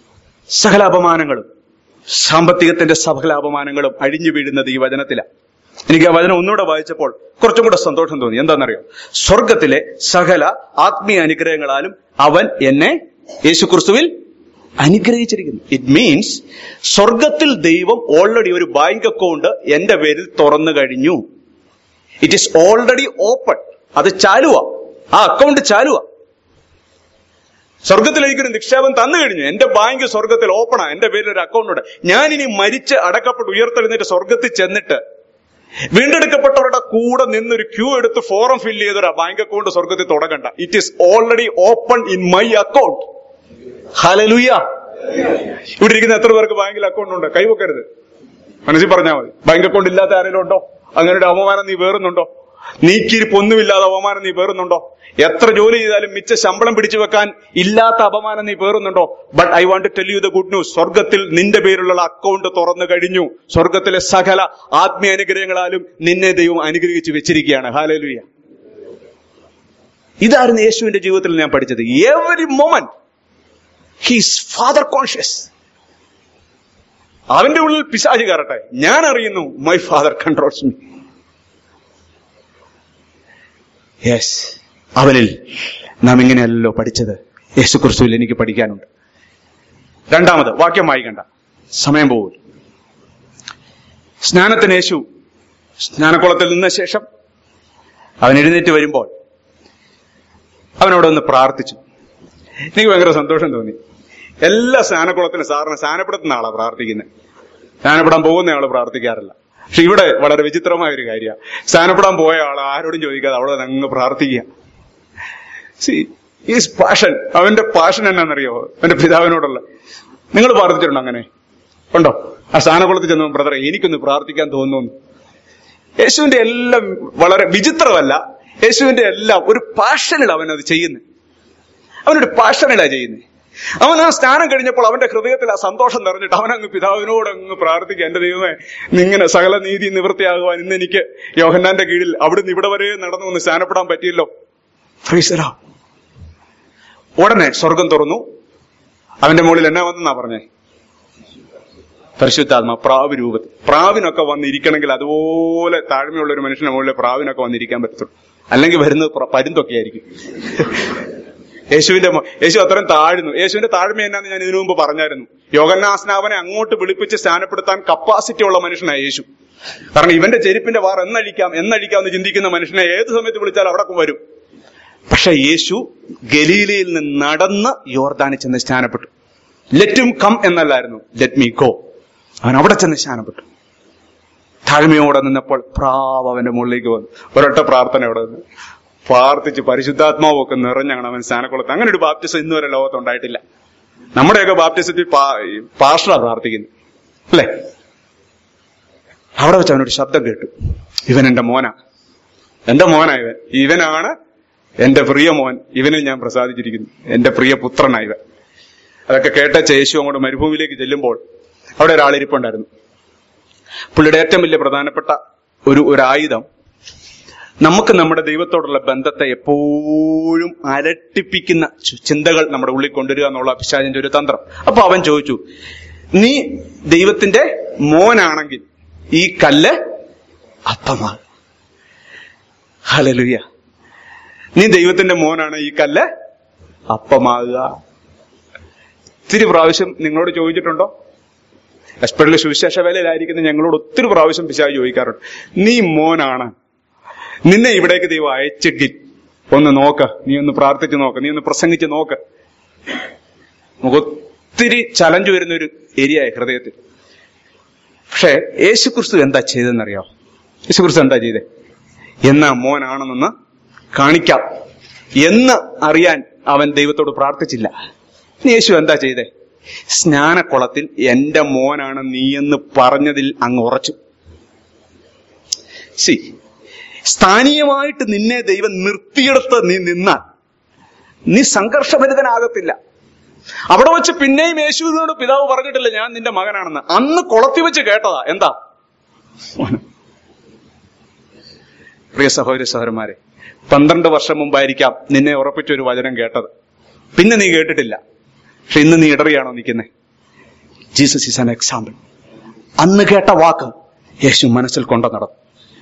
സകല അപമാനങ്ങളും സാമ്പത്തികത്തിന്റെ സകല അപമാനങ്ങളും അഴിഞ്ഞു വീഴുന്നത് ഈ വചനത്തിലാണ് എനിക്ക് ആ വചനം ഒന്നുകൂടെ വായിച്ചപ്പോൾ കുറച്ചും കൂടെ സന്തോഷം തോന്നി എന്താണെന്നറിയോ സ്വർഗത്തിലെ സകല ആത്മീയ അനുഗ്രഹങ്ങളാലും അവൻ എന്നെ യേശുക്രിസ്തുവിൽ അനുഗ്രഹിച്ചിരിക്കുന്നു ഇറ്റ് മീൻസ് സ്വർഗത്തിൽ ദൈവം ഓൾറെഡി ഒരു ബാങ്ക് അക്കൗണ്ട് എന്റെ പേരിൽ തുറന്നു കഴിഞ്ഞു ഇറ്റ് ഈസ് ഓൾറെഡി ഓപ്പൺ അത് ചാലുവ ആ അക്കൗണ്ട് ചാലുവ സ്വർഗത്തിൽ എനിക്കൊരു നിക്ഷേപം തന്നു കഴിഞ്ഞു എന്റെ ബാങ്ക് സ്വർഗത്തിൽ ഓപ്പണാ എന്റെ പേരിൽ ഒരു അക്കൗണ്ട് ഉണ്ട് ഞാൻ ഇനി മരിച്ച് അടക്കപ്പെട്ട് ഉയർത്തെഴുന്നേറ്റ് സ്വർഗത്തിൽ ചെന്നിട്ട് വീണ്ടെടുക്കപ്പെട്ടവരുടെ കൂടെ നിന്നൊരു ക്യൂ എടുത്ത് ഫോറം ഫില്ല് ചെയ്തൊരു ബാങ്ക് അക്കൗണ്ട് സ്വർഗത്തിൽ തുടങ്ങണ്ട it is already open in my account hallelujah ഇവിടെ ഇരിക്കുന്ന എത്ര പേർക്ക് ബാങ്കിൽ അക്കൗണ്ട് ഉണ്ട് കൈവക്കരുത് മനസ്സിൽ പറഞ്ഞാൽ മതി ബാങ്ക് അക്കൗണ്ട് ഇല്ലാത്ത ആരെങ്കിലും ഉണ്ടോ അങ്ങനെ ഒരു അവമാനം നീ വേറുന്നുണ്ടോ നീക്കിരിപ്പൊന്നുമില്ലാതെ അവമാനം നീ വേറുന്നുണ്ടോ എത്ര ജോലി ചെയ്താലും മിച്ച ശമ്പളം പിടിച്ചു വെക്കാൻ ഇല്ലാത്ത അപമാനം നീ പേറുന്നുണ്ടോ but I want to tell you the good news സ്വർഗത്തിൽ നിന്റെ പേരിലുള്ള അക്കൗണ്ട് തുറന്നു കഴിഞ്ഞു സ്വർഗത്തിലെ സകല ആത്മീയ അനുഗ്രഹങ്ങളാലും നിന്നെ ദൈവം അനുഗ്രഹിച്ച് വെച്ചിരിക്കുകയാണ് ഹാലലുയ ഇതായിരുന്നു യേശുവിന്റെ ജീവിതത്തിൽ ഞാൻ പഠിച്ചത് every moment he's father conscious അവന്റെ ഉള്ളിൽ പിശാച് കയറട്ടെ ഞാൻ അറിയുന്നു my father controls me yes അവനിൽ നാം ഇങ്ങനെയല്ലോ പഠിച്ചത് യേശു ക്രിസ്തുവിൽ എനിക്ക് പഠിക്കാനുണ്ട് രണ്ടാമത് വാക്യം വായിക്കണ്ട സമയം പോകും സ്നാനത്തിന് യേശു സ്നാനക്കുളത്തിൽ നിന്ന ശേഷം അവൻ എഴുന്നേറ്റ് വരുമ്പോൾ അവനവിടെ ഒന്ന് പ്രാർത്ഥിച്ചു എനിക്ക് ഭയങ്കര സന്തോഷം തോന്നി എല്ലാ സ്നാനക്കുളത്തിനും സാറിന് സ്നാനപ്പെടുത്തുന്ന ആളാ പ്രാർത്ഥിക്കുന്നത് സ്നാനപ്പെടാൻ പോകുന്ന ആള് പ്രാർത്ഥിക്കാറില്ല പക്ഷെ ഇവിടെ വളരെ വിചിത്രമായ ഒരു കാര്യമാണ് സ്നാനപ്പെടാൻ പോയ ആൾ ആരോടും ചോദിക്കാതെ അവിടെ അങ്ങ് പ്രാർത്ഥിക്കുക സി ഈസ് പാഷൻ അവന്റെ പാഷൻ എന്നാണെന്നറിയോ അവന്റെ പിതാവിനോടുള്ള നിങ്ങൾ പ്രാർത്ഥിച്ചിട്ടുണ്ടോ അങ്ങനെ ഉണ്ടോ ആ സ്ഥാനകുളത്ത് ചെന്നു ബ്രദറെ എനിക്കൊന്ന് പ്രാർത്ഥിക്കാൻ തോന്നുന്നു യേശുവിന്റെ എല്ലാം വളരെ വിചിത്രമല്ല യേശുവിന്റെ എല്ലാം ഒരു പാഷനിൽ അവൻ അത് ചെയ്യുന്നത് അവനൊരു പാഷനിലാ ചെയ്യുന്നത് അവൻ ആ സ്നാനം കഴിഞ്ഞപ്പോൾ അവന്റെ ഹൃദയത്തിൽ ആ സന്തോഷം നിറഞ്ഞിട്ട് അവൻ അങ്ങ് പിതാവിനോട് അങ്ങ് പ്രാർത്ഥിക്കുക എന്റെ ദൈവമേ നിങ്ങനെ സകല നീതി നിവൃത്തിയാകുവാൻ ഇന്ന് എനിക്ക് യോഹന്നാന്റെ കീഴിൽ അവിടുന്ന് ഇവിടെ വരെ നടന്നു വന്ന് സ്നാനപ്പെടാൻ പറ്റിയല്ലോ ഫ്രീസരാ ഉടനെ സ്വർഗം തുറന്നു അവന്റെ മുകളിൽ എന്നാ വന്നെന്നാ പറഞ്ഞേ പരിശുദ്ധാത്മ പ്രാവ് രൂപത്തിൽ പ്രാവിനൊക്കെ വന്നിരിക്കണമെങ്കിൽ അതുപോലെ താഴ്മയുള്ള ഒരു മനുഷ്യന്റെ മുകളിൽ പ്രാവിനൊക്കെ വന്നിരിക്കാൻ പറ്റത്തുള്ളൂ അല്ലെങ്കിൽ വരുന്നത് പ്ര- പരുന്തൊക്കെ ആയിരിക്കും യേശുവിന്റെ മോ- യേശു അത്രയും താഴ്ന്നു യേശുവിന്റെ താഴ്മ എന്നാന്ന് ഞാൻ ഇതിനു മുമ്പ് പറഞ്ഞായിരുന്നു യോഗന്നാസ്നാവനെ അങ്ങോട്ട് വിളിപ്പിച്ച് സ്നാനപ്പെടുത്താൻ കപ്പാസിറ്റി ഉള്ള മനുഷ്യനാണ് യേശു കാരണം ഇവന്റെ ചെരുപ്പിന്റെ വാർ എന്നഴിക്കാം എന്നഴിക്കാം എന്ന് ചിന്തിക്കുന്ന മനുഷ്യനെ ഏത് സമയത്ത് വിളിച്ചാൽ അവിടെ വരും പക്ഷെ യേശു ഗലീലയിൽ നിന്ന് നടന്ന് യോർദാനിൽ ചെന്ന് സ്നാനപ്പെട്ടു ലെറ്റും കം എന്നല്ലായിരുന്നു ലെറ്റ് മീ ഗോ അവൻ അവിടെ ചെന്ന് സ്നാനപ്പെട്ടു താഴ്മയോടെ നിന്നപ്പോൾ പ്രാവ് അവന്റെ മുകളിലേക്ക് വന്നു ഒരൊറ്റ പ്രാർത്ഥന അവിടെ നിന്ന് പ്രാർത്ഥിച്ച് പരിശുദ്ധാത്മാവൊക്കെ നിറഞ്ഞാണ് അവൻ സ്നാനക്കുളത്ത് അങ്ങനെ ഒരു ബാപ്റ്റിസം ഇന്ന് വരെ ലോകത്ത് ഉണ്ടായിട്ടില്ല നമ്മുടെയൊക്കെ ബാപ്റ്റിസത്തിൽ പാസ്റ്ററാ പ്രാർത്ഥിക്കുന്നു അല്ലേ അവിടെ വെച്ച് അവനൊരു ശബ്ദം കേട്ടു ഇവൻ എന്റെ മോനാ എന്റെ മോനാ ഇവൻ ഇവനാണ് എന്റെ പ്രിയ മോൻ ഇവനിൽ ഞാൻ പ്രസാദിച്ചിരിക്കുന്നു എന്റെ പ്രിയ പുത്രനാ ഇവൻ അതൊക്കെ കേട്ട യേശു അങ്ങോട്ട് മരുഭൂമിയിലേക്ക് ചെല്ലുമ്പോൾ അവിടെ ഒരാളിരിപ്പുണ്ടായിരുന്നു പുള്ളിയുടെ ഏറ്റവും വലിയ പ്രധാനപ്പെട്ട ഒരു ഒരു ആയുധം നമുക്ക് നമ്മുടെ ദൈവത്തോടുള്ള ബന്ധത്തെ എപ്പോഴും അലട്ടിപ്പിക്കുന്ന ചു- ചിന്തകൾ നമ്മുടെ ഉള്ളിൽ കൊണ്ടുവരിക എന്നുള്ള പിശാചിന്റെ ഒരു തന്ത്രം അപ്പൊ അവൻ ചോദിച്ചു നീ ദൈവത്തിന്റെ മോനാണെങ്കിൽ ഈ കല്ല് അപ്പമാണ് ഹലലുയ നീ ദൈവത്തിന്റെ മോനാണ് ഈ കല്ല് അപ്പമാകുക ഒത്തിരി പ്രാവശ്യം നിങ്ങളോട് ചോദിച്ചിട്ടുണ്ടോ എസ്പെഷ്യലി സുവിശേഷ വേലയിലായിരിക്കുന്ന ഞങ്ങളോട് ഒത്തിരി പ്രാവശ്യം പിശാച് ചോദിക്കാറുണ്ട് നീ മോനാണ് നിന്നെ ഇവിടേക്ക് ദൈവം അയച്ചെങ്കിൽ ഒന്ന് നോക്ക് നീ ഒന്ന് പ്രാർത്ഥിച്ച് നോക്ക് നീ ഒന്ന് പ്രസംഗിച്ച് നോക്ക് നമുക്ക് ഒത്തിരി ചലഞ്ച് വരുന്ന ഒരു ഏരിയ ഹൃദയത്തിൽ പക്ഷേ യേശുക്രിസ്തു എന്താ ചെയ്തെന്നറിയോ യേശുക്രിസ്തു എന്താ ചെയ്തേ എന്നാ മോനാണെന്നൊന്ന് കാണിക്കാം എന്ന് അറിയാൻ അവൻ ദൈവത്തോട് പ്രാർത്ഥിച്ചില്ല ഇനി യേശു എന്താ ചെയ്തേ സ്നാനക്കുളത്തിൽ എന്റെ മോനാണ് നീയെന്ന് പറഞ്ഞതിൽ അങ്ങ് ഉറച്ചു സി സ്ഥാനീയമായിട്ട് നിന്നെ ദൈവം നിർത്തിയെടുത്ത് നീ നിന്നാൽ നീ സംഘർഷഭരിതനാകത്തില്ല അവിടെ വെച്ച് പിന്നെയും യേശുവിനോട് പിതാവ് പറഞ്ഞിട്ടില്ല ഞാൻ നിന്റെ മകനാണെന്ന് അന്ന് കുളത്തി വെച്ച് കേട്ടതാ എന്താ പ്രിയ സഹോദരി സഹോദരന്മാരെ പന്ത്രണ്ട് വർഷം മുമ്പായിരിക്കാം നിന്നെ ഉറപ്പിച്ച ഒരു വചനം കേട്ടത് പിന്നെ നീ കേട്ടിട്ടില്ല പക്ഷെ ഇന്ന് നീ ഇടറിയാണോ നിൽക്കുന്നത് ജീസസ് ഈസ് ആൻ എക്സാമ്പിൾ അന്ന് കേട്ട വാക്ക് യേശു മനസ്സിൽ കൊണ്ടു നടന്നു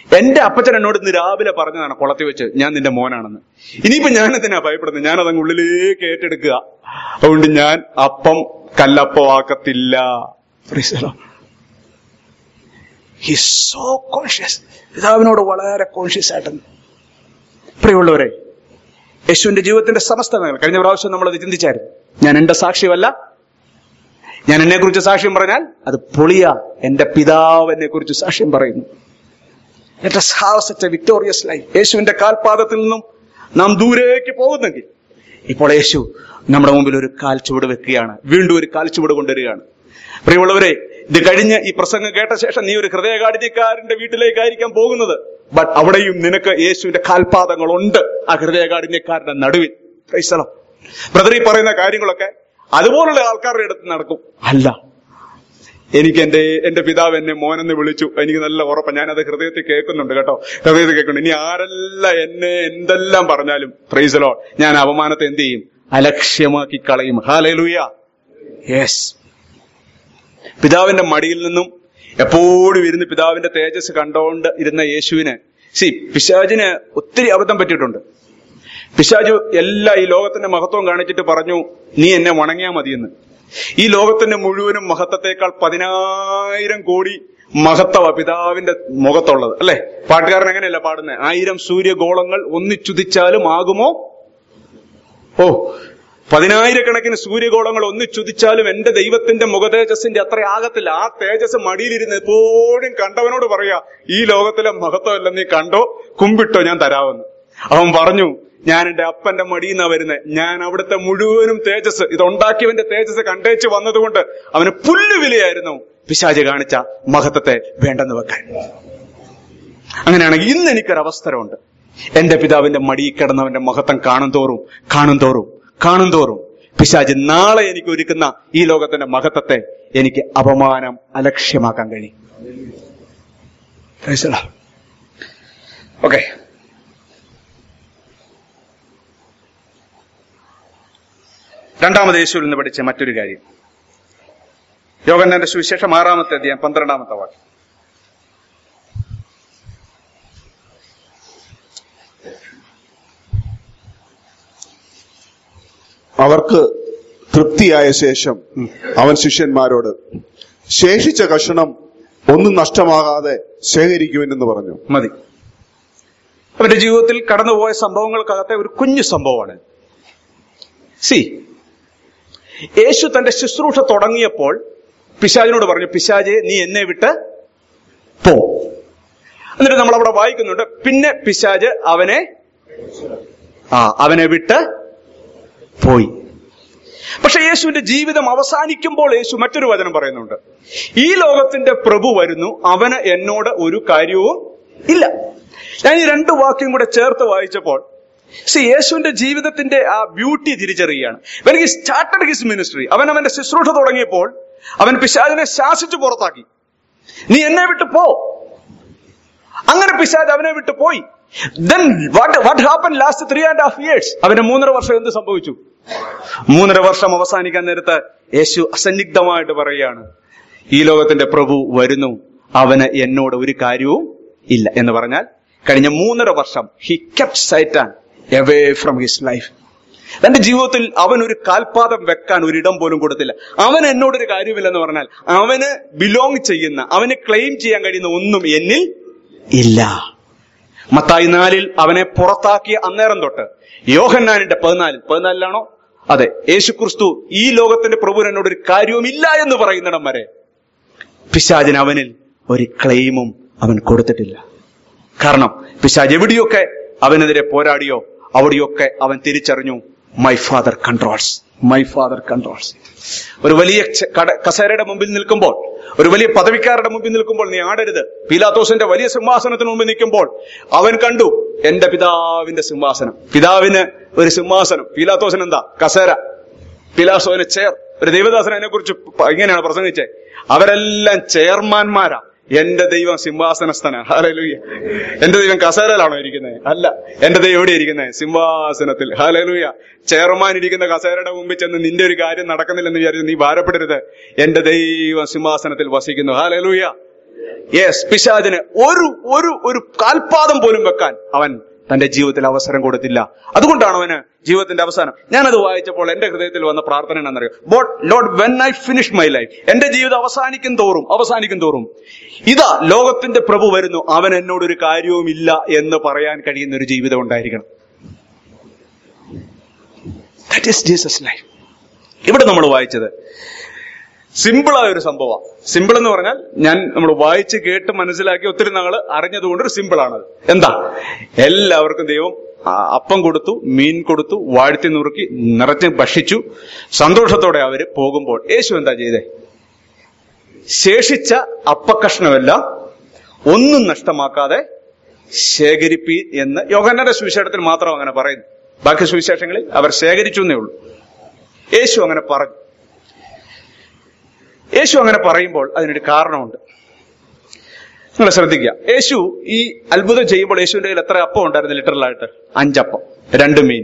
എന്റെ അപ്പച്ചൻ എന്നോട് ഇന്ന് രാവിലെ പറഞ്ഞതാണ് കുളത്തി വെച്ച് ഞാൻ നിന്റെ മോനാണെന്ന് ഇനിയിപ്പോ ഞാൻ എന്തിനാ ഭയപ്പെടുന്നത് ഞാൻ അതങ്ങ് ഉള്ളിലേക്ക് ഏറ്റെടുക്കുക അതുകൊണ്ട് ഞാൻ അപ്പം കല്ലപ്പമാക്കത്തില്ല സോ കോൺഷ്യസ് പിതാവിനോട് വളരെ കോൺഷ്യസ് ആയിട്ടുണ്ട് പ്രിയമുള്ളവരെ യേശുവിന്റെ ജീവിതത്തിന്റെ സമസ്ത മേഖല കഴിഞ്ഞ പ്രാവശ്യം നമ്മൾ അത് ചിന്തിച്ചായിരുന്നു ഞാൻ എന്റെ സാക്ഷ്യമല്ല ഞാൻ എന്നെ കുറിച്ച് സാക്ഷ്യം പറഞ്ഞാൽ അത് പൊളിയ എന്റെ പിതാവ് എന്നെ കുറിച്ച് സാക്ഷ്യം പറയുന്നു let us have such a victorious life യേശുവിന്റെ കാൽപാദത്തിൽ നിന്നും നാം ദൂരേക്ക് പോകുന്നെങ്കിൽ ഇപ്പോൾ യേശു നമ്മുടെ മുമ്പിൽ ഒരു കാൽ ചുവട് വെക്കുകയാണ് വീണ്ടും ഒരു കാൽ ചുവട് കൊണ്ടുവരികയാണ് പ്രിയമുള്ളവരെ ഇത് കഴിഞ്ഞ് ഈ പ്രസംഗം കേട്ട ശേഷം നീ ഒരു ഹൃദയകാഠിന്യക്കാരന്റെ വീട്ടിലേക്കായിരിക്കാം പോകുന്നത് ബട്ട് അവിടെയും നിനക്ക് യേശുവിന്റെ കാൽപാദങ്ങളുണ്ട് ആ ഹൃദയകാഠിന്യക്കാരന്റെ നടുവിൽ ക്രൈസ്തലം ബ്രദർ ഈ പറയുന്ന കാര്യങ്ങളൊക്കെ അതുപോലുള്ള ആൾക്കാരുടെ അടുത്ത് നടക്കും അല്ല എനിക്ക് എന്റെ എന്റെ പിതാവ് എന്നെ മോനെന്ന് വിളിച്ചു എനിക്ക് നല്ല ഉറപ്പാണ് ഞാനത് ഹൃദയത്തിൽ കേൾക്കുന്നുണ്ട് കേട്ടോ ഹൃദയത്തിൽ കേൾക്കുന്നുണ്ട് ഇനി ആരെല്ലാം എന്നെ എന്തെല്ലാം പറഞ്ഞാലും പ്രൈസലോ ഞാൻ അപമാനത്തെ എന്ത് ചെയ്യും അലക്ഷ്യമാക്കി കളയും ഹാലൂയ യെസ് പിതാവിന്റെ മടിയിൽ നിന്നും എപ്പോഴും ഇരുന്ന് പിതാവിന്റെ തേജസ് കണ്ടോണ്ട് ഇരുന്ന യേശുവിന് സി പിശാജിന് ഒത്തിരി അബദ്ധം പറ്റിയിട്ടുണ്ട് പിശാജു എല്ലാ ഈ ലോകത്തിന്റെ മഹത്വം കാണിച്ചിട്ട് പറഞ്ഞു നീ എന്നെ വണങ്ങിയാ മതിയെന്ന് ഈ ലോകത്തിന്റെ മുഴുവനും മഹത്വത്തെക്കാൾ പതിനായിരം കോടി മഹത്വ പിതാവിന്റെ മുഖത്തുള്ളത് അല്ലെ പാട്ടുകാരൻ എങ്ങനെയല്ല പാടുന്നത് ആയിരം സൂര്യഗോളങ്ങൾ ഒന്നിച്ചുതിച്ചാലും ആകുമോ ഓ പതിനായിരക്കണക്കിന് സൂര്യഗോളങ്ങൾ ഒന്നിച്ചുതിച്ചാലും എന്റെ ദൈവത്തിന്റെ മുഖതേജസ്സിന്റെ അത്ര ആകത്തില്ല ആ തേജസ് മടിയിലിരുന്ന് എപ്പോഴും കണ്ടവനോട് പറയാ ഈ ലോകത്തിലെ മഹത്വമല്ല നീ കണ്ടോ കുമ്പിട്ടോ ഞാൻ തരാമെന്ന് അവൻ പറഞ്ഞു ഞാൻ എന്റെ അപ്പന്റെ മടിയിൽ നിന്നാ വരുന്നത് ഞാൻ അവിടുത്തെ മുഴുവനും തേജസ് ഇത് ഉണ്ടാക്കിയവന്റെ തേജസ് കണ്ടേച്ച് വന്നതുകൊണ്ട് അവന് പുല്ലുവിലയായിരുന്നു പിശാജ് കാണിച്ച മഹത്വത്തെ വേണ്ടെന്ന് വെക്കാൻ അങ്ങനെയാണെങ്കിൽ ഇന്ന് എനിക്കൊരവസരമുണ്ട് എന്റെ പിതാവിന്റെ മടിയിൽ കിടന്നവന്റെ മഹത്വം കാണും തോറും കാണും തോറും കാണും തോറും പിശാജ് നാളെ എനിക്ക് ഒരുക്കുന്ന ഈ ലോകത്തിന്റെ മഹത്വത്തെ എനിക്ക് അപമാനം അലക്ഷ്യമാക്കാൻ കഴിയും ഓക്കെ രണ്ടാമത് യേശുവിൽ നിന്ന് പഠിച്ച മറ്റൊരു കാര്യം യോഗന്നാന്റെ സുവിശേഷം ആറാമത്തെ അധ്യായം പന്ത്രണ്ടാമത്തെ വാക്യം അവർക്ക് തൃപ്തിയായ ശേഷം അവൻ ശിഷ്യന്മാരോട് ശേഷിച്ച കഷണം ഒന്നും നഷ്ടമാകാതെ ശേഖരിക്കുമെന്ന് പറഞ്ഞു മതി അവന്റെ ജീവിതത്തിൽ കടന്നുപോയ സംഭവങ്ങൾക്കകത്തെ ഒരു കുഞ്ഞു സംഭവമാണ് സി യേശു തന്റെ ശുശ്രൂഷ തുടങ്ങിയപ്പോൾ പിശാജിനോട് പറഞ്ഞു പിശാജെ നീ എന്നെ വിട്ട് പോ എന്നിട്ട് നമ്മൾ അവിടെ വായിക്കുന്നുണ്ട് പിന്നെ പിശാജ് അവനെ ആ അവനെ വിട്ട് പോയി പക്ഷെ യേശുവിന്റെ ജീവിതം അവസാനിക്കുമ്പോൾ യേശു മറ്റൊരു വചനം പറയുന്നുണ്ട് ഈ ലോകത്തിന്റെ പ്രഭു വരുന്നു അവന് എന്നോട് ഒരു കാര്യവും ഇല്ല ഞാൻ ഈ രണ്ട് വാക്യം കൂടെ ചേർത്ത് വായിച്ചപ്പോൾ സി യേശുവിന്റെ ജീവിതത്തിന്റെ ആ ബ്യൂട്ടി തിരിച്ചറിയുകയാണ് when he started his ministry അവൻ അവന്റെ ശുശ്രൂഷ തുടങ്ങിയപ്പോൾ അവൻ പിശാചിനെ ശാസിച്ചു പുറത്താക്കി നീ എന്നെ വിട്ട് പോ അങ്ങനെ പിശാജ് അവനെ വിട്ട് പോയി then what what happen last three and half years അവന് മൂന്നര വർഷം എന്ത് സംഭവിച്ചു മൂന്നര വർഷം അവസാനിക്കാൻ നേരത്ത് യേശു അസന്നിഗ്ധമായിട്ട് പറയുകയാണ് ഈ ലോകത്തിന്റെ പ്രഭു വരുന്നു അവന് എന്നോട് ഒരു കാര്യവും ഇല്ല എന്ന് പറഞ്ഞാൽ കഴിഞ്ഞ മൂന്നര വർഷം he kept Satan away from his life തന്റെ ജീവിതത്തിൽ അവൻ ഒരു കാൽപാദം വെക്കാൻ ഒരിടം പോലും കൊടുത്തില്ല അവൻ എന്നോടൊരു കാര്യമില്ലെന്ന് പറഞ്ഞാൽ അവന് ബിലോങ് ചെയ്യുന്ന അവന് ക്ലെയിം ചെയ്യാൻ കഴിയുന്ന ഒന്നും എന്നിൽ ഇല്ല മത്തായി നാലിൽ അവനെ പുറത്താക്കിയ അന്നേരം തൊട്ട് യോഹന്നാനിന്റെ പതിനാലിൽ പതിനാലിലാണോ അതെ യേശു ക്രിസ്തു ഈ ലോകത്തിന്റെ പ്രഭു എന്നോട് ഒരു കാര്യവും ഇല്ല എന്ന് പറയുന്നിടം വരെ പിശാചിന് അവനിൽ ഒരു ക്ലെയിമും അവൻ കൊടുത്തിട്ടില്ല കാരണം പിശാജ് എവിടെയൊക്കെ അവനെതിരെ പോരാടിയോ അവിടെയൊക്കെ അവൻ തിരിച്ചറിഞ്ഞു my father controls my father controls ഒരു വലിയ ച- കട കസേരയുടെ മുമ്പിൽ നിൽക്കുമ്പോൾ ഒരു വലിയ പദവിക്കാരുടെ മുമ്പിൽ നിൽക്കുമ്പോൾ നീ ആടരുത് പീലാത്തോസിന്റെ വലിയ സിംഹാസനത്തിന് മുമ്പിൽ നിൽക്കുമ്പോൾ അവൻ കണ്ടു എന്റെ പിതാവിന്റെ സിംഹാസനം പിതാവിന് ഒരു സിംഹാസനം പീലാത്തോസിന് എന്താ കസേര പീലാത്തോസിന് ചെയർ ഒരു ദൈവദാസൻ അതിനെ കുറിച്ച് ഇങ്ങനെയാണ് പ്രസംഗിച്ചത് അവരെല്ലാം ചെയർമാൻമാരാ എന്റെ ദൈവം സിംഹാസനസ്ഥനാണ് ഹാലലൂയ എന്റെ ദൈവം കസേരയിലാണോ ഇരിക്കുന്നത് അല്ല എന്റെ ദൈവം എവിടെ ഇരിക്കുന്നത് സിംഹാസനത്തിൽ ഹാലലൂയ ചെയർമാൻ ഇരിക്കുന്ന കസേരയുടെ മുമ്പിൽ ചെന്ന് നിന്റെ ഒരു കാര്യം നടക്കുന്നില്ലെന്ന് വിചാരിച്ചു നീ ഭാരപ്പെടരുത് എന്റെ ദൈവം സിംഹാസനത്തിൽ വസിക്കുന്നു ഹാലലൂയ യെസ് പിശാചിന് ഒരു ഒരു ഒരു കാൽപാദം പോലും വെക്കാൻ അവൻ തന്റെ ജീവിതത്തിൽ അവസരം കൊടുത്തില്ല അതുകൊണ്ടാണ് അവന് ജീവിതത്തിന്റെ അവസാനം ഞാനത് വായിച്ചപ്പോൾ എന്റെ ഹൃദയത്തിൽ വന്ന പ്രാർത്ഥന എന്താണെന്നറിയോ but Lord when I finish my life എന്റെ ജീവിതം അവസാനിക്കും തോറും അവസാനിക്കും തോറും ഇതാ ലോകത്തിന്റെ പ്രഭു വരുന്നു അവൻ എന്നോടൊരു കാര്യവും ഇല്ല എന്ന് പറയാൻ കഴിയുന്ന ഒരു ജീവിതം ഉണ്ടായിരിക്കണം ദാറ്റ് ഈസ് ജീസസ് ലൈഫ് ഇവിടെ നമ്മൾ വായിച്ചത് സിമ്പിളായ ഒരു സംഭവമാണ് സിമ്പിൾ എന്ന് പറഞ്ഞാൽ ഞാൻ നമ്മൾ വായിച്ച് കേട്ട് മനസ്സിലാക്കി ഒത്തിരി നാള് അറിഞ്ഞതുകൊണ്ട് ഒരു സിമ്പിൾ ആണത് എന്താ എല്ലാവർക്കും ദൈവം ആ, അപ്പം കൊടുത്തു മീൻ കൊടുത്തു വാഴ്ത്തി നുറുക്കി നിറച്ച് ഭക്ഷിച്ചു സന്തോഷത്തോടെ അവര് പോകുമ്പോൾ യേശു എന്താ ചെയ്തേ ശേഷിച്ച അപ്പക്കഷ്ണമെല്ലാം ഒന്നും നഷ്ടമാക്കാതെ ശേഖരിപ്പി എന്ന് യോഹന്നന്റെ സുവിശേഷത്തിൽ മാത്രം അങ്ങനെ പറയുന്നു ബാക്കി സുവിശേഷങ്ങളിൽ അവർ ശേഖരിച്ചു എന്നേ ഉള്ളൂ യേശു അങ്ങനെ പറഞ്ഞു യേശു അങ്ങനെ പറയുമ്പോൾ അതിനൊരു കാരണമുണ്ട് നിങ്ങൾ ശ്രദ്ധിക്കുക യേശു ഈ അത്ഭുതം ചെയ്യുമ്പോൾ യേശുവിന്റെ കയ്യിൽ എത്ര അപ്പം ഉണ്ടായിരുന്നു ലിറ്ററലായിട്ട് അഞ്ചപ്പം രണ്ട് മീൻ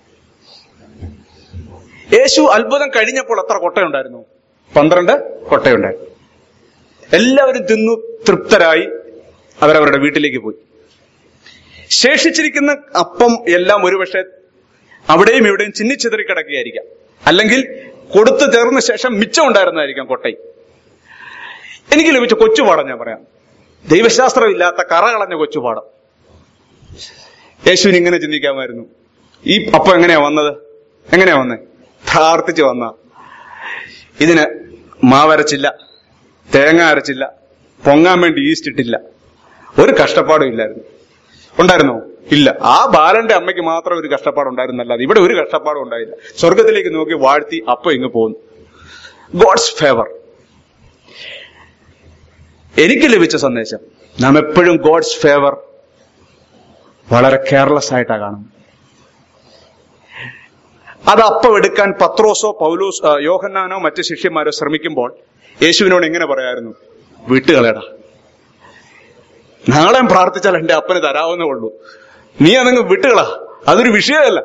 യേശു അത്ഭുതം കഴിഞ്ഞപ്പോൾ എത്ര കൊട്ടയുണ്ടായിരുന്നു പന്ത്രണ്ട് കൊട്ടയുണ്ടായിരുന്നു എല്ലാവരും തിന്നു തൃപ്തരായി അവരവരുടെ വീട്ടിലേക്ക് പോയി ശേഷിച്ചിരിക്കുന്ന അപ്പം എല്ലാം ഒരുപക്ഷെ അവിടെയും ഇവിടെയും ചിന്നിച്ചിതറി കിടക്കുകയായിരിക്കാം അല്ലെങ്കിൽ കൊടുത്തു തീർന്ന ശേഷം മിച്ചം ഉണ്ടായിരുന്നതായിരിക്കാം കൊട്ടയിൽ എനിക്ക് ലഭിച്ച കൊച്ചുപാഠം ഞാൻ പറയാം ദൈവശാസ്ത്രം ഇല്ലാത്ത കറ കളഞ്ഞ കൊച്ചുപാഠം യേശുവിന് ഇങ്ങനെ ചിന്തിക്കാമായിരുന്നു ഈ അപ്പം എങ്ങനെയാ വന്നത് എങ്ങനെയാ വന്നേ പ്രാർത്ഥിച്ച് വന്ന ഇതിന് മാവരച്ചില്ല തേങ്ങ അരച്ചില്ല പൊങ്ങാൻ വേണ്ടി ഈസ്റ്റ് ഇട്ടില്ല ഒരു കഷ്ടപ്പാടും ഇല്ലായിരുന്നു ഉണ്ടായിരുന്നോ ഇല്ല ആ ബാലന്റെ അമ്മയ്ക്ക് മാത്രം ഒരു കഷ്ടപ്പാടുണ്ടായിരുന്നല്ലാതെ ഇവിടെ ഒരു കഷ്ടപ്പാടും ഉണ്ടായില്ല സ്വർഗത്തിലേക്ക് നോക്കി വാഴ്ത്തി അപ്പൊ ഇങ്ങ് പോന്നു ഗോഡ്സ് ഫേവർ എനിക്ക് ലഭിച്ച സന്ദേശം നാം എപ്പോഴും ഗോഡ്സ് ഫേവർ വളരെ കെയർലെസ് ആയിട്ടാണ് കാണുന്നത് അത് അപ്പം എടുക്കാൻ പത്രോസോ പൗലോസ് ആ, യോഹന്നാനോ മറ്റ് ശിഷ്യന്മാരോ ശ്രമിക്കുമ്പോൾ യേശുവിനോട് എങ്ങനെ പറയായിരുന്നു വിട്ടുകളയടാ നാളെ പ്രാർത്ഥിച്ചാൽ എന്റെ അപ്പന് തരാവുന്നേ ഉള്ളൂ നീ അതങ്ങ് വിട്ടുകളാ അതൊരു വിഷയമല്ല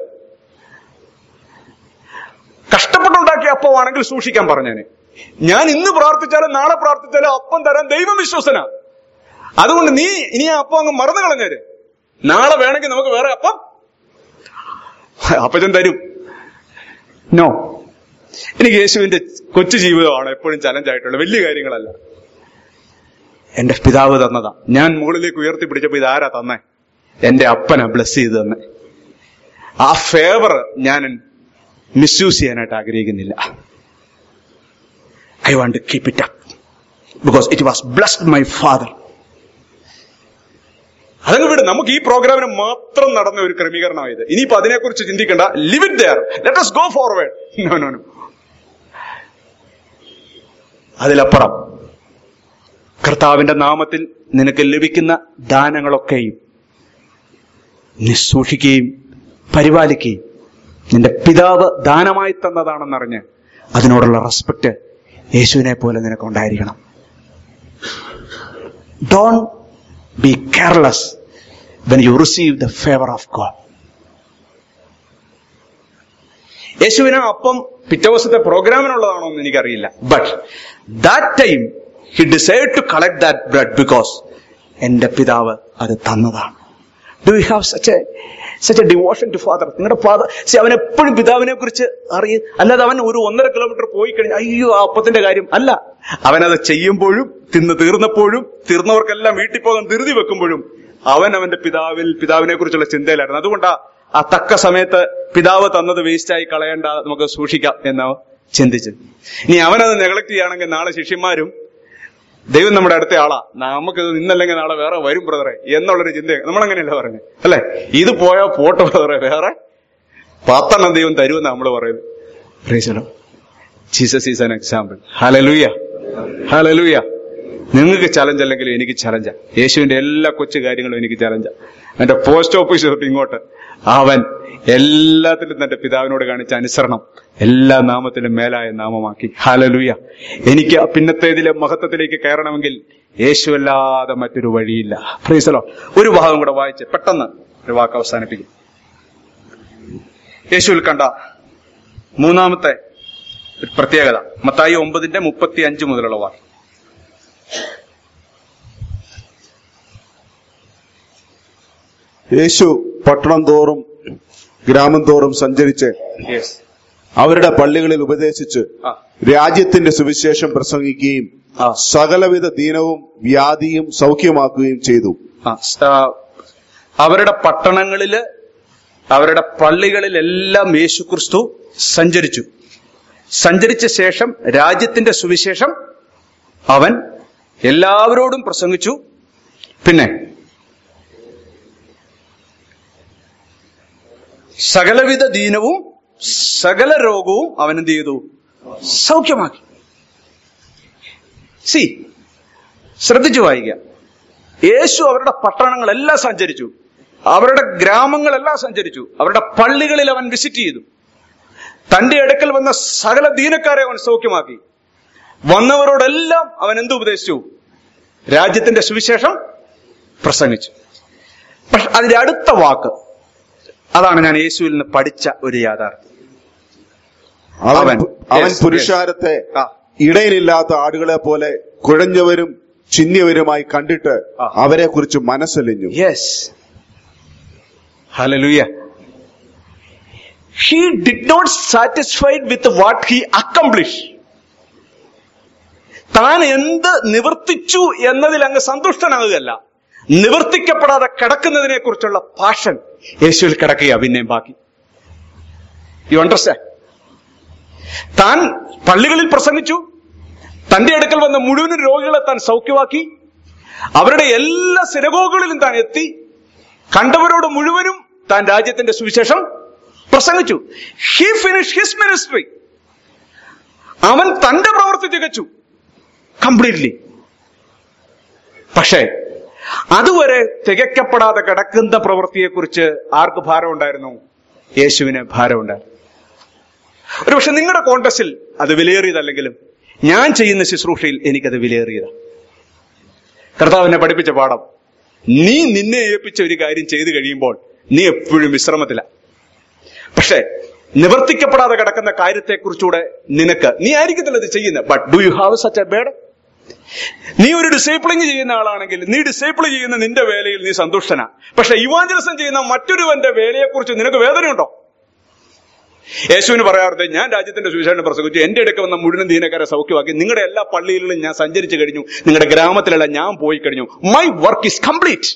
കഷ്ടപ്പെട്ടുണ്ടാക്കിയ അപ്പമാണെങ്കിൽ സൂക്ഷിക്കാൻ പറഞ്ഞേനെ ഞാൻ ഇന്ന് പ്രാർത്ഥിച്ചാലും നാളെ പ്രാർത്ഥിച്ചാലും അപ്പം തരാൻ ദൈവം വിശ്വസന അതുകൊണ്ട് നീ ഇനി ആ അപ്പം അങ്ങ് മറന്നു കളഞ്ഞേര് നാളെ വേണമെങ്കിൽ നമുക്ക് വേറെ അപ്പം അപ്പച്ചൻ തരും നോ എനിക്ക് യേശുവിന്റെ കൊച്ചു ജീവിതമാണ് എപ്പോഴും ചലഞ്ച് ആയിട്ടുള്ളത് വലിയ കാര്യങ്ങളല്ല എന്റെ പിതാവ് തന്നതാ ഞാൻ മുകളിലേക്ക് ഉയർത്തി പിടിച്ചപ്പോ ഇതാരാ തന്നെ എന്റെ അപ്പനാ ബ്ലസ് ചെയ്ത് തന്നെ ആ ഫേവർ ഞാൻ മിസ്യൂസ് ചെയ്യാനായിട്ട് ആഗ്രഹിക്കുന്നില്ല I want to keep it up because it was blessed my father അതങ്ങ് വിട് നമുക്ക് ഈ പ്രോഗ്രാമിന് മാത്രം നടന്ന ഒരു ക്രമീകരണമായത് ഇനിയിപ്പോ അതിനെക്കുറിച്ച് ചിന്തിക്കണ്ട leave it there let us go forward no no no അതിലപ്പുറം കർത്താവിന്റെ നാമത്തിൽ നിനക്ക് ലഭിക്കുന്ന ദാനങ്ങളൊക്കെയും നീ സൂക്ഷിക്കുകയും പരിപാലിക്കുകയും നിന്റെ പിതാവ് ദാനമായി തന്നതാണെന്നറിഞ്ഞ് അതിനോടുള്ള റെസ്പെക്ട് യേശുവിനെ പോലെ നിനക്ക് ഉണ്ടായിരിക്കണം don't be careless when you receive the favour of God യേശുവിന് അപ്പം പിറ്റേ ദിവസത്തെ പ്രോഗ്രാമിനുള്ളതാണോ എന്ന് എനിക്കറിയില്ല but that time he decide to collect that blood because എന്റെ പിതാവ് അത് തന്നതാണ് do you have such a such a devotion to father നിങ്ങളുടെ ഫാദർ അവൻ എപ്പോഴും പിതാവിനെ കുറിച്ച് അറിയും അല്ലാതെ അവൻ ഒരു ഒന്നര കിലോമീറ്റർ പോയി കഴിഞ്ഞാൽ അയ്യോ ആ അപ്പത്തിന്റെ കാര്യം അല്ല അവനത് ചെയ്യുമ്പോഴും തിന്ന് തീർന്നപ്പോഴും തീർന്നവർക്കെല്ലാം വീട്ടിൽ പോകാൻ ധൃതി വെക്കുമ്പോഴും അവൻ അവന്റെ പിതാവിൽ പിതാവിനെ കുറിച്ചുള്ള ചിന്തയിലായിരുന്നു അതുകൊണ്ടാ ആ തക്ക സമയത്ത് പിതാവ് തന്നത് വേസ്റ്റായി കളയേണ്ട നമുക്ക് സൂക്ഷിക്കാം എന്ന് ചിന്തിച്ചത് ഇനി അവനത് നെഗ്ലക്ട് ചെയ്യുകയാണെങ്കിൽ നാളെ ശിഷ്യന്മാരും ദൈവം നമ്മുടെ അടുത്ത ആളാ നമുക്ക് ഇത് ഇന്നല്ലെങ്കിൽ നാളെ വേറെ വരും ബ്രദറെ എന്നുള്ളൊരു ചിന്ത നമ്മളങ്ങനെയല്ല പറഞ്ഞു അല്ലെ ഇത് പോയാ പോട്ടെ ബ്രദറെ വേറെ പത്തെണ്ണം ദൈവം തരുമെന്ന് നമ്മൾ പറയുന്നത് praise the Lord Jesus is an example hallelujah hallelujah നിങ്ങൾക്ക് ചലഞ്ച് അല്ലെങ്കിൽ എനിക്ക് ചലഞ്ചാ യേശുവിന്റെ എല്ലാ കൊച്ചു കാര്യങ്ങളും എനിക്ക് ചലഞ്ചാ എന്റെ പോസ്റ്റ് ഓഫീസ് തൊട്ട് ഇങ്ങോട്ട് അവൻ എല്ലാത്തിലും തന്റെ പിതാവിനോട് കാണിച്ച അനുസരണം എല്ലാ നാമത്തിലും മേലായ നാമമാക്കി ഹാലലൂയ എനിക്ക് ആ പിന്നത്തേതിലെ മഹത്വത്തിലേക്ക് കയറണമെങ്കിൽ യേശു അല്ലാതെ മറ്റൊരു വഴിയില്ല ഫ്രീസലോ ഒരു ഭാഗം കൂടെ വായിച്ച് പെട്ടെന്ന് ഒരു വാക്ക് അവസാനിപ്പിക്കും യേശുവിൽ കണ്ട മൂന്നാമത്തെ ഒരു പ്രത്യേകത മത്തായി ഒമ്പതിന്റെ മുപ്പത്തി അഞ്ച് മുതലുള്ള വാക്ക് യേശു പട്ടണം തോറും ഗ്രാമം തോറും സഞ്ചരിച്ച് യെസ് അവരുടെ പള്ളികളിൽ ഉപദേശിച്ച് ആ രാജ്യത്തിന്റെ സുവിശേഷം പ്രസംഗിക്കുകയും ആ സകലവിധ ദീനവും വ്യാധിയും സൗഖ്യമാക്കുകയും ചെയ്തു ആ, സ്- ആ, അവരുടെ പട്ടണങ്ങളില് അവരുടെ പള്ളികളിലെല്ലാം യേശു ക്രിസ്തു സഞ്ചരിച്ചു സഞ്ചരിച്ച ശേഷം രാജ്യത്തിന്റെ സുവിശേഷം അവൻ എല്ലാവരോടും പ്രസംഗിച്ചു പിന്നെ സകലവിധ ദീനവും സകല രോഗവും അവൻ എന്ത് ചെയ്തു സൗഖ്യമാക്കി സി ശ്രദ്ധിച്ചു വായിക്കുക യേശു അവരുടെ പട്ടണങ്ങളെല്ലാം സഞ്ചരിച്ചു അവരുടെ ഗ്രാമങ്ങളെല്ലാം സഞ്ചരിച്ചു അവരുടെ പള്ളികളിൽ അവൻ വിസിറ്റ് ചെയ്തു തന്റെ അടുക്കൽ വന്ന സകല ദീനക്കാരെ അവൻ സൗഖ്യമാക്കി വന്നവരോടെല്ലാം അവൻ എന്ത് ഉപദേശിച്ചു രാജ്യത്തിന്റെ സുവിശേഷം പ്രസംഗിച്ചു പക്ഷെ അതിന്റെ അടുത്ത വാക്ക് അതാണ് ഞാൻ യേശുവിൽ നിന്ന് പഠിച്ച ഒരു യാഥാർത്ഥ്യം അവൻ അവൻ, അവൻ yes, പുരുഷാരത്തെ ആ. ഇടയിലില്ലാത്ത ആടുകളെ പോലെ കുഴഞ്ഞവരും ചിഹ്നവരുമായി കണ്ടിട്ട് ആ. അവരെ കുറിച്ച് മനസ്സലിഞ്ഞു yes hallelujah he did not satisfied with what he accomplish താൻ എന്ത് നിവർത്തിച്ചു എന്നതിൽ അങ്ങ് സന്തുഷ്ടനാകുകയല്ല നിവർത്തിക്കപ്പെടാതെ കിടക്കുന്നതിനെ കുറിച്ചുള്ള പാഷൻ യേശുവിൽ കിടക്കുക പിന്നെയും ബാക്കി യു അണ്ടർസ്റ്റാൻഡ് താൻ പള്ളികളിൽ പ്രസംഗിച്ചു തന്റെ അടുക്കൽ വന്ന മുഴുവൻ രോഗികളെ താൻ സൗഖ്യമാക്കി അവരുടെ എല്ലാ സിനഗോഗുകളിലും താൻ എത്തി കണ്ടവരോട് മുഴുവനും താൻ രാജ്യത്തിന്റെ സുവിശേഷം പ്രസംഗിച്ചു ഹി ഫിനിഷ് ഹിസ് മിനിസ്ട്രി അവൻ തന്റെ പ്രവൃത്തി തികച്ചു കംപ്ലീറ്റ്ലി പക്ഷേ അതുവരെ തികയ്ക്കപ്പെടാതെ കിടക്കുന്ന പ്രവൃത്തിയെക്കുറിച്ച് ആർക്ക് ഭാരമുണ്ടായിരുന്നു യേശുവിന് ഭാരമുണ്ടായിരുന്നു ഒരുപക്ഷെ നിങ്ങളുടെ കോണ്ടസ്റ്റിൽ അത് വിലയേറിയതല്ലെങ്കിലും ഞാൻ ചെയ്യുന്ന ശുശ്രൂഷയിൽ എനിക്കത് വിലയേറിയതാണ് കർത്താവിനെ പഠിപ്പിച്ച പാഠം നീ നിന്നെ ഏൽപ്പിച്ച ഒരു കാര്യം ചെയ്തു കഴിയുമ്പോൾ നീ എപ്പോഴും വിശ്രമത്തില പക്ഷേ നിവർത്തിക്കപ്പെടാതെ കിടക്കുന്ന കാര്യത്തെക്കുറിച്ചുകൂടെ നിനക്ക് നീ ആയിരിക്കത്തില്ല ഇത് ചെയ്യുന്നത് but do you have such a burden നീ ഒരു ഡിസൈപ്ലിംഗ് ചെയ്യുന്ന ആളാണെങ്കിൽ നീ ഡിസൈപ്പിൾ ചെയ്യുന്ന നിന്റെ വേലയിൽ നീ സന്തുഷ്ടനാ പക്ഷെ ഇവാഞ്ചലിസം ചെയ്യുന്ന മറ്റൊരുവന്റെ വേലയെക്കുറിച്ച് നിനക്ക് വേദനയുണ്ടോ യേശുവിന് പറയാറുണ്ട് ഞാൻ രാജ്യത്തിന്റെ സുവിശേഷം പ്രസംഗിച്ചു എന്റെ അടുക്ക വന്ന മുഴുവൻ ദീനക്കാരെ സൗഖ്യമാക്കി നിങ്ങളുടെ എല്ലാ പള്ളികളിലും ഞാൻ സഞ്ചരിച്ചു കഴിഞ്ഞു നിങ്ങളുടെ ഗ്രാമത്തിലെല്ലാം ഞാൻ പോയി കഴിഞ്ഞു മൈ വർക്ക് ഈസ് കംപ്ലീറ്റ്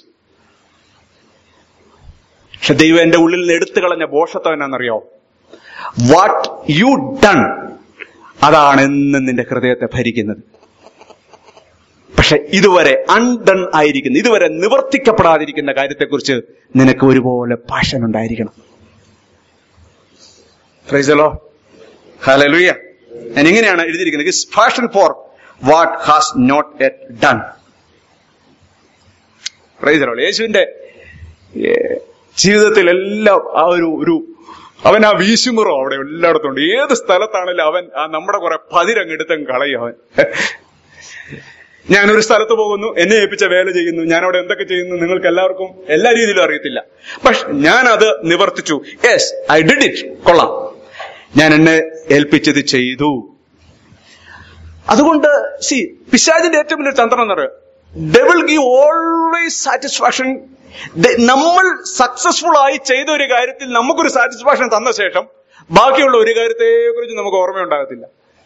പക്ഷെ ദൈവം എന്റെ ഉള്ളിൽ നിന്ന് എടുത്തു കളഞ്ഞ ബോഷത്വം എന്നാണെന്നറിയോ വാട്ട് യു ഡൺ അതാണ് എന്നും നിന്റെ ഹൃദയത്തെ ഭരിക്കുന്നത് പക്ഷെ ഇതുവരെ അൺഡൺ ആയിരിക്കുന്ന ഇതുവരെ നിവർത്തിക്കപ്പെടാതിരിക്കുന്ന കാര്യത്തെക്കുറിച്ച് നിനക്ക് ഒരുപോലെ പാഷൻ ഉണ്ടായിരിക്കണം ഫ്രൈസലോ ഹലലുയ ഞാൻ ഇങ്ങനെയാണ് എഴുതിയിരിക്കുന്നത് his passion for what has not yet done praise the Lord യേശുവിന്റെ ഏ, ജീവിതത്തിലെല്ലാം ആ ഒരു ഒരു അവൻ ആ വീശുമുറോ അവിടെ എല്ലായിടത്തും ഉണ്ട് ഏത് സ്ഥലത്താണെങ്കിലും അവൻ ആ നമ്മുടെ കുറെ പതിരങ്ങെടുത്തങ്ങ് കളയും അവൻ ഞാനൊരു സ്ഥലത്ത് പോകുന്നു എന്നെ ഏൽപ്പിച്ച വേല ചെയ്യുന്നു ഞാൻ അവിടെ എന്തൊക്കെ ചെയ്യുന്നു നിങ്ങൾക്ക് എല്ലാവർക്കും എല്ലാ രീതിയിലും അറിയത്തില്ല പക്ഷെ ഞാൻ അത് നിവർത്തിച്ചു യെസ് ഐ ഡിഡ് ഇറ്റ് കൊള്ളാം ഞാൻ എന്നെ ഏൽപ്പിച്ചത് ചെയ്തു അതുകൊണ്ട് സി പിശാജിന്റെ ഏറ്റവും വലിയ തന്ത്രം എന്ന് പറയുക ഡെവിൾ ഗീവ് ഓൾവേസ് സാറ്റിസ്ഫാക്ഷൻ നമ്മൾ സക്സസ്ഫുൾ ആയി ചെയ്ത ഒരു കാര്യത്തിൽ നമുക്കൊരു സാറ്റിസ്ഫാക്ഷൻ തന്ന ശേഷം ബാക്കിയുള്ള ഒരു കാര്യത്തെ കുറിച്ച് നമുക്ക് ഓർമ്മയുണ്ടാകത്തില്ല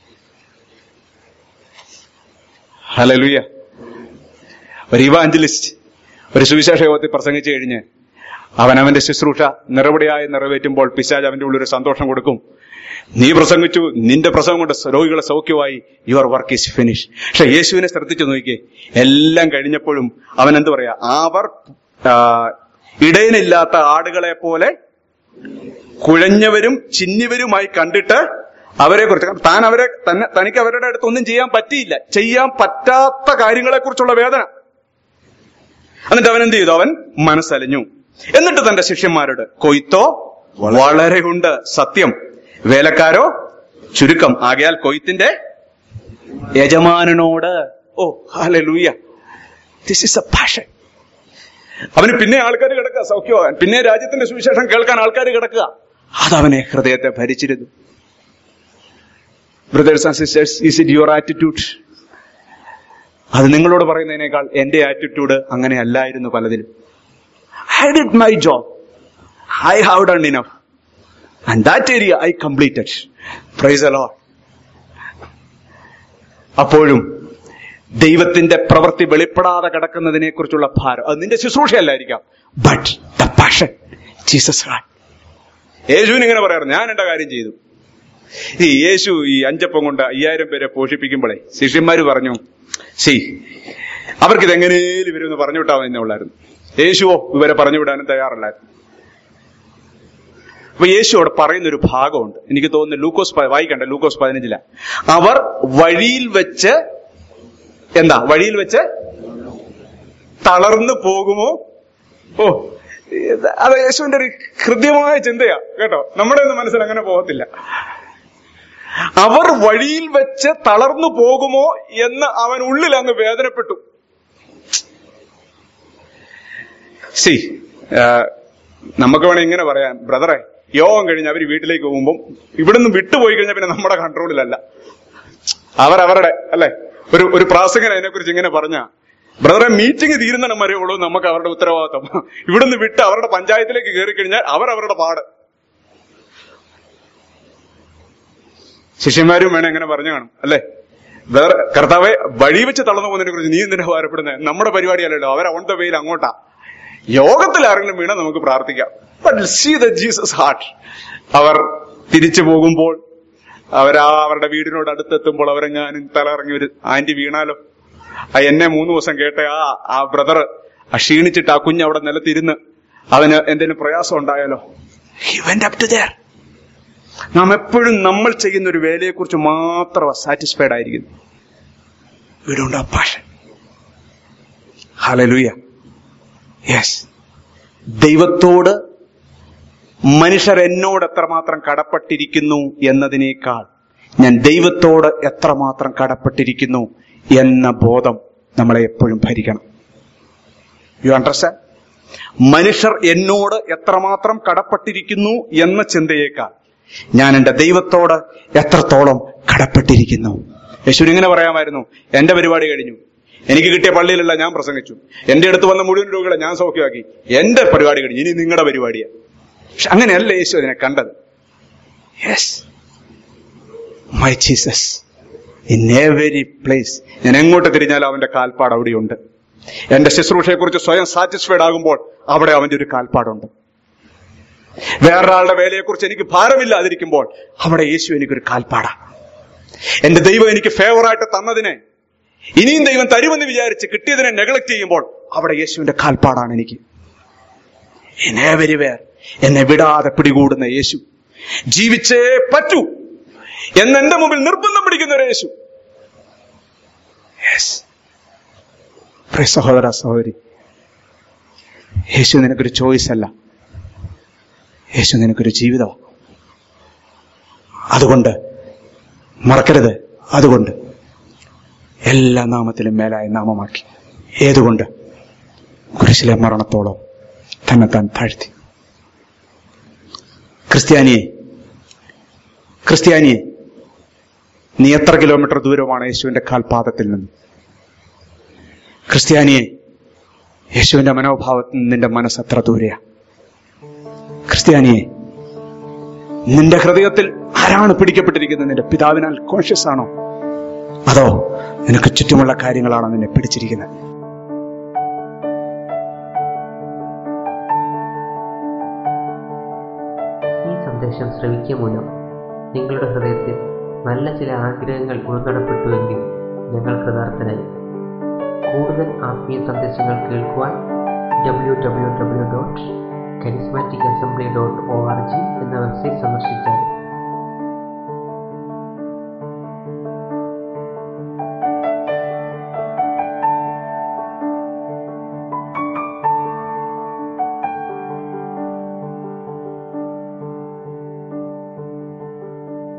ഹലലുയ ഒരു ഇവാഞ്ചലിസ്റ്റ് ഒരു സുവിശേഷ യോഗത്തിൽ പ്രസംഗിച്ചു കഴിഞ്ഞ് അവൻ അവന്റെ ശുശ്രൂഷ നിറപടിയായി നിറവേറ്റുമ്പോൾ പിശാജ് അവന്റെ ഉള്ളിൽ ഒരു സന്തോഷം കൊടുക്കും നീ പ്രസംഗിച്ചു നിന്റെ പ്രസംഗം കൊണ്ട് രോഗികളെ സൗഖ്യമായി യുവർ വർക്ക് ഈസ് ഫിനിഷ് പക്ഷെ യേശുവിനെ ശ്രദ്ധിച്ചു നോക്കിയേ എല്ലാം കഴിഞ്ഞപ്പോഴും അവൻ എന്ത് പറയാ അവർ ആ, ഇടയനില്ലാത്ത ആടുകളെ പോലെ കുഴഞ്ഞവരും ചിന്നിവരുമായി കണ്ടിട്ട് അവരെ കുറിച്ച് താൻ അവരെ തന്നെ തനിക്ക് അവരുടെ അടുത്ത് ഒന്നും ചെയ്യാൻ പറ്റിയില്ല ചെയ്യാൻ പറ്റാത്ത കാര്യങ്ങളെ കുറിച്ചുള്ള വേദന എന്നിട്ട് അവൻ എന്ത് ചെയ്തു അവൻ മനസ്സലിഞ്ഞു എന്നിട്ട് തന്റെ ശിഷ്യന്മാരോട് കൊയ്ത്തോ വളരെ ഉണ്ട് സത്യം വേലക്കാരോ ചുരുക്കം ആകയാൽ കൊയ്ത്തിന്റെ യജമാനനോട് ഓ ഹാലൂയ ദിസ് ഇസ് എ പാഷൻ അവന് പിന്നെ ആൾക്കാർ കിടക്കുക സൗഖ്യമാകാൻ പിന്നെ രാജ്യത്തിന്റെ സുവിശേഷം കേൾക്കാൻ ആൾക്കാർ കിടക്കുക അതവനെ ഹൃദയത്തെ ഭരിച്ചിരുന്നു brothers and sisters is it your attitude അത് നിങ്ങളോട് പറയുന്നതിനേക്കാൾ എന്റെ ആറ്റിറ്റ്യൂഡ് അങ്ങനെ അല്ലായിരുന്നു പലതിലും I did my job. I have done enough. And that area I completed. Praise the Lord. അപ്പോഴും ദൈവത്തിന്റെ പ്രവൃത്തി വെളിപ്പെടാതെ കിടക്കുന്നതിനെ കുറിച്ചുള്ള ഭാരം അത് നിന്റെ ശുശ്രൂഷയല്ലായിരിക്കാം but the passion Jesus had യേശുവിന് ഇങ്ങനെ പറയാറ് ഞാൻ എന്റെ കാര്യം ചെയ്തു ഈ യേശു ഈ അഞ്ചപ്പം കൊണ്ട് അയ്യായിരം പേരെ പോഷിപ്പിക്കുമ്പോഴേ ശിഷ്യന്മാര് പറഞ്ഞു ശി അവർക്ക് ഇതെങ്ങനെയും ഇവരൊന്ന് പറഞ്ഞു വിട്ടാൽ മതി ഉള്ളായിരുന്നു യേശുവോ ഇവരെ പറഞ്ഞു വിടാനും തയ്യാറല്ലായിരുന്നു അപ്പൊ യേശു അവിടെ പറയുന്ന ഒരു ഭാഗമുണ്ട് എനിക്ക് തോന്നുന്നു ലൂക്കോസ് പ- വായിക്കണ്ട ലൂക്കോസ് പതിനഞ്ചില അവർ വഴിയിൽ വെച്ച് എന്താ വഴിയിൽ വെച്ച് തളർന്നു പോകുമോ ഓ ഇത് അത് യേശുവിന്റെ ഒരു ഹൃദ്യമായ ചിന്തയാ കേട്ടോ നമ്മുടെ ഒന്നും മനസ്സിൽ അങ്ങനെ പോകത്തില്ല അവർ വഴിയിൽ വെച്ച് തളർന്നു പോകുമോ എന്ന് അവൻ ഉള്ളിൽ അങ്ങ് വേദനപ്പെട്ടു സി നമുക്ക് വേണേ ഇങ്ങനെ പറയാം ബ്രദറെ യോഗം കഴിഞ്ഞ് അവർ വീട്ടിലേക്ക് പോകുമ്പോൾ ഇവിടുന്ന് വിട്ടുപോയി കഴിഞ്ഞാൽ പിന്നെ നമ്മുടെ കൺട്രോളിലല്ല അവരവരുടെ അല്ലെ ഒരു ഒരു പ്രാസംഗൻ അതിനെക്കുറിച്ച് ഇങ്ങനെ പറഞ്ഞ ബ്രദറെ മീറ്റിംഗ് തീരുന്നിടം വരെ ഉള്ളൂ നമുക്ക് അവരുടെ ഉത്തരവാദിത്വം ഇവിടുന്ന് വിട്ട് അവരുടെ പഞ്ചായത്തിലേക്ക് കയറി കഴിഞ്ഞാൽ അവരവരുടെ പാട് ശിഷ്യന്മാരും വേണം എങ്ങനെ പറഞ്ഞു കാണും അല്ലേ ബ്രദർ കർത്താവെ വഴി വെച്ച് തളർന്നു പോകുന്നതിനെ കുറിച്ച് നീ എന്തിനാ ഭാരപ്പെടുന്നത് നമ്മുടെ പരിപാടിയല്ലല്ലോ അവരെ ഓൺ ദ വെയിൽ അങ്ങോട്ടാ യോഗത്തിൽ ആരെങ്കിലും വീണാൽ നമുക്ക് പ്രാർത്ഥിക്കാം but see the Jesus heart അവർ തിരിച്ചു പോകുമ്പോൾ അവരാ അവരുടെ വീടിനോട് അടുത്തെത്തുമ്പോൾ അവരെങ്ങാനും തലയിറങ്ങി ഒരു ആന്റി വീണാലോ ആ എന്നെ മൂന്ന് ദിവസം കേട്ട ആ ആ ബ്രദർ ആ ക്ഷീണിച്ചിട്ട് ആ കുഞ്ഞ് അവിടെ നിലത്തിരുന്ന് അവന് എന്തെങ്കിലും പ്രയാസം ഉണ്ടായാലോ he went up to there നാം എപ്പോഴും നമ്മൾ ചെയ്യുന്ന ഒരു വേലയെക്കുറിച്ച് മാത്രം സാറ്റിസ്ഫൈഡ് ആയിരിക്കുന്നു വീടുണ്ട് പാഷൻ ഹലലുയ യെസ് ദൈവത്തോട് മനുഷ്യർ എന്നോട് എത്രമാത്രം കടപ്പെട്ടിരിക്കുന്നു എന്നതിനേക്കാൾ ഞാൻ ദൈവത്തോട് എത്രമാത്രം കടപ്പെട്ടിരിക്കുന്നു എന്ന ബോധം നമ്മളെ എപ്പോഴും ഭരിക്കണം യു അണ്ടർസ്റ്റാൻഡ് മനുഷ്യർ എന്നോട് എത്രമാത്രം കടപ്പെട്ടിരിക്കുന്നു എന്ന ചിന്തയേക്കാൾ ഞാൻ എന്റെ ദൈവത്തോട് എത്രത്തോളം കടപ്പെട്ടിരിക്കുന്നു യേശുവിന് ഇങ്ങനെ പറയാമായിരുന്നു എന്റെ പരിപാടി കഴിഞ്ഞു എനിക്ക് കിട്ടിയ പള്ളിയിലല്ല ഞാൻ പ്രസംഗിച്ചു എന്റെ അടുത്ത് വന്ന മുഴുവൻ രോഗികളെ ഞാൻ സൗഖ്യമാക്കി എന്റെ പരിപാടി കഴിഞ്ഞു ഇനി നിങ്ങളുടെ പരിപാടിയാ പക്ഷെ അങ്ങനെയല്ല യേശു അതിനെ കണ്ടത് yes my Jesus in every place ഞാൻ എങ്ങോട്ട് തിരിഞ്ഞാലും അവന്റെ കാൽപ്പാട് അവിടെയുണ്ട് എന്റെ ശുശ്രൂഷയെക്കുറിച്ച് സ്വയം സാറ്റിസ്ഫൈഡ് ആകുമ്പോൾ അവിടെ അവന്റെ ഒരു കാൽപ്പാടുണ്ട് വേറൊരാളുടെ വേലയെക്കുറിച്ച് എനിക്ക് ഭാരമില്ലാതിരിക്കുമ്പോൾ അവിടെ യേശു എനിക്കൊരു കാൽപ്പാടാണ് എന്റെ ദൈവം എനിക്ക് ഫേവറായിട്ട് തന്നതിനെ ഇനിയും ദൈവം തരുമെന്ന് വിചാരിച്ച് കിട്ടിയതിനെ നെഗ്ലക്ട് ചെയ്യുമ്പോൾ അവിടെ യേശുവിന്റെ കാൽപ്പാടാണ് എനിക്ക് എനേവരിവേർ എന്നെ വിടാതെ പിടികൂടുന്ന യേശു ജീവിച്ചേ പറ്റൂ എന്ന് എന്റെ മുമ്പിൽ നിർബന്ധം പിടിക്കുന്ന ഒരു യേശു Yes. പ്രിയ സഹോദര സഹോദരി യേശു നിനക്കൊരു ചോയ്സ് അല്ല യേശു നിനക്കൊരു ജീവിതമാണ് അതുകൊണ്ട് മറക്കരുത് അതുകൊണ്ട് എല്ലാ നാമത്തിലും മേലായ നാമമാക്കി ഏതുകൊണ്ട് കുരിശിലെ മരണത്തോളം തന്നെത്താൻ താഴ്ത്തി ക്രിസ്ത്യാനിയെ ക്രിസ്ത്യാനിയെ നീ എത്ര കിലോമീറ്റർ ദൂരമാണ് യേശുവിന്റെ കാൽപാദത്തിൽ നിന്ന് ക്രിസ്ത്യാനിയെ യേശുവിന്റെ മനോഭാവത്തിൽ നിന്ന് നിന്റെ മനസ്സ് എത്ര ദൂരെയാ ക്രിസ്ത്യാനിയെ നിന്റെ ഹൃദയത്തിൽ ആരാണ് പിടിക്കപ്പെട്ടിരിക്കുന്നത് നിന്റെ പിതാവിനാൽ കോൺഷ്യസ് ആണോ അതോ നിനക്ക് ചുറ്റുമുള്ള കാര്യങ്ങളാണോ നിന്നെ പിടിച്ചിരിക്കുന്നത് ഈ സന്ദേശം ശ്രവിക്കുക മൂലം നിങ്ങളുടെ ഹൃദയത്തിൽ നല്ല ചില ആഗ്രഹങ്ങൾ ഉൾനടപ്പെട്ടുവെങ്കിൽ ഞങ്ങൾ കൃതാർത്ഥനായി കൂടുതൽ ആത്മീയ സന്ദേശങ്ങൾ കേൾക്കുവാൻ W W W dot charismatic assembly dot O R G എന്ന വെബ്സൈറ്റ് സന്ദർശിച്ചാൽ